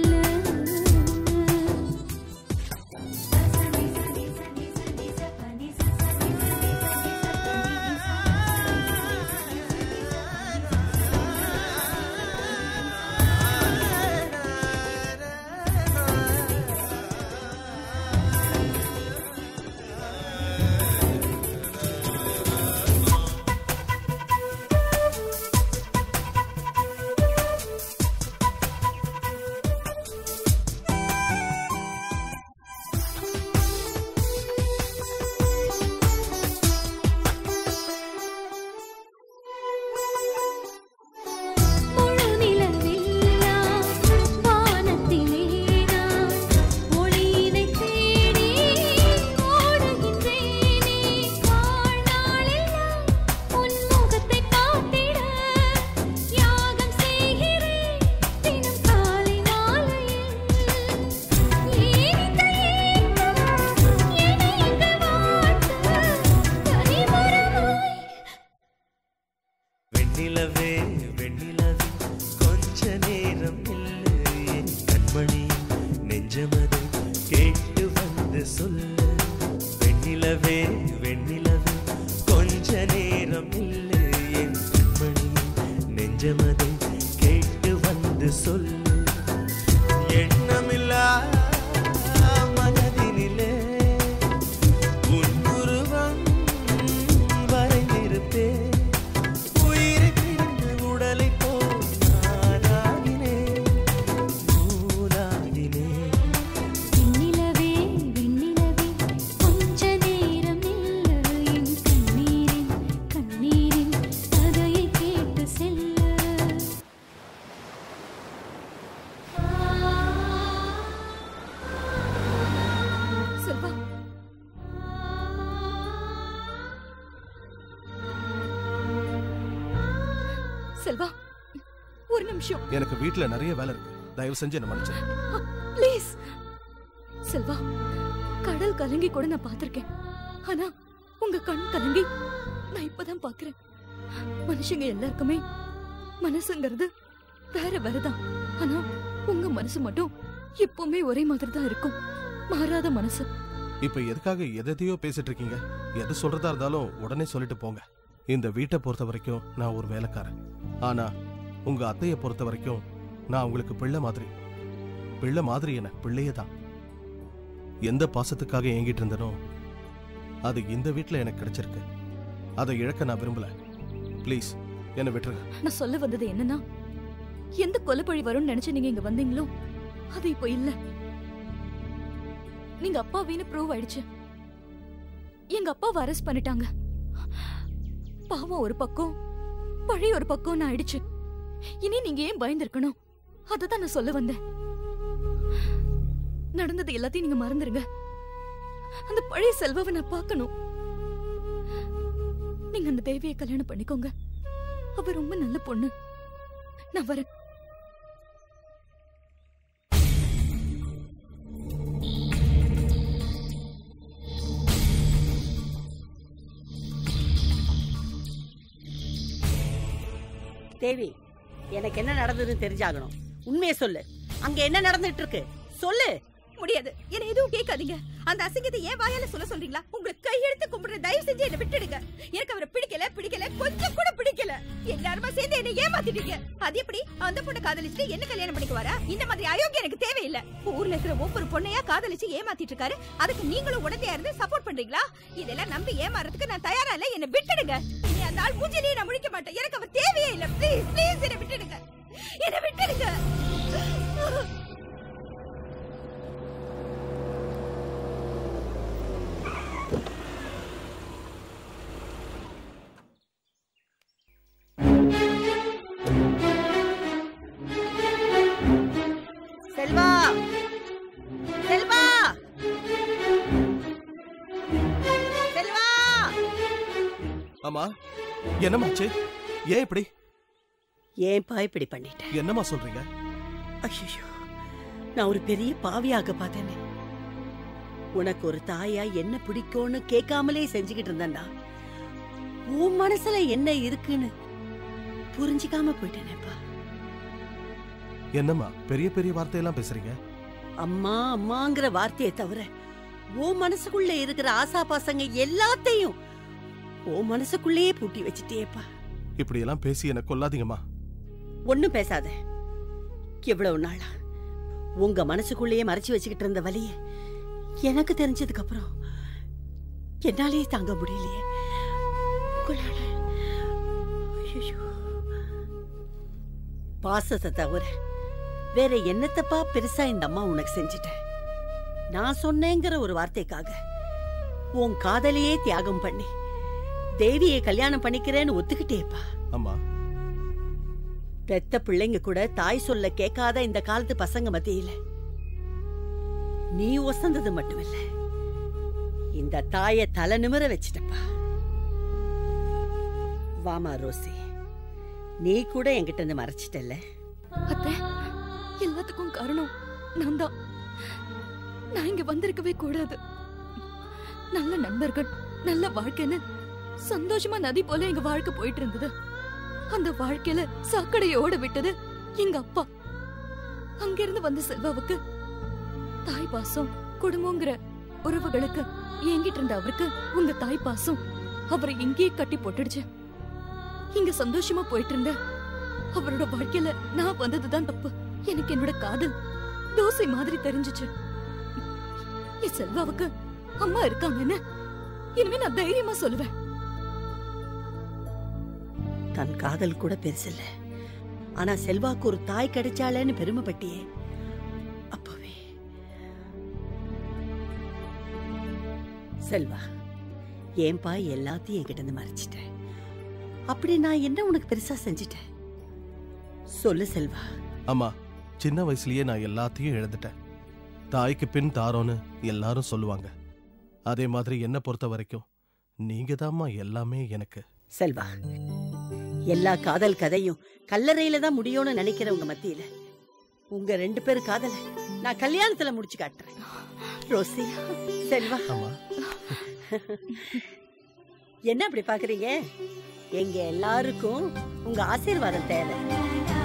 முழு நிலவில்லா வானத்திலே நான் ஒளியினை தேடி ஓடுகின்றேனே வாழ்நாளெல்லாம் உன் முகத்தை காத்திட யாகம் செய்கிறேன் தினம் காலை மாலையில் ஏன் இந்த ஏக்கம் என்னை இங்கு வாட்ட கனிமரமாய் வெண்ணிலவே வெண்ணிலவே கொஞ்ச நேரம் இல்லை என் கண்மணி நெஞ்சமதை கேட்டு வந்து சொல்ல வெண்ணிலவே வெண்ணிலவே கொஞ்ச நேரம் இல்லை என் கண்மணி நெஞ்சமதை கேட்டு வந்து சொல்ல எண்ணமில்லா மனதினிலே உன் உருவம் வரைந்திருப்பேன் உயிரை பிரிந்த உடலை போல் நானாகினேன் நூலாகினேன் வெண்ணிலவே வெண்ணிலவே கொஞ்ச நேரம் நில்லு என் கண்ணீரின் கண்ணீரின் கதையை கேட்டு செல்ல செல்வா செல்வா ஒரு நிமிஷம் எனக்கு வீட்ல நிறைய வேலை இருக்கு தயவு செஞ்சு என்ன மன்னிச்சிரு ப்ளீஸ் செல்வா கடல் கலங்கி கூட நான் பார்த்திருக்கேன் ஆனா உங்க கண் கலங்கி நான் இப்பதான் பாக்குறேன் மனுஷங்க எல்லாருக்குமே மனசுங்கிறது வேற வேறதான் ஆனா உங்க மனசு மட்டும் எப்பவுமே ஒரே மாதிரி தான் இருக்கும் மாறாத மனசு இப்ப எதுக்காக எதையோ பேசிட்டு இருக்கீங்க எது சொல்றதா இருந்தாலும் உடனே சொல்லிட்டு போங்க இந்த வீட்டை பொறுத்த வரைக்கும் நான் ஒரு வேலைக்காரன் ஆனா உங்க அத்தையை பொறுத்த வரைக்கும் நான் உங்களுக்கு பிள்ளை மாதிரி பிள்ளை மாதிரி என்ன பிள்ளையே தான் எந்த பாசத்துக்காக ஏங்கிட்டு இருந்தனோ அது இந்த வீட்ல எனக்கு கிடைச்சிருக்கு அதை இழக்க நான் விரும்பல ப்ளீஸ் என்னை விட்டுருங்க நான் சொல்ல வந்தது என்னன்னா எந்த கொலைப்பழி வரும்னு நினைச்சு நீங்க இங்க வந்தீங்களோ அது இப்போ இல்ல நீங்க அப்பாவின்னு ப்ரூவ் ஆயிடுச்சு எங்க அப்பாவை அரெஸ்ட் பண்ணிட்டாங்க பாவம் ஒரு பக்கம் பழி ஒரு பக்கம் ஆயிடுச்சு இனி நீங்க ஏன் பயந்துருக்கணும் அததான் நான் சொல்ல வந்தேன் நடந்தது எல்லாத்தையும் நீங்க மறந்துருங்க அந்த பழைய செல்வாவை நான் பார்க்கணும் நீங்க அந்த தேவியை கல்யாணம் பண்ணிக்கோங்க அவ ரொம்ப நல்ல பொண்ணு நான் வரேன் தேவி எனக்கு என்ன நடந்ததுன்னு தெரிஞ்சாகணும் உண்மையை சொல்லு அங்க என்ன நடந்துட்டு இருக்கு சொல்லு முடியாது என்ன எதுவும் கேட்காதீங்க அந்த அசிங்கத்தை ஏன் வாயால சொல்ல சொல்றீங்களா உங்களுக்கு கையெடுத்து கும்பிடுற தயவு செஞ்சு என்ன விட்டுடுங்க எனக்கு அவரை பிடிக்கல பிடிக்கல கொஞ்சம் கூட பிடிக்கல எல்லாருமா சேர்ந்து என்ன ஏமாத்திட்டீங்க அது எப்படி அந்த பொண்ணை காதலிச்சுட்டு என்ன கல்யாணம் பண்ணிக்க வரா இந்த மாதிரி அயோக்கியம் எனக்கு தேவையில்லை ஊர்ல இருக்கிற ஒவ்வொரு பொண்ணையா காதலிச்சு ஏமாத்திட்டு இருக்காரு அதுக்கு நீங்களும் உடனே இருந்து சப்போர்ட் பண்றீங்களா இதெல்லாம் நம்பி ஏமாறதுக்கு நான் தயாரா இல்ல என்ன விட்டுடுங்க இனி அந்த ஆள் மூஞ்சிலேயே நான் முழிக்க மாட்டேன் எனக்கு அவர் தேவையே இல்ல ப்ளீஸ் ப்ளீஸ் என்ன விட்டுடுங்க என்ன விட்டுடுங்க செல்வா செல்வா செல்வா ஆமா என்னமாச்சு ஏன் இப்படி ஏன்பா இப்படி பண்ணிட்டேன் என்னம்மா சொல்றீங்க ஐயோ நான் ஒரு பெரிய பாவியாக பார்த்தேனே உனக்கு ஒரு தாயா என்ன பிடிக்கும்னு கேட்காமலே செஞ்சுக்கிட்டு இருந்தேன்டா உன் மனசுல என்ன இருக்குன்னு புரிஞ்சுக்காம போயிட்டேனேப்பா என்னம்மா பெரிய பெரிய வார்த்தையெல்லாம் பேசுறீங்க அம்மா அம்மாங்கிற வார்த்தையை தவிர உன் மனசுக்குள்ள இருக்கிற ஆசா பாசங்க எல்லாத்தையும் உன் மனசுக்குள்ளேயே பூட்டி வச்சிட்டேப்பா இப்படி எல்லாம் பேசி என்ன கொல்லாதீங்கம்மா ஒண்ணும் பேசாத இவ்வளவு நாளா உங்க மனசுக்குள்ளேயே மறைச்சு வச்சுக்கிட்டு இருந்த வலிய எனக்கு தெரிஞ்சதுக்கு அப்புறம் என்னாலேயே தாங்க முடியலையே உங்களால ஐயையோ. பாசத்தை தவிர வேற என்னத்தப்பா பெருசா இந்த அம்மா உனக்கு செஞ்சுட்டேன் நான் சொன்னேங்கிற ஒரு வார்த்தைக்காக உன் காதலையே தியாகம் பண்ணி தேவியை கல்யாணம் பண்ணிக்கிறேன்னு ஒத்துக்கிட்டேப்பா அம்மா பெத்த பிள்ளைங்க கூட தாய் சொல்ல கேட்காத இந்த காலத்து பசங்க மத்தியில நீ ஒசந்தது மட்டுமில்ல இந்த தாய தலை நிமிர வச்சிட்டப்பா வாமா ரோசி நீ கூட என்கிட்ட இருந்து மறைச்சிட்டல்ல அத்தை எல்லாத்துக்கும் காரணம் நான் தான் நான் இங்க வந்திருக்கவே கூடாது நல்ல நண்பர்கள் நல்ல வாழ்க்கைன்னு சந்தோஷமா நதி போல எங்க வாழ்க்கை போயிட்டு இருந்தது அந்த வாழ்க்கையில சாக்கடையோட விட்டது எங்க அப்பா அங்கிருந்து வந்த செல்வாவுக்கு தாய் பாசம் குடும்பங்கிற உறவுகளுக்கு என்கிட்ட இருந்த அவருக்கு உங்க தாய் பாசம் அவரை இங்கேயே கட்டி போட்டுடுச்சு இங்க சந்தோஷமா போயிட்டு இருந்த அவரோட வாழ்க்கையில நான் வந்ததுதான் தப்பு எனக்கு என்னோட காதல் தோசை மாதிரி தெரிஞ்சுச்சு என் செல்வாவுக்கு அம்மா இருக்காங்கன்னு இனிமே நான் தைரியமா சொல்லுவேன் தன் காதல் கூட பெருசில்ல ஆனா செல்வாக்கு ஒரு தாய் கிடைச்சாளேன்னு பெருமைப்பட்டியே அப்பவே செல்வா ஏன்பா எல்லாத்தையும் என்கிட்ட இருந்து மறைச்சிட்டேன் அப்படி நான் என்ன உனக்கு பெருசா செஞ்சிட்டேன் சொல்லு செல்வா அம்மா சின்ன வயசுலயே நான் எல்லாத்தையும் எழுந்துட்டேன் தாய்க்கு பின் தாரோன்னு எல்லாரும் சொல்லுவாங்க அதே மாதிரி என்ன பொறுத்த வரைக்கும் நீங்க எல்லாமே எனக்கு செல்வா எல்லா காதல் கதையும் கல்லறையில தான் முடியும்னு நினைக்கிறவங்க மத்தியில உங்க ரெண்டு பேரும் காதல நான் கல்யாணத்துல முடிச்சு காட்டுறேன் ரோசி செல்வா என்ன அப்படி பாக்குறீங்க எங்க எல்லாருக்கும் உங்க ஆசீர்வாதம் தேவை